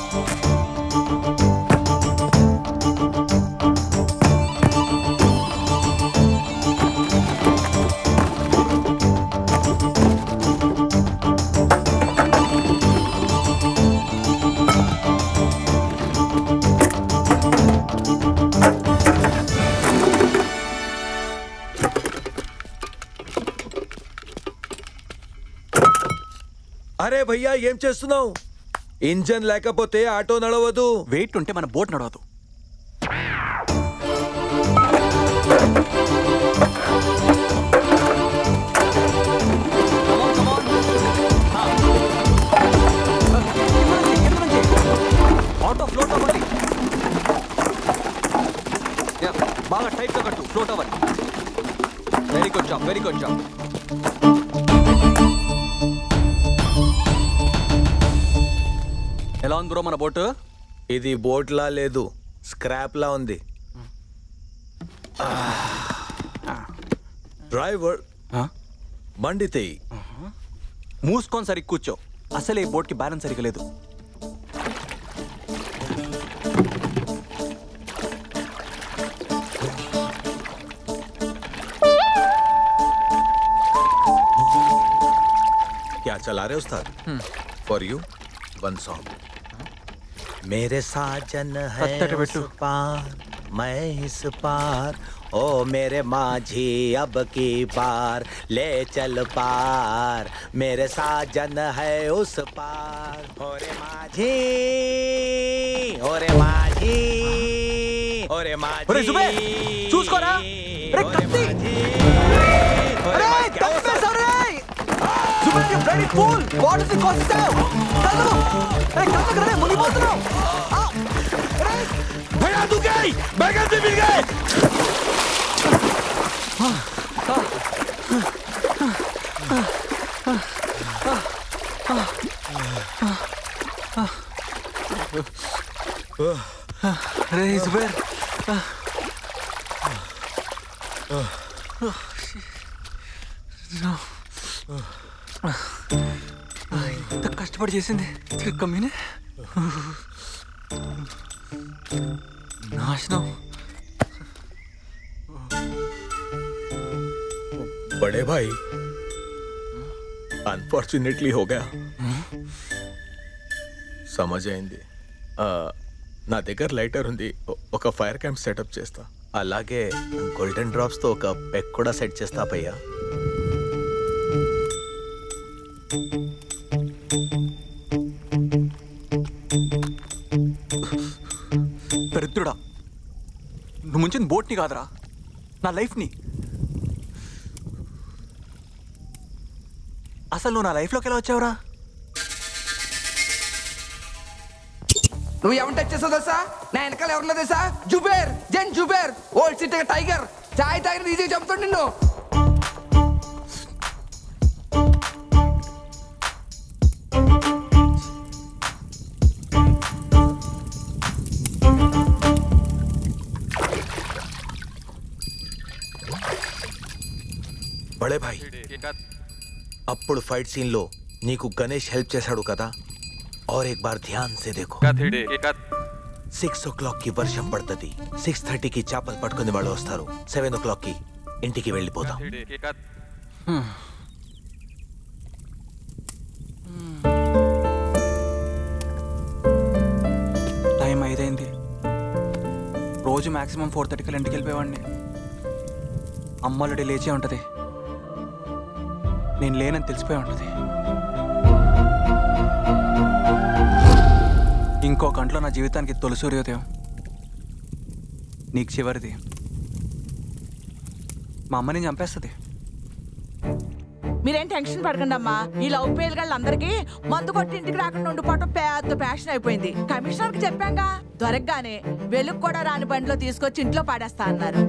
Speaker 11: అరే భయ్యా ఏం చేస్తున్నావు ఇంజన్ లేకపోతే ఆటో నడవదు
Speaker 3: వెయిట్ ఉంటే మన బోట్ నడవదు ఆటో ఫ్లోట్ అవ్వాలి Yeah, బాగా టైట్ గా కట్టు ఫ్లోట్ అవ్వాలి very good job very good job ఎలా ఉంది బ్రో మన బోట్
Speaker 11: ఇది బోట్లా లేదు స్క్రాప్ లా ఉంది డ్రైవర్ బండి తెయి
Speaker 3: మూసుకొని సరిగ్గా కూర్చో అసలు ఈ బోట్కి బ్యాలెన్స్ సరిగ్గా లేదు
Speaker 11: क्या चला रहे उस्ताद फॉर यू वन सॉन्ग मेरे साजन है
Speaker 3: कत्तट
Speaker 11: उस पार मैं इस पार ओ मेरे माझी अब की बार ले चल पार मेरे साजन है उस पार ओ रे माझी ओ रे माझी ओ रे माझी
Speaker 3: ఒరే జుబే చూసుకోరా రే కత్తి అరే తప్పేశావు రే జుబే you bloody fool what is the కోస్తావు కదలు రే కదలు రే మునిగిపోతున్నావు
Speaker 11: भैया तू गई बैगन से मिल गए
Speaker 3: రే జుబేర్ ఇంత కష్టపడి చేసింది కమ్మీనే నాశనం
Speaker 11: बड़े भाई అన్ఫార్చునేట్లీ हो गया సమజ్ అయింది ఆ, నా దగ్గర లైటర్ ఉంది ఒ- ఒక ఫైర్ క్యాంప్ సెటప్ చేస్తా అలాగే గోల్డెన్ డ్రాప్స్ తో ఒక పెక్ కూడా సెట్ చేస్తా భయ్యా
Speaker 3: దరిద్రుడా నువ్వు ముంచిన బోట్ని కాదురా నా లైఫ్ని అసలు నువ్వు నా లైఫ్లోకి ఎలా వచ్చావురా
Speaker 24: నువ్వు ఎవరిని టచ్ చేసావు తెలుసా నా వెనకాల ఎవరున్నా తెలుసా జుబేర్ జెన్ జుబేర్ ఓల్డ్ సిటీ టైగర్ చాయ్ తాగిన ఈజీ చంపుతాడు నిన్ను
Speaker 11: బడే భాయ్ అప్పుడు ఫైట్ సీన్ లో నీకు గణేష్ హెల్ప్ చేశాడు కదా और एक बार ध्यान से देखो సిక్స్ ఓ క్లాక్ కి వర్షం పడుతుంది సిక్స్ థర్టీకి చేపలు పట్టుకుని వాళ్ళు వస్తారు సెవెన్ ఓ క్లాక్ కి ఇంటికి వెళ్ళిపోతాం
Speaker 3: టైం ఐదైంది రోజు మాక్సిమం ఫోర్ థర్టీకి ఇంటికి వెళ్ళిపోయేవాడిని అమ్మ ఆల్రెడీ లేచే ఉంటుంది నేను లేనని తెలిసిపోయి ఉంటుంది ఇంకో గంటలో నా జీవితానికి తొలి సూర్యోదయం నీకు చివరిది మా అమ్మని చంపేస్తుంది
Speaker 20: మీరేం టెన్షన్ పడకండి అమ్మా ఈ లవ్ పేల్ అందరికి మందు కొట్టి ఇంటికి రాకుండా ఉండిపోవటం పెద్ద ప్యాషన్ అయిపోయింది కమిషనర్ కి చెప్పాంగా దొరకగానే వెలుగు కూడా రాని బండిలో తీసుకొచ్చి ఇంట్లో పాడేస్తా అన్నారు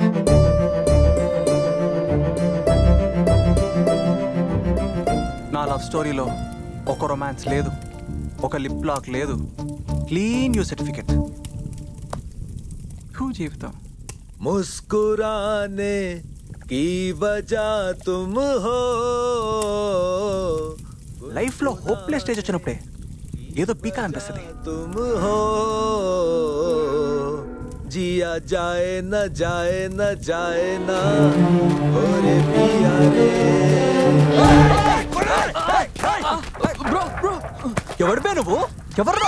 Speaker 3: నా లవ్ స్టోరీలో ఒక రొమాన్స్ లేదు ఒక లిప్ లాక్ లేదు క్లీన్ యూ సర్టిఫికెట్ హూ జీవితం
Speaker 11: मुस्कुराने की वजह तुम हो
Speaker 3: లైఫ్లో హోప్లెస్ స్టేజ్ వచ్చినప్పుడే ఏదో పీకాలనిపిస్తుంది
Speaker 11: तुम हो जिया जाए न जाए न जाए ना हो रे पिया रे
Speaker 3: బ్రో బ్రో ఎవడు బే నువ్వు ఎవరు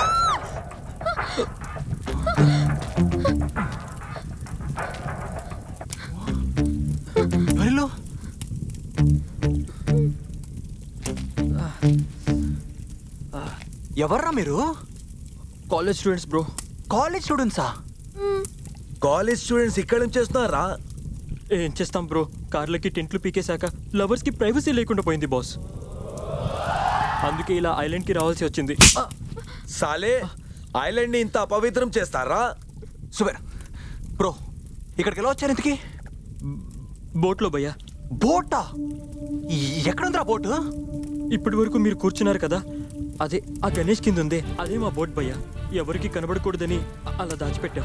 Speaker 3: ఎవరిలో ఎవర్రా మీరు
Speaker 16: కాలేజ్ స్టూడెంట్స్ బ్రో
Speaker 3: కాలేజ్ స్టూడెంట్సా
Speaker 11: కాలేజ్ స్టూడెంట్స్ ఇక్కడ నుంచి చేస్తున్నారా
Speaker 16: ఏం చేస్తాం బ్రో కార్లకి టెంట్లు పీకేశాక లవర్స్ కి ప్రైవసీ లేకుండా పోయింది బాస్ అందుకే ఇలా ఐలాండ్ కి రావాల్సి వచ్చింది
Speaker 11: సాలే ఐలాండ్ ని ఇంత అపవిత్రం చేస్తారా
Speaker 3: సుబేర్ బ్రో ఇక్కడికి ఎలా వచ్చారు ఇంతకి
Speaker 16: బోట్లో భయ్యా
Speaker 3: బోటా ఎక్కడుందిరా బోటు
Speaker 16: ఇప్పటి వరకు మీరు కూర్చున్నారు కదా అదే ఆ గణేష్ కింద ఉందే అదే మా బోట్ భయ్యా ఎవరికి కనబడకూడదని అ- అలా దాచిపెట్టాం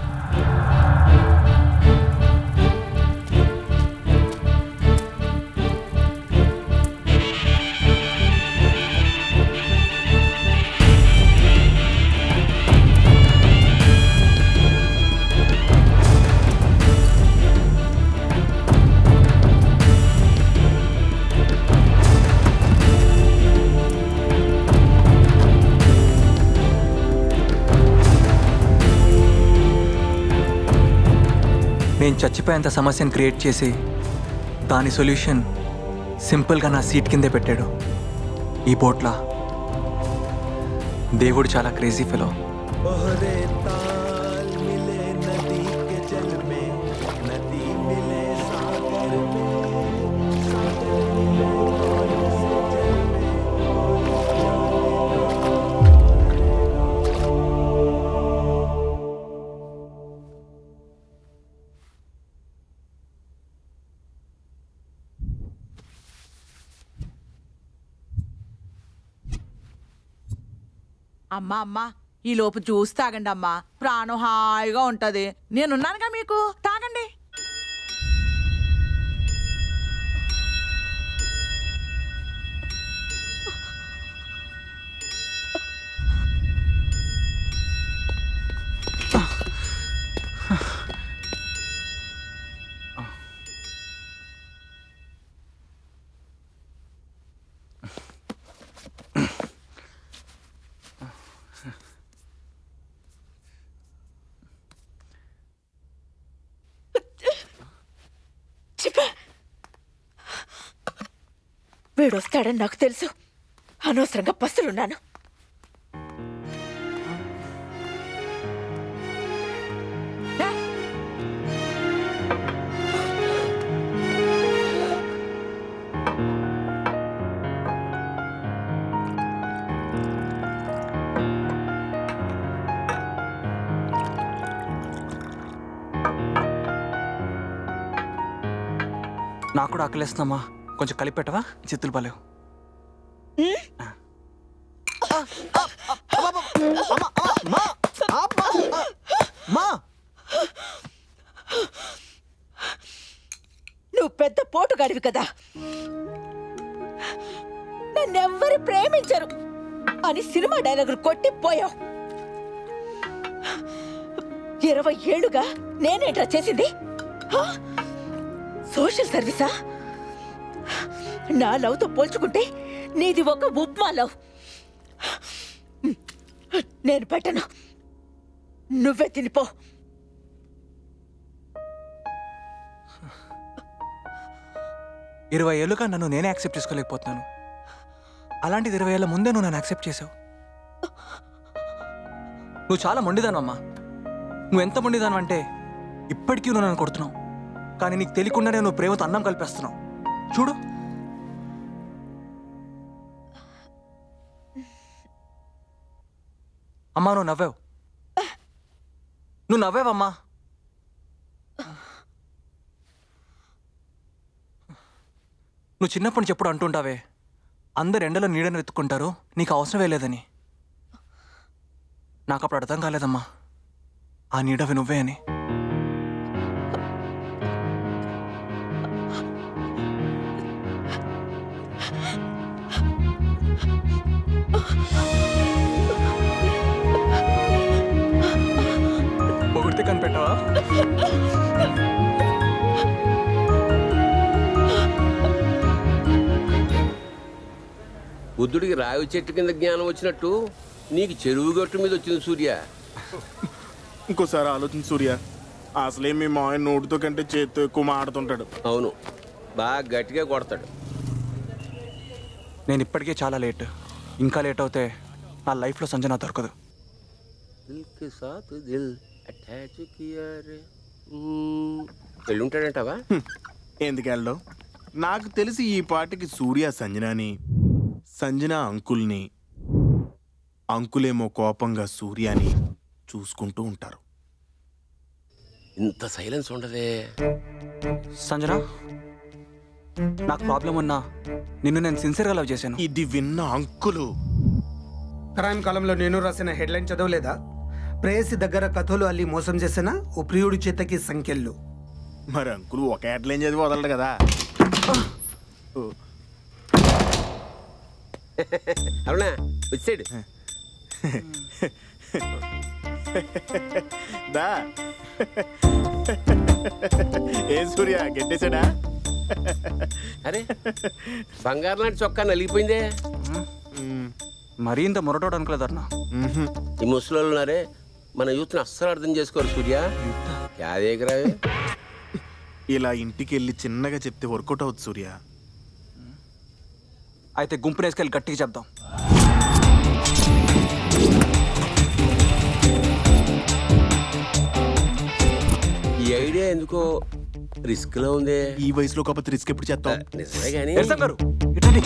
Speaker 3: నేను చచ్చిపోయేంత సమస్యను క్రియేట్ చేసి దాని సొల్యూషన్ సింపుల్గా నా సీట్ కిందే పెట్టాడు ఈ బోట్లా దేవుడు చాలా క్రేజీ ఫెలో
Speaker 11: ओहरे ताल मिले नदी के जल में नदी मिले सागर में सागर मिले कौन से जल
Speaker 20: అమ్మా అమ్మా ఈ లోపు జ్యూస్ తాగండి అమ్మా ప్రాణం హాయిగా ఉంటది నేనున్నానుగా మీకు తాగండి
Speaker 22: వీడొస్తాడని నాకు తెలుసు అనవసరంగా పస్తులున్నాను
Speaker 3: నాకు కూడా ఆకలేస్తుందమ్మా కొంచెం కలిపి పెట్టవా చిత్తులు పలేవు
Speaker 22: నువ్వు పెద్ద పోటుగాడివి కదా అని సినిమా డైలాగులు కొట్టి పోయావు ఇరవై ఏళ్ళుగా నేనేట్రా చేసింది హా? సోషల్ సర్వీసా నా లవ్తో పోల్చుకుంటే నీది ఒక ఉప్మా లవ్ నేను పెట్టను నువ్వే తినిపో
Speaker 3: ఇరవై ఏళ్ళుగా నన్ను నేనే యాక్సెప్ట్ చేసుకోలేకపోతున్నాను అలాంటిది ఇరవై ఏళ్ళ ముందే నువ్వు నన్ను యాక్సెప్ట్ చేసావు నువ్వు చాలా మొండిదానమ్మా నువ్వు ఎంత మొండిదాను అంటే ఇప్పటికీ నువ్వు నన్ను కొడుతున్నావు కానీ నీకు తెలియకుండానే నువ్వు ప్రేమతో అన్నం కలిపేస్తున్నావు చూడు అమ్మా నువ్వు నవ్వావు నువ్వు నవ్వావమ్మా నువ్వు చిన్నప్పటి నుంచి ఎప్పుడు అంటుంటావే అందరు ఎండలో నీడను వెతుక్కుంటారు నీకు అవసరమే లేదని నాకు అప్పుడు అర్థం కాలేదమ్మా ఆ నీడవి నువ్వే అని పొగిడితే కనిపెట్టావా
Speaker 6: బుద్ధుడికి రావి చెట్టు కింద జ్ఞానం వచ్చినట్టు నీకు చెరువు గట్టు మీద వచ్చింది సూర్య
Speaker 9: ఇంకోసారి ఆలోచించు సూర్య అసలే మీ మాయ నోటితో కంటే చేతితో ఎక్కువ మాడుతుంటాడు
Speaker 6: అవును బాగా గట్టిగా కొడతాడు
Speaker 3: నేను ఇప్పటికే చాలా లేట్ ఇంకా లేట్ అవుతే నా లైఫ్లో సంజన దొరకదు
Speaker 6: దిల్ కే సాత్ దిల్ అటాచ్ కియా రే మ్మ్. వెళ్ళుంటాడంటావా
Speaker 9: ఎందుకు వెళ్ళడం నాకు తెలిసి ఈ పాటకి సూర్య సంజనాని సంజన అంకుల్ని అంకులేమో కోపంగా సూర్యాని చూసుకుంటూ ఉంటారు
Speaker 6: ఇంత సైలెన్స్ ఉండదే
Speaker 3: సంజన నాకు ప్రాబ్లం ఉన్నా నిన్ను నేను సిన్సియర్గా లవ్ చేశాను
Speaker 9: ఇది విన్న అంకులు
Speaker 4: క్రైమ్ కాలంలో నేను రాసిన హెడ్లైన్ చదవలేదా ప్రేయసి దగ్గర కథలు అల్లి మోసం చేసిన ఓ ప్రియుడి చేతకి సంఖ్యలు
Speaker 9: మరి అంకుల్ ఒక హెడ్లైన్ చదివి వదలడు కదా ఓ,
Speaker 6: అవునా వచ్చాడు
Speaker 9: దా ఏ సూర్య గెట్టేశాడా
Speaker 6: అరే బంగారు లాంటి చొక్కా నలిగిపోయిందే
Speaker 3: మరీ ఇంత మొరటోడు అనుకోలేదు అన్న
Speaker 6: ఈ ముసలోళ్ళు ఉన్నారే మన యూత్ని అస్సలు అర్థం చేసుకోరు సూర్య యాదేకరావే
Speaker 9: ఇలా ఇంటికి వెళ్ళి చిన్నగా చెప్తే వర్కౌట్ అవుతుంది సూర్య
Speaker 3: అయితే గుంపుని వేసుకెళ్ళి గట్టిగా చెప్దాం
Speaker 6: ఈ ఐడియా ఎందుకో రిస్క్ లో ఉంది
Speaker 9: ఈ వయసులో కాకపోతే రిస్క్ ఎప్పుడు చేస్తాం
Speaker 6: నిజమే కానీ
Speaker 3: ఎల్సా గారు ఇటండి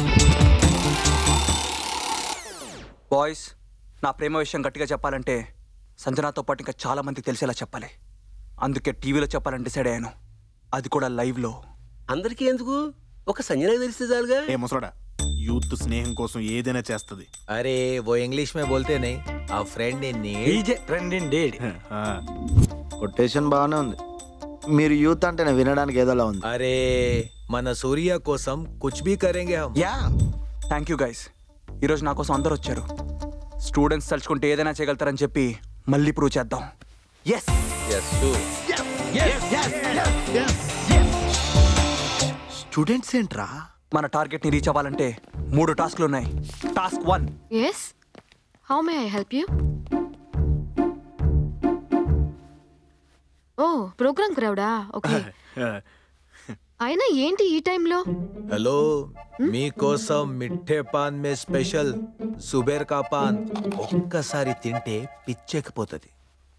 Speaker 3: బాయ్స్ నా ప్రేమ విషయం గట్టిగా చెప్పాలంటే సంజనాతో పాటు ఇంకా చాలా మందికి తెలిసేలా చెప్పాలి అందుకే టీవీలో చెప్పాలని డిసైడ్ అయ్యాను అది కూడా లైవ్లో
Speaker 6: అందరికీ ఎందుకు ఒక సంజన తెలిస్తే చాలుగా
Speaker 9: ఏ ముసడా యూత్ స్నేహం కోసం ఏదైనా చేస్తుంది
Speaker 11: अरे वो इंग्लिश में बोलते नहीं a friend in need
Speaker 15: friend indeed quotation బాగానే ఉంది మీరు యూత్ అంటే నేను వినడానికి ఏదోలా ఉంది
Speaker 11: अरे మన సూర్య కోసం కుచ్ भी करेंगे हम
Speaker 15: యా
Speaker 3: థ్యాంక్ యూ గైస్ ఈరోజు నా కోసం అందరూ వచ్చారు స్టూడెంట్స్ తలుచుకుంటే ఏదైనా చేయగలుగుతారని చెప్పి మళ్ళీ ప్రూవ్ చేద్దాం ఎస్
Speaker 15: స్టూడెంట్స్ ఏంట్రా
Speaker 3: మన టార్గెట్ని రీచ్ అవ్వాలంటే మూడు టాస్క్లు ఉన్నాయి task one
Speaker 13: yes how may I help you ఓ ప్రోగ్రామ్ క్రౌడా ఓకే అయినా ఏంటి ఈ టైంలో
Speaker 11: హలో మీకోసం మిఠే పాన్ మే స్పెషల్ సుబేర్ కా పాన్ ఒక్కసారి తింటే పిచ్చెక్కిపోతుంది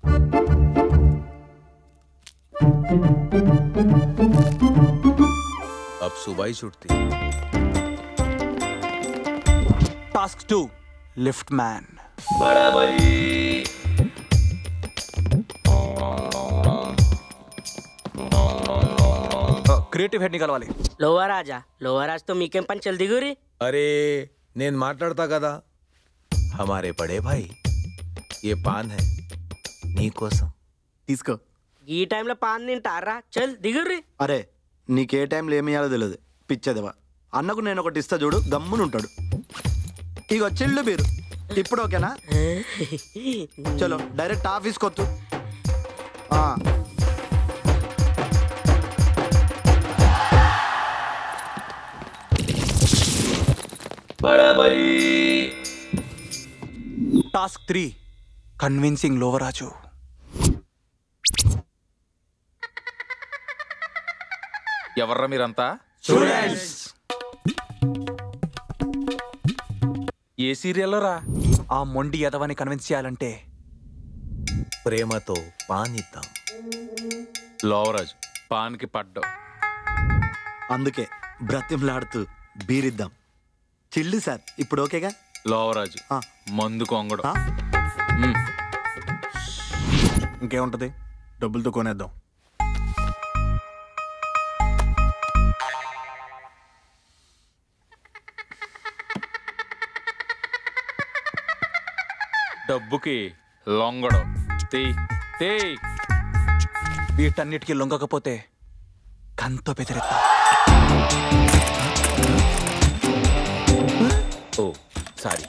Speaker 11: अब सुबह ही छुटती
Speaker 3: task two lift man creative head ని కలవాలి
Speaker 2: లోవర్ రాజా లోవర్ రాజ్ తో మీకేం పని చల్ దిగురి
Speaker 11: అరే నేను మాట్లాడతా కదా హమారే బడే భాయ్ ఏ పాన్ హై నీకోసం
Speaker 15: తీసుకో
Speaker 2: ఈ టైంలో పాన్ తింటారా చల్ దిగుర్రి
Speaker 15: అరే నీకే టైంలో ఏమి ఇయ్యాలో తెలియదు పిచ్చదవా అన్నకు నేను ఒకటి ఇస్తా చూడు గమ్మున ఉంటాడు ఇగో చెల్లు బీరు ఇప్పుడు ఓకేనా చలో డైరెక్ట్ ఆఫీస్కి వద్దు ఆ,
Speaker 3: టాస్క్ త్రీ కన్విన్సింగ్ లోవరాజు
Speaker 5: ఎవర్రా మీరంతా ఏ సీరియల్లో రా
Speaker 3: ఆ మొండి యదవని కన్విన్స్ చేయాలంటే
Speaker 11: ప్రేమతో పానిద్దాం
Speaker 5: లోవరాజు పాన్కి పడ్డం
Speaker 15: అందుకే బ్రతిమలాడుతూ బీరిద్దాం చిల్లు సార్ ఇప్పుడు ఓకేగా
Speaker 5: లోవరాజు మందు కొంగడం
Speaker 9: ఇంకేముంటది డబ్బులతో కొనేద్దాం
Speaker 5: డబ్బుకి లొంగడం తీ తీ
Speaker 3: వీటన్నిటికీ లొంగకపోతే కంతో బెదిరిస్తా
Speaker 5: ఓ సారీ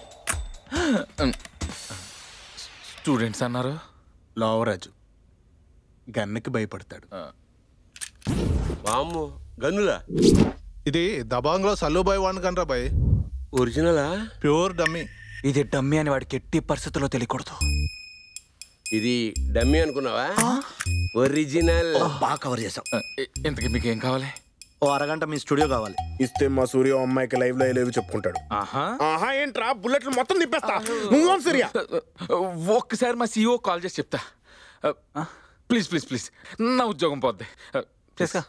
Speaker 5: స్టూడెంట్స్ అన్నారు
Speaker 9: లోవరాజు గన్నకి భయపడతాడు
Speaker 6: వామ్ము గన్నులా
Speaker 9: ఇది దబాంగ్లో సల్లుబాయ్ వాడిని కనరా బాయ్
Speaker 6: ఒరిజినలా
Speaker 9: ప్యూర్ డమ్మీ
Speaker 3: ఇది డమ్మి అని వాడికి ఎట్టి పరిస్థితుల్లో తెలియకూడదు
Speaker 6: ఇది డమ్మీ అనుకున్నావా ఒరిజినల్
Speaker 15: బాగా కవర్ చేసాం
Speaker 5: ఇంతకీ మీకు ఏం కావాలి
Speaker 15: ఓ అరగంట మీ స్టూడియో కావాలి
Speaker 9: ఇస్తే మా సూర్య అమ్మాయికి లైవ్ లో లేవి చెప్పుకుంటాడు
Speaker 5: ఆహా
Speaker 9: ఆహా ఏంట్రా బుల్లెట్లు మొత్తం తిప్పేస్తా నువ్వు సూర్య
Speaker 5: ఒక్కసారి మా సీఓ కాల్ చేసి చెప్తా ప్లీజ్ ప్లీజ్ ప్లీజ్ నా ఉద్యోగం పోద్ది
Speaker 3: చేసుకో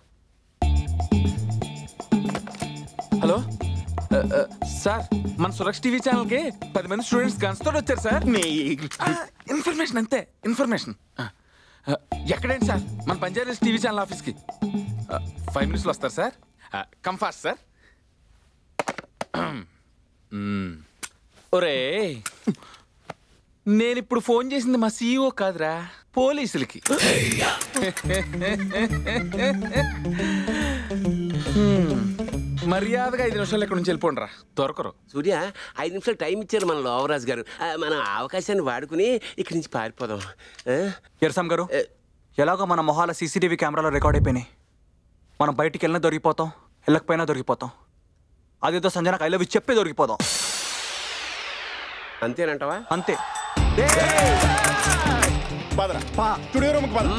Speaker 5: హలో సార్ మన సురక్ష టీవీ ఛానల్కి పది మంది స్టూడెంట్స్ గన్స్ తోటి వచ్చారు సార్ ఇన్ఫర్మేషన్ అంతే ఇన్ఫర్మేషన్ ఎక్కడేంటి సార్ మన పంజాబ్ టీవీ ఛానల్ ఆఫీస్కి ఫైవ్ మినిట్స్లో వస్తారు సార్ కమ్ ఫాస్ట్ సార్ ఒరే నేను ఇప్పుడు ఫోన్ చేసింది మా సీఈఓ కాదురా పోలీసులకి హ్మ్. మర్యాదగా ఐదు నిమిషాలు ఇక్కడ నుంచి వెళ్ళిపోండి రా దొరకరు
Speaker 6: సూర్య ఐదు నిమిషాలు టైం ఇచ్చారు మన లోవరాజు గారు ఆ, మన అవకాశాన్ని వాడుకుని ఇక్కడి నుంచి పారిపోదాం ఆ?
Speaker 3: ఎరసం గారు ఎలాగో మన మొహాల సీసీటీవీ కెమెరాలో రికార్డ్ అయిపోయినాయి మనం బయటికి వెళ్ళినా దొరికిపోతాం వెళ్ళకపోయినా దొరికిపోతాం అదేదో సంజనకు ఐ లవ్ యూ చెప్పే దొరికిపోదాం
Speaker 6: అంతేనంటావా
Speaker 3: అంతే
Speaker 9: పదరా స్టూడియో రూమ్కి పద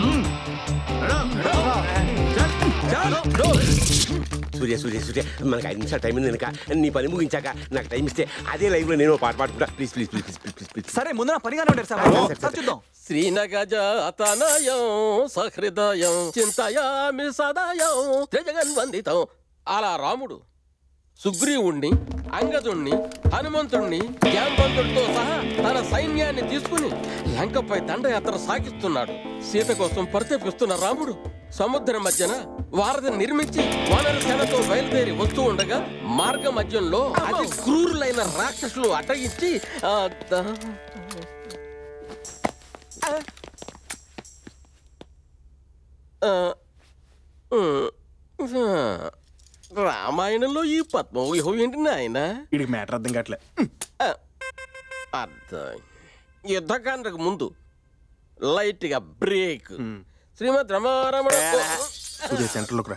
Speaker 6: సూర్య సూర్య సూర్య మనకు ఐదు నిమిషాలు టైం ఉంది కనుక నీ పని ముగించాక నాకు టైం ఇస్తే అదే లైవ్ లో నేను ఓ పాట పాడుకుంటా please please please please please please
Speaker 3: సరే ముందు నా పనిగానే ఉంటారు సార్ సార్ చూద్దాం
Speaker 8: శ్రీనగజాతనయం సహృదయం చింతయామి సదయం జగన్వందితం అలా రాముడు సుగ్రీవుణ్ణి అంగదుణ్ణి హనుమంతుణ్ణి జాంబంతుడితో సహా తన సైన్యాన్ని తీసుకుని లంకపై దండయాత్ర సాగిస్తున్నాడు సీత కోసం పరితపిస్తున్న రాముడు సముద్రం మధ్యన వారధిని నిర్మించి వానర సేనతో బయలుదేరి వస్తూ ఉండగా మార్గ మధ్యంలో అతి క్రూరులైన రాక్షసులు అడ్డగించి ఆ, ద- ఆ, ఉమ్, ఆ, రామాయణంలో ఈ పద్మవ్యూహం ఏంటి నాయన
Speaker 9: వీడికి మ్యాటర్ అర్థం కావట్లే
Speaker 8: అర్థం యుద్ధకాండకు ముందు లైట్గా బ్రేక్ శ్రీమద్ రమారమణ
Speaker 9: సూర్య సెంటర్లోకి రా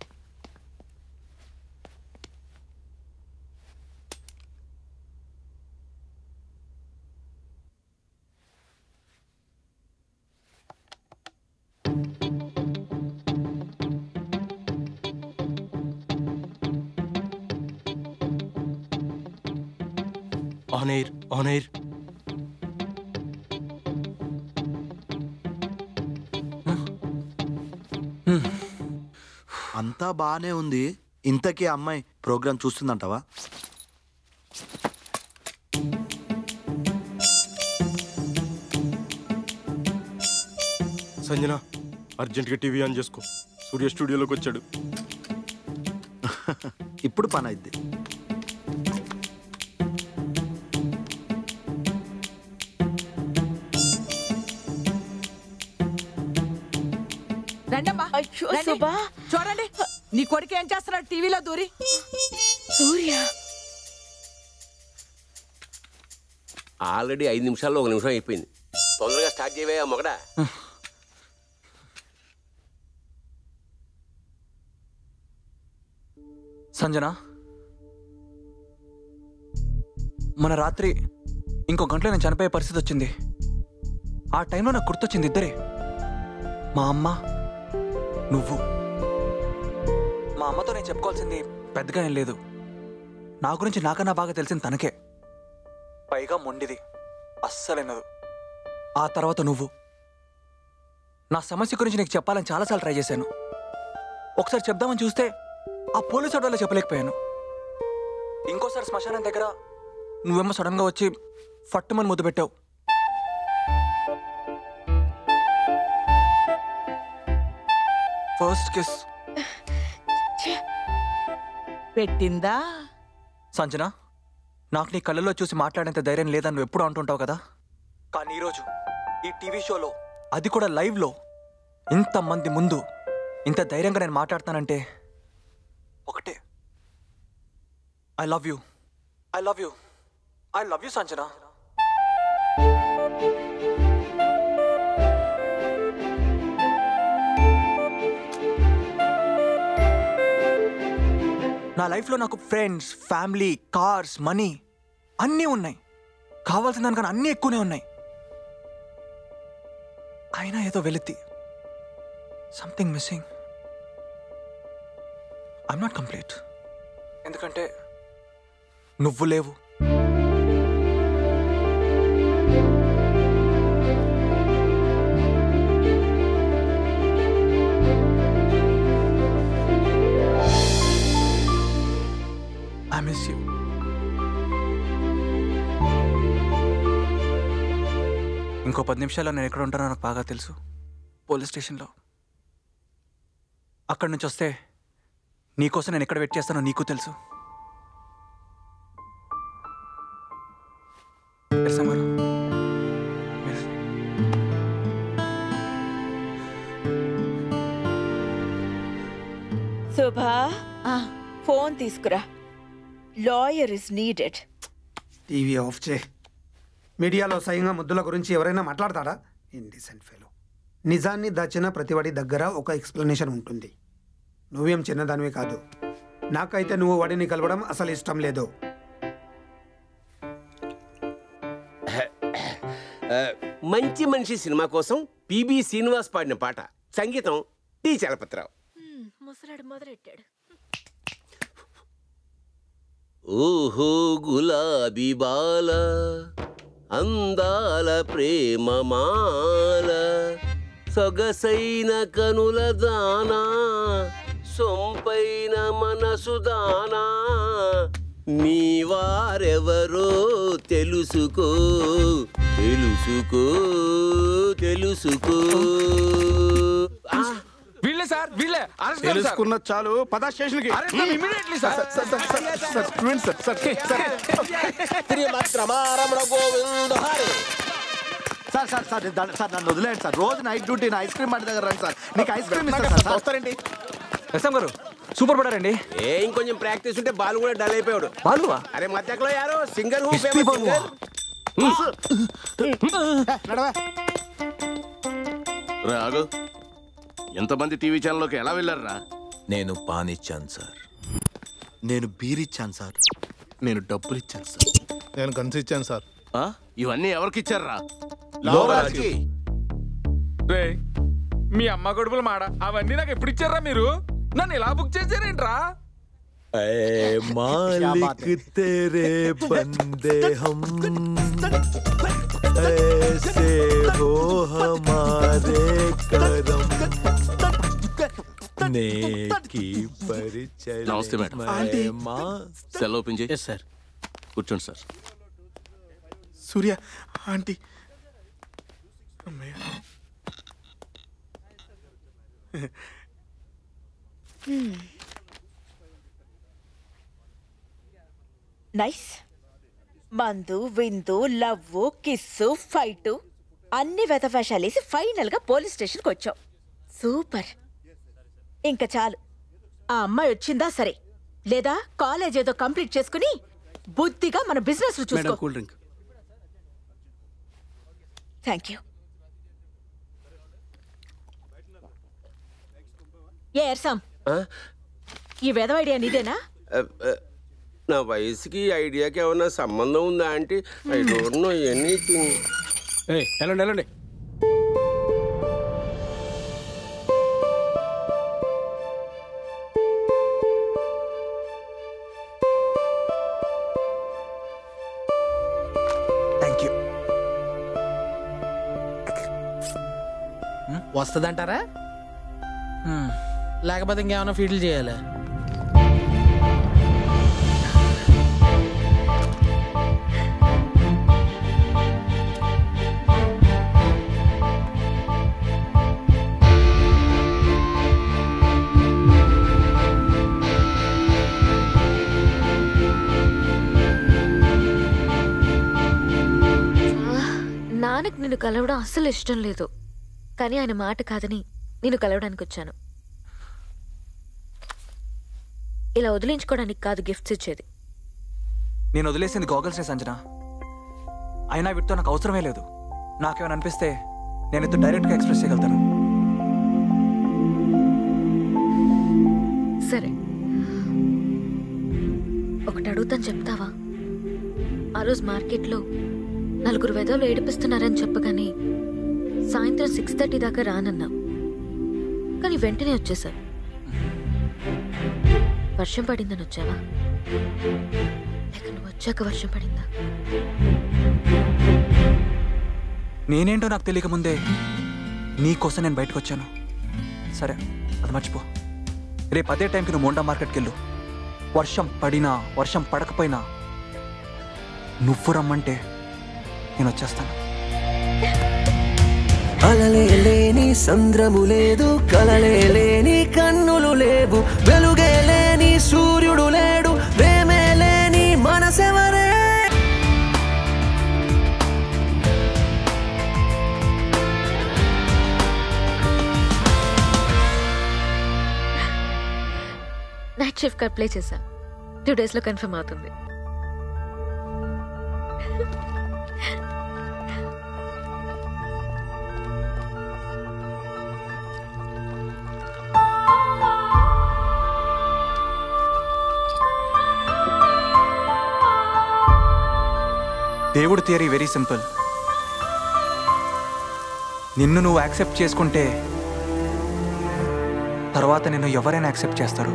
Speaker 8: ఆన్ ఎయిర్ ఆన్ ఎయిర్
Speaker 15: అంతా బాగానే ఉంది ఇంతకీ ఆ అమ్మాయి ప్రోగ్రామ్ చూస్తుందంటావా
Speaker 8: సంజన అర్జెంట్గా టీవీ ఆన్ చేసుకో సూర్య స్టూడియోలోకి వచ్చాడు
Speaker 15: ఇప్పుడు పని అయింది
Speaker 20: రండమ్మా రండి. చూడండి నీ కొడుకు ఏం చేస్తున్నాడు టీవీలో దూరి
Speaker 22: సూర్య
Speaker 6: ఆల్రెడీ ఐదు నిమిషాల్లో ఒక నిమిషం అయిపోయింది తొందరగా స్టార్ట్ చేయవే మొగడా
Speaker 3: సంజన మన రాత్రి ఇంకో గంటలో నేను చనిపోయే పరిస్థితి వచ్చింది ఆ టైంలో నాకు గుర్తొచ్చింది ఇద్దరే మా అమ్మ నువ్వు మా అమ్మతో నేను చెప్పుకోవాల్సింది పెద్దగా ఏం లేదు నా గురించి నాకన్నా బాగా తెలిసింది తనకే పైగా మొండిది అస్సలైనదు ఆ తర్వాత నువ్వు నా సమస్య గురించి నీకు చెప్పాలని చాలాసార్లు ట్రై చేశాను ఒకసారి చెప్దామని చూస్తే ఆ పోలీసు వల్ల చెప్పలేకపోయాను ఇంకోసారి శ్మశానం దగ్గర నువ్వేమో సడన్గా వచ్చి ఫట్టుమని ముద్దు పెట్టావు ఫస్ట్ కిస్
Speaker 20: పెట్టిందా
Speaker 3: సంజన నాకు నీ కళ్ళల్లో చూసి మాట్లాడేంత ధైర్యం లేదని నువ్వు ఎప్పుడు అంటుంటావు కదా కానీ ఈరోజు ఈ టీవీ షోలో అది కూడా లైవ్లో ఇంతమంది ముందు ఇంత ధైర్యంగా నేను మాట్లాడతానంటే ఒకటే I love you I love you I love you Sanjana నా లైఫ్లో నాకు ఫ్రెండ్స్ ఫ్యామిలీ కార్స్ మనీ అన్నీ ఉన్నాయి కావాల్సిన దానికన్నా అన్నీ ఎక్కువనే ఉన్నాయి అయినా ఏదో వెళితి something missing I'm not complete ఎందుకంటే నువ్వు లేవు ఐ మిస్ యూ ఇంకో పది నిమిషాల్లో నేను ఎక్కడ ఉంటానో నాకు బాగా తెలుసు పోలీస్ స్టేషన్లో అక్కడి నుంచి వస్తే నీకోసం నేను ఎక్కడ వెయిట్ చేస్తానో నీకు తెలుసు తెలుసా మరి?
Speaker 22: శోభా ఫోన్ తీసుకురా lawyer is needed
Speaker 4: TV off చే మీడియాలో స్వయంగా ముద్దుల గురించి ఎవరైనా మాట్లాడతారా ఇండిసెంట్ ఫెలో నిజాన్ని దాచిన ప్రతివాడి దగ్గర ఒక ఎక్స్ప్లెనేషన్ ఉంటుంది నువ్వేం చిన్నదానివి కాదు నాకైతే నువ్వు వాడిని కలవడం అసలు ఇష్టం లేదు
Speaker 6: ఆ, మంచి మనిషి సినిమా కోసం పిబి శ్రీనివాస్ పాడిన పాట సంగీతం టి చలపతిరావు
Speaker 1: ముసలాడు మొదలెట్టాడు
Speaker 6: ఓహో గులాబీ బాల అందాల ప్రేమ మాల సొగసైన కనుల దానా సొంపైన మనసు దానా నీ వారెవరో తెలుసుకో తెలుసుకో తెలుసుకో ఆ,
Speaker 5: వీళ్ళే సార్ వీళ్ళే అరెస్ట్ చేయండి సార్.
Speaker 9: తెలుసుకున్న చాలు పదా స్టేషన్ కి
Speaker 5: అరెస్ట్ చేయండి immediately, sir.
Speaker 9: Student sir sir
Speaker 15: sir sir sir దా- సార్ నన్ను వదిలేండి సార్ రోజు నైట్ డ్యూటీ నా ఐస్ క్రీమ్ బండి దగ్గర రండి సార్ నీకు ఐస్ క్రీమ్ ఇస్తాను సార్ సార్
Speaker 6: వస్తారండి
Speaker 3: ఎస్ఎం గారు సూపర్ పడారండి
Speaker 6: ఏ ఇంకొంచెం ప్రాక్టీస్ ఉంటే బాలు కూడా డల్ అయిపోయాడు
Speaker 3: బాలువా
Speaker 6: అరే మధ్యలో యారో సింగర్ హూ
Speaker 3: ఎస్పీ
Speaker 6: ఫేమస్
Speaker 3: బాలువా?
Speaker 6: సింగర్
Speaker 8: రాగు ఎంతమంది టీవీ ఛానల్లోకి ఎలా వెళ్ళారా
Speaker 11: నేను పానిచ్చాను సార్
Speaker 15: నేను బీర్ ఇచ్చాను సార్
Speaker 9: నేను డబ్బులు ఇచ్చాను సార్ నేను కన్సి ఇచ్చాను సార్
Speaker 8: ఇవన్నీ ఎవరికి ఇచ్చారా
Speaker 9: లోవరాజ్కి.
Speaker 5: రే మీ అమ్మ గొడుపులు మాడ అవన్నీ నాకు ఎప్పుడు ఇచ్చారా మీరు నన్ను ఇలా బుక్ చేశారేంట్రా
Speaker 11: ए मालिक तेरे बंदे हम ऐसे हो हमारे करम नेकी पर चले
Speaker 8: నమస్తే మేడం
Speaker 11: मैं माँ
Speaker 8: సెల్ ఓపెన్ చేయి సార్ కూర్చోండి సార్
Speaker 9: సూర్య ఆంటీ అమ్మయ్య.
Speaker 22: నైస్ మందు విందు లవ్వు కిస్సు ఫైటు అన్ని వెతవేషాలేసి ఫైనల్ గా పోలీస్ స్టేషన్కి వచ్చావు సూపర్ ఇంకా చాలు ఆ అమ్మాయి వచ్చిందా సరే లేదా కాలేజ్ ఏదో కంప్లీట్ చేసుకుని బుద్ధిగా మన బిజినెస్ చూసుకో
Speaker 6: కూల్ డ్రింక్
Speaker 22: థ్యాంక్ యూ ఏ ఎర్సాం ఈ వెధవ ఐడియా నీదేనా
Speaker 6: నా వయసుకి ఈ ఐడియాకి ఏమన్నా సంబంధం ఉందా అంటే ఐ డోంట్ నో ఎనీథింగ్
Speaker 8: వెళ్ళండి వెళ్ళండి
Speaker 3: థ్యాంక్ యూ
Speaker 14: వస్తుందంటారా లేకపోతే ఇంకేమైనా ఫీడ్లు చేయాలి
Speaker 1: నాన్నకు నిన్ను కలవడం అస్సలు ఇష్టం లేదు కానీ ఆయన మాట కాదని నేను కలవడానికి వచ్చాను ఇలా వదిలించుకోవడానికి కాదు గిఫ్ట్స్ ఇచ్చేది
Speaker 3: నేను వదిలేసింది గోగల్స్నే సంజన అయినా వీటితో నాకు అవసరమే లేదు నాకేమైనా అనిపిస్తే నేను ఇంత డైరెక్ట్గా ఎక్స్ప్రెస్ చేయగలుగుతాను
Speaker 1: సరే ఒకటి అడుగుతాను చెప్తావా ఆ రోజు మార్కెట్లో నలుగురు వెదవులు ఏడిపిస్తున్నారని చెప్పగానే సాయంత్రం సిక్స్ థర్టీ దాకా రానన్నా కానీ వెంటనే వచ్చేసారు వర్షం పడిందని వచ్చావా లేక నువ్వు వచ్చాక వర్షం పడిందా
Speaker 3: నేనేంటో నాకు తెలియక ముందే నీకోసం నేను బయటకు వచ్చాను సరే అది మర్చిపో రేపు అదే టైంకి నువ్వు మోండా మార్కెట్కి వెళ్ళు వర్షం పడినా వర్షం పడకపోయినా నువ్వు రమ్మంటే నేను వచ్చేస్తాను
Speaker 17: అలలే లేని సంద్రము లేదు కలలే లేని కన్నులు లేవు వెలుగే లేని సూర్యుడు లేడు ప్రేమే లేని మనసెవరే
Speaker 1: నైట్ షిఫ్ట్ అప్లై చేశా టూ డేస్లో కన్ఫర్మ్ అవుతుంది
Speaker 3: దేవుడు థియరీ వెరీ సింపుల్ నిన్ను నువ్వు యాక్సెప్ట్ చేసుకుంటే తర్వాత నిన్ను ఎవరైనా యాక్సెప్ట్ చేస్తారు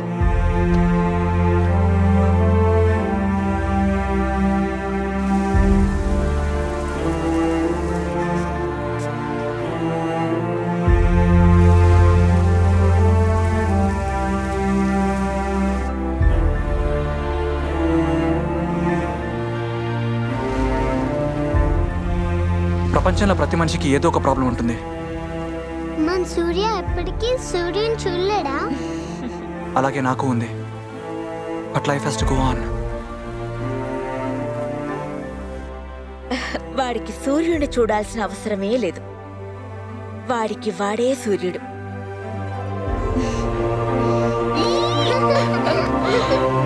Speaker 3: ప్రపంచంలో ప్రతి మనిషికి ఏదో ఒక ప్రాబ్లం ఉంటుంది
Speaker 18: మన సూర్య ఎప్పటికీ సూర్యుని చూడలేడా
Speaker 3: అలాగే నాకు ఉంది but life has to go on
Speaker 22: వాడికి సూర్యుడిని చూడాల్సిన అవసరమే లేదు వాడికి వాడే సూర్యుడు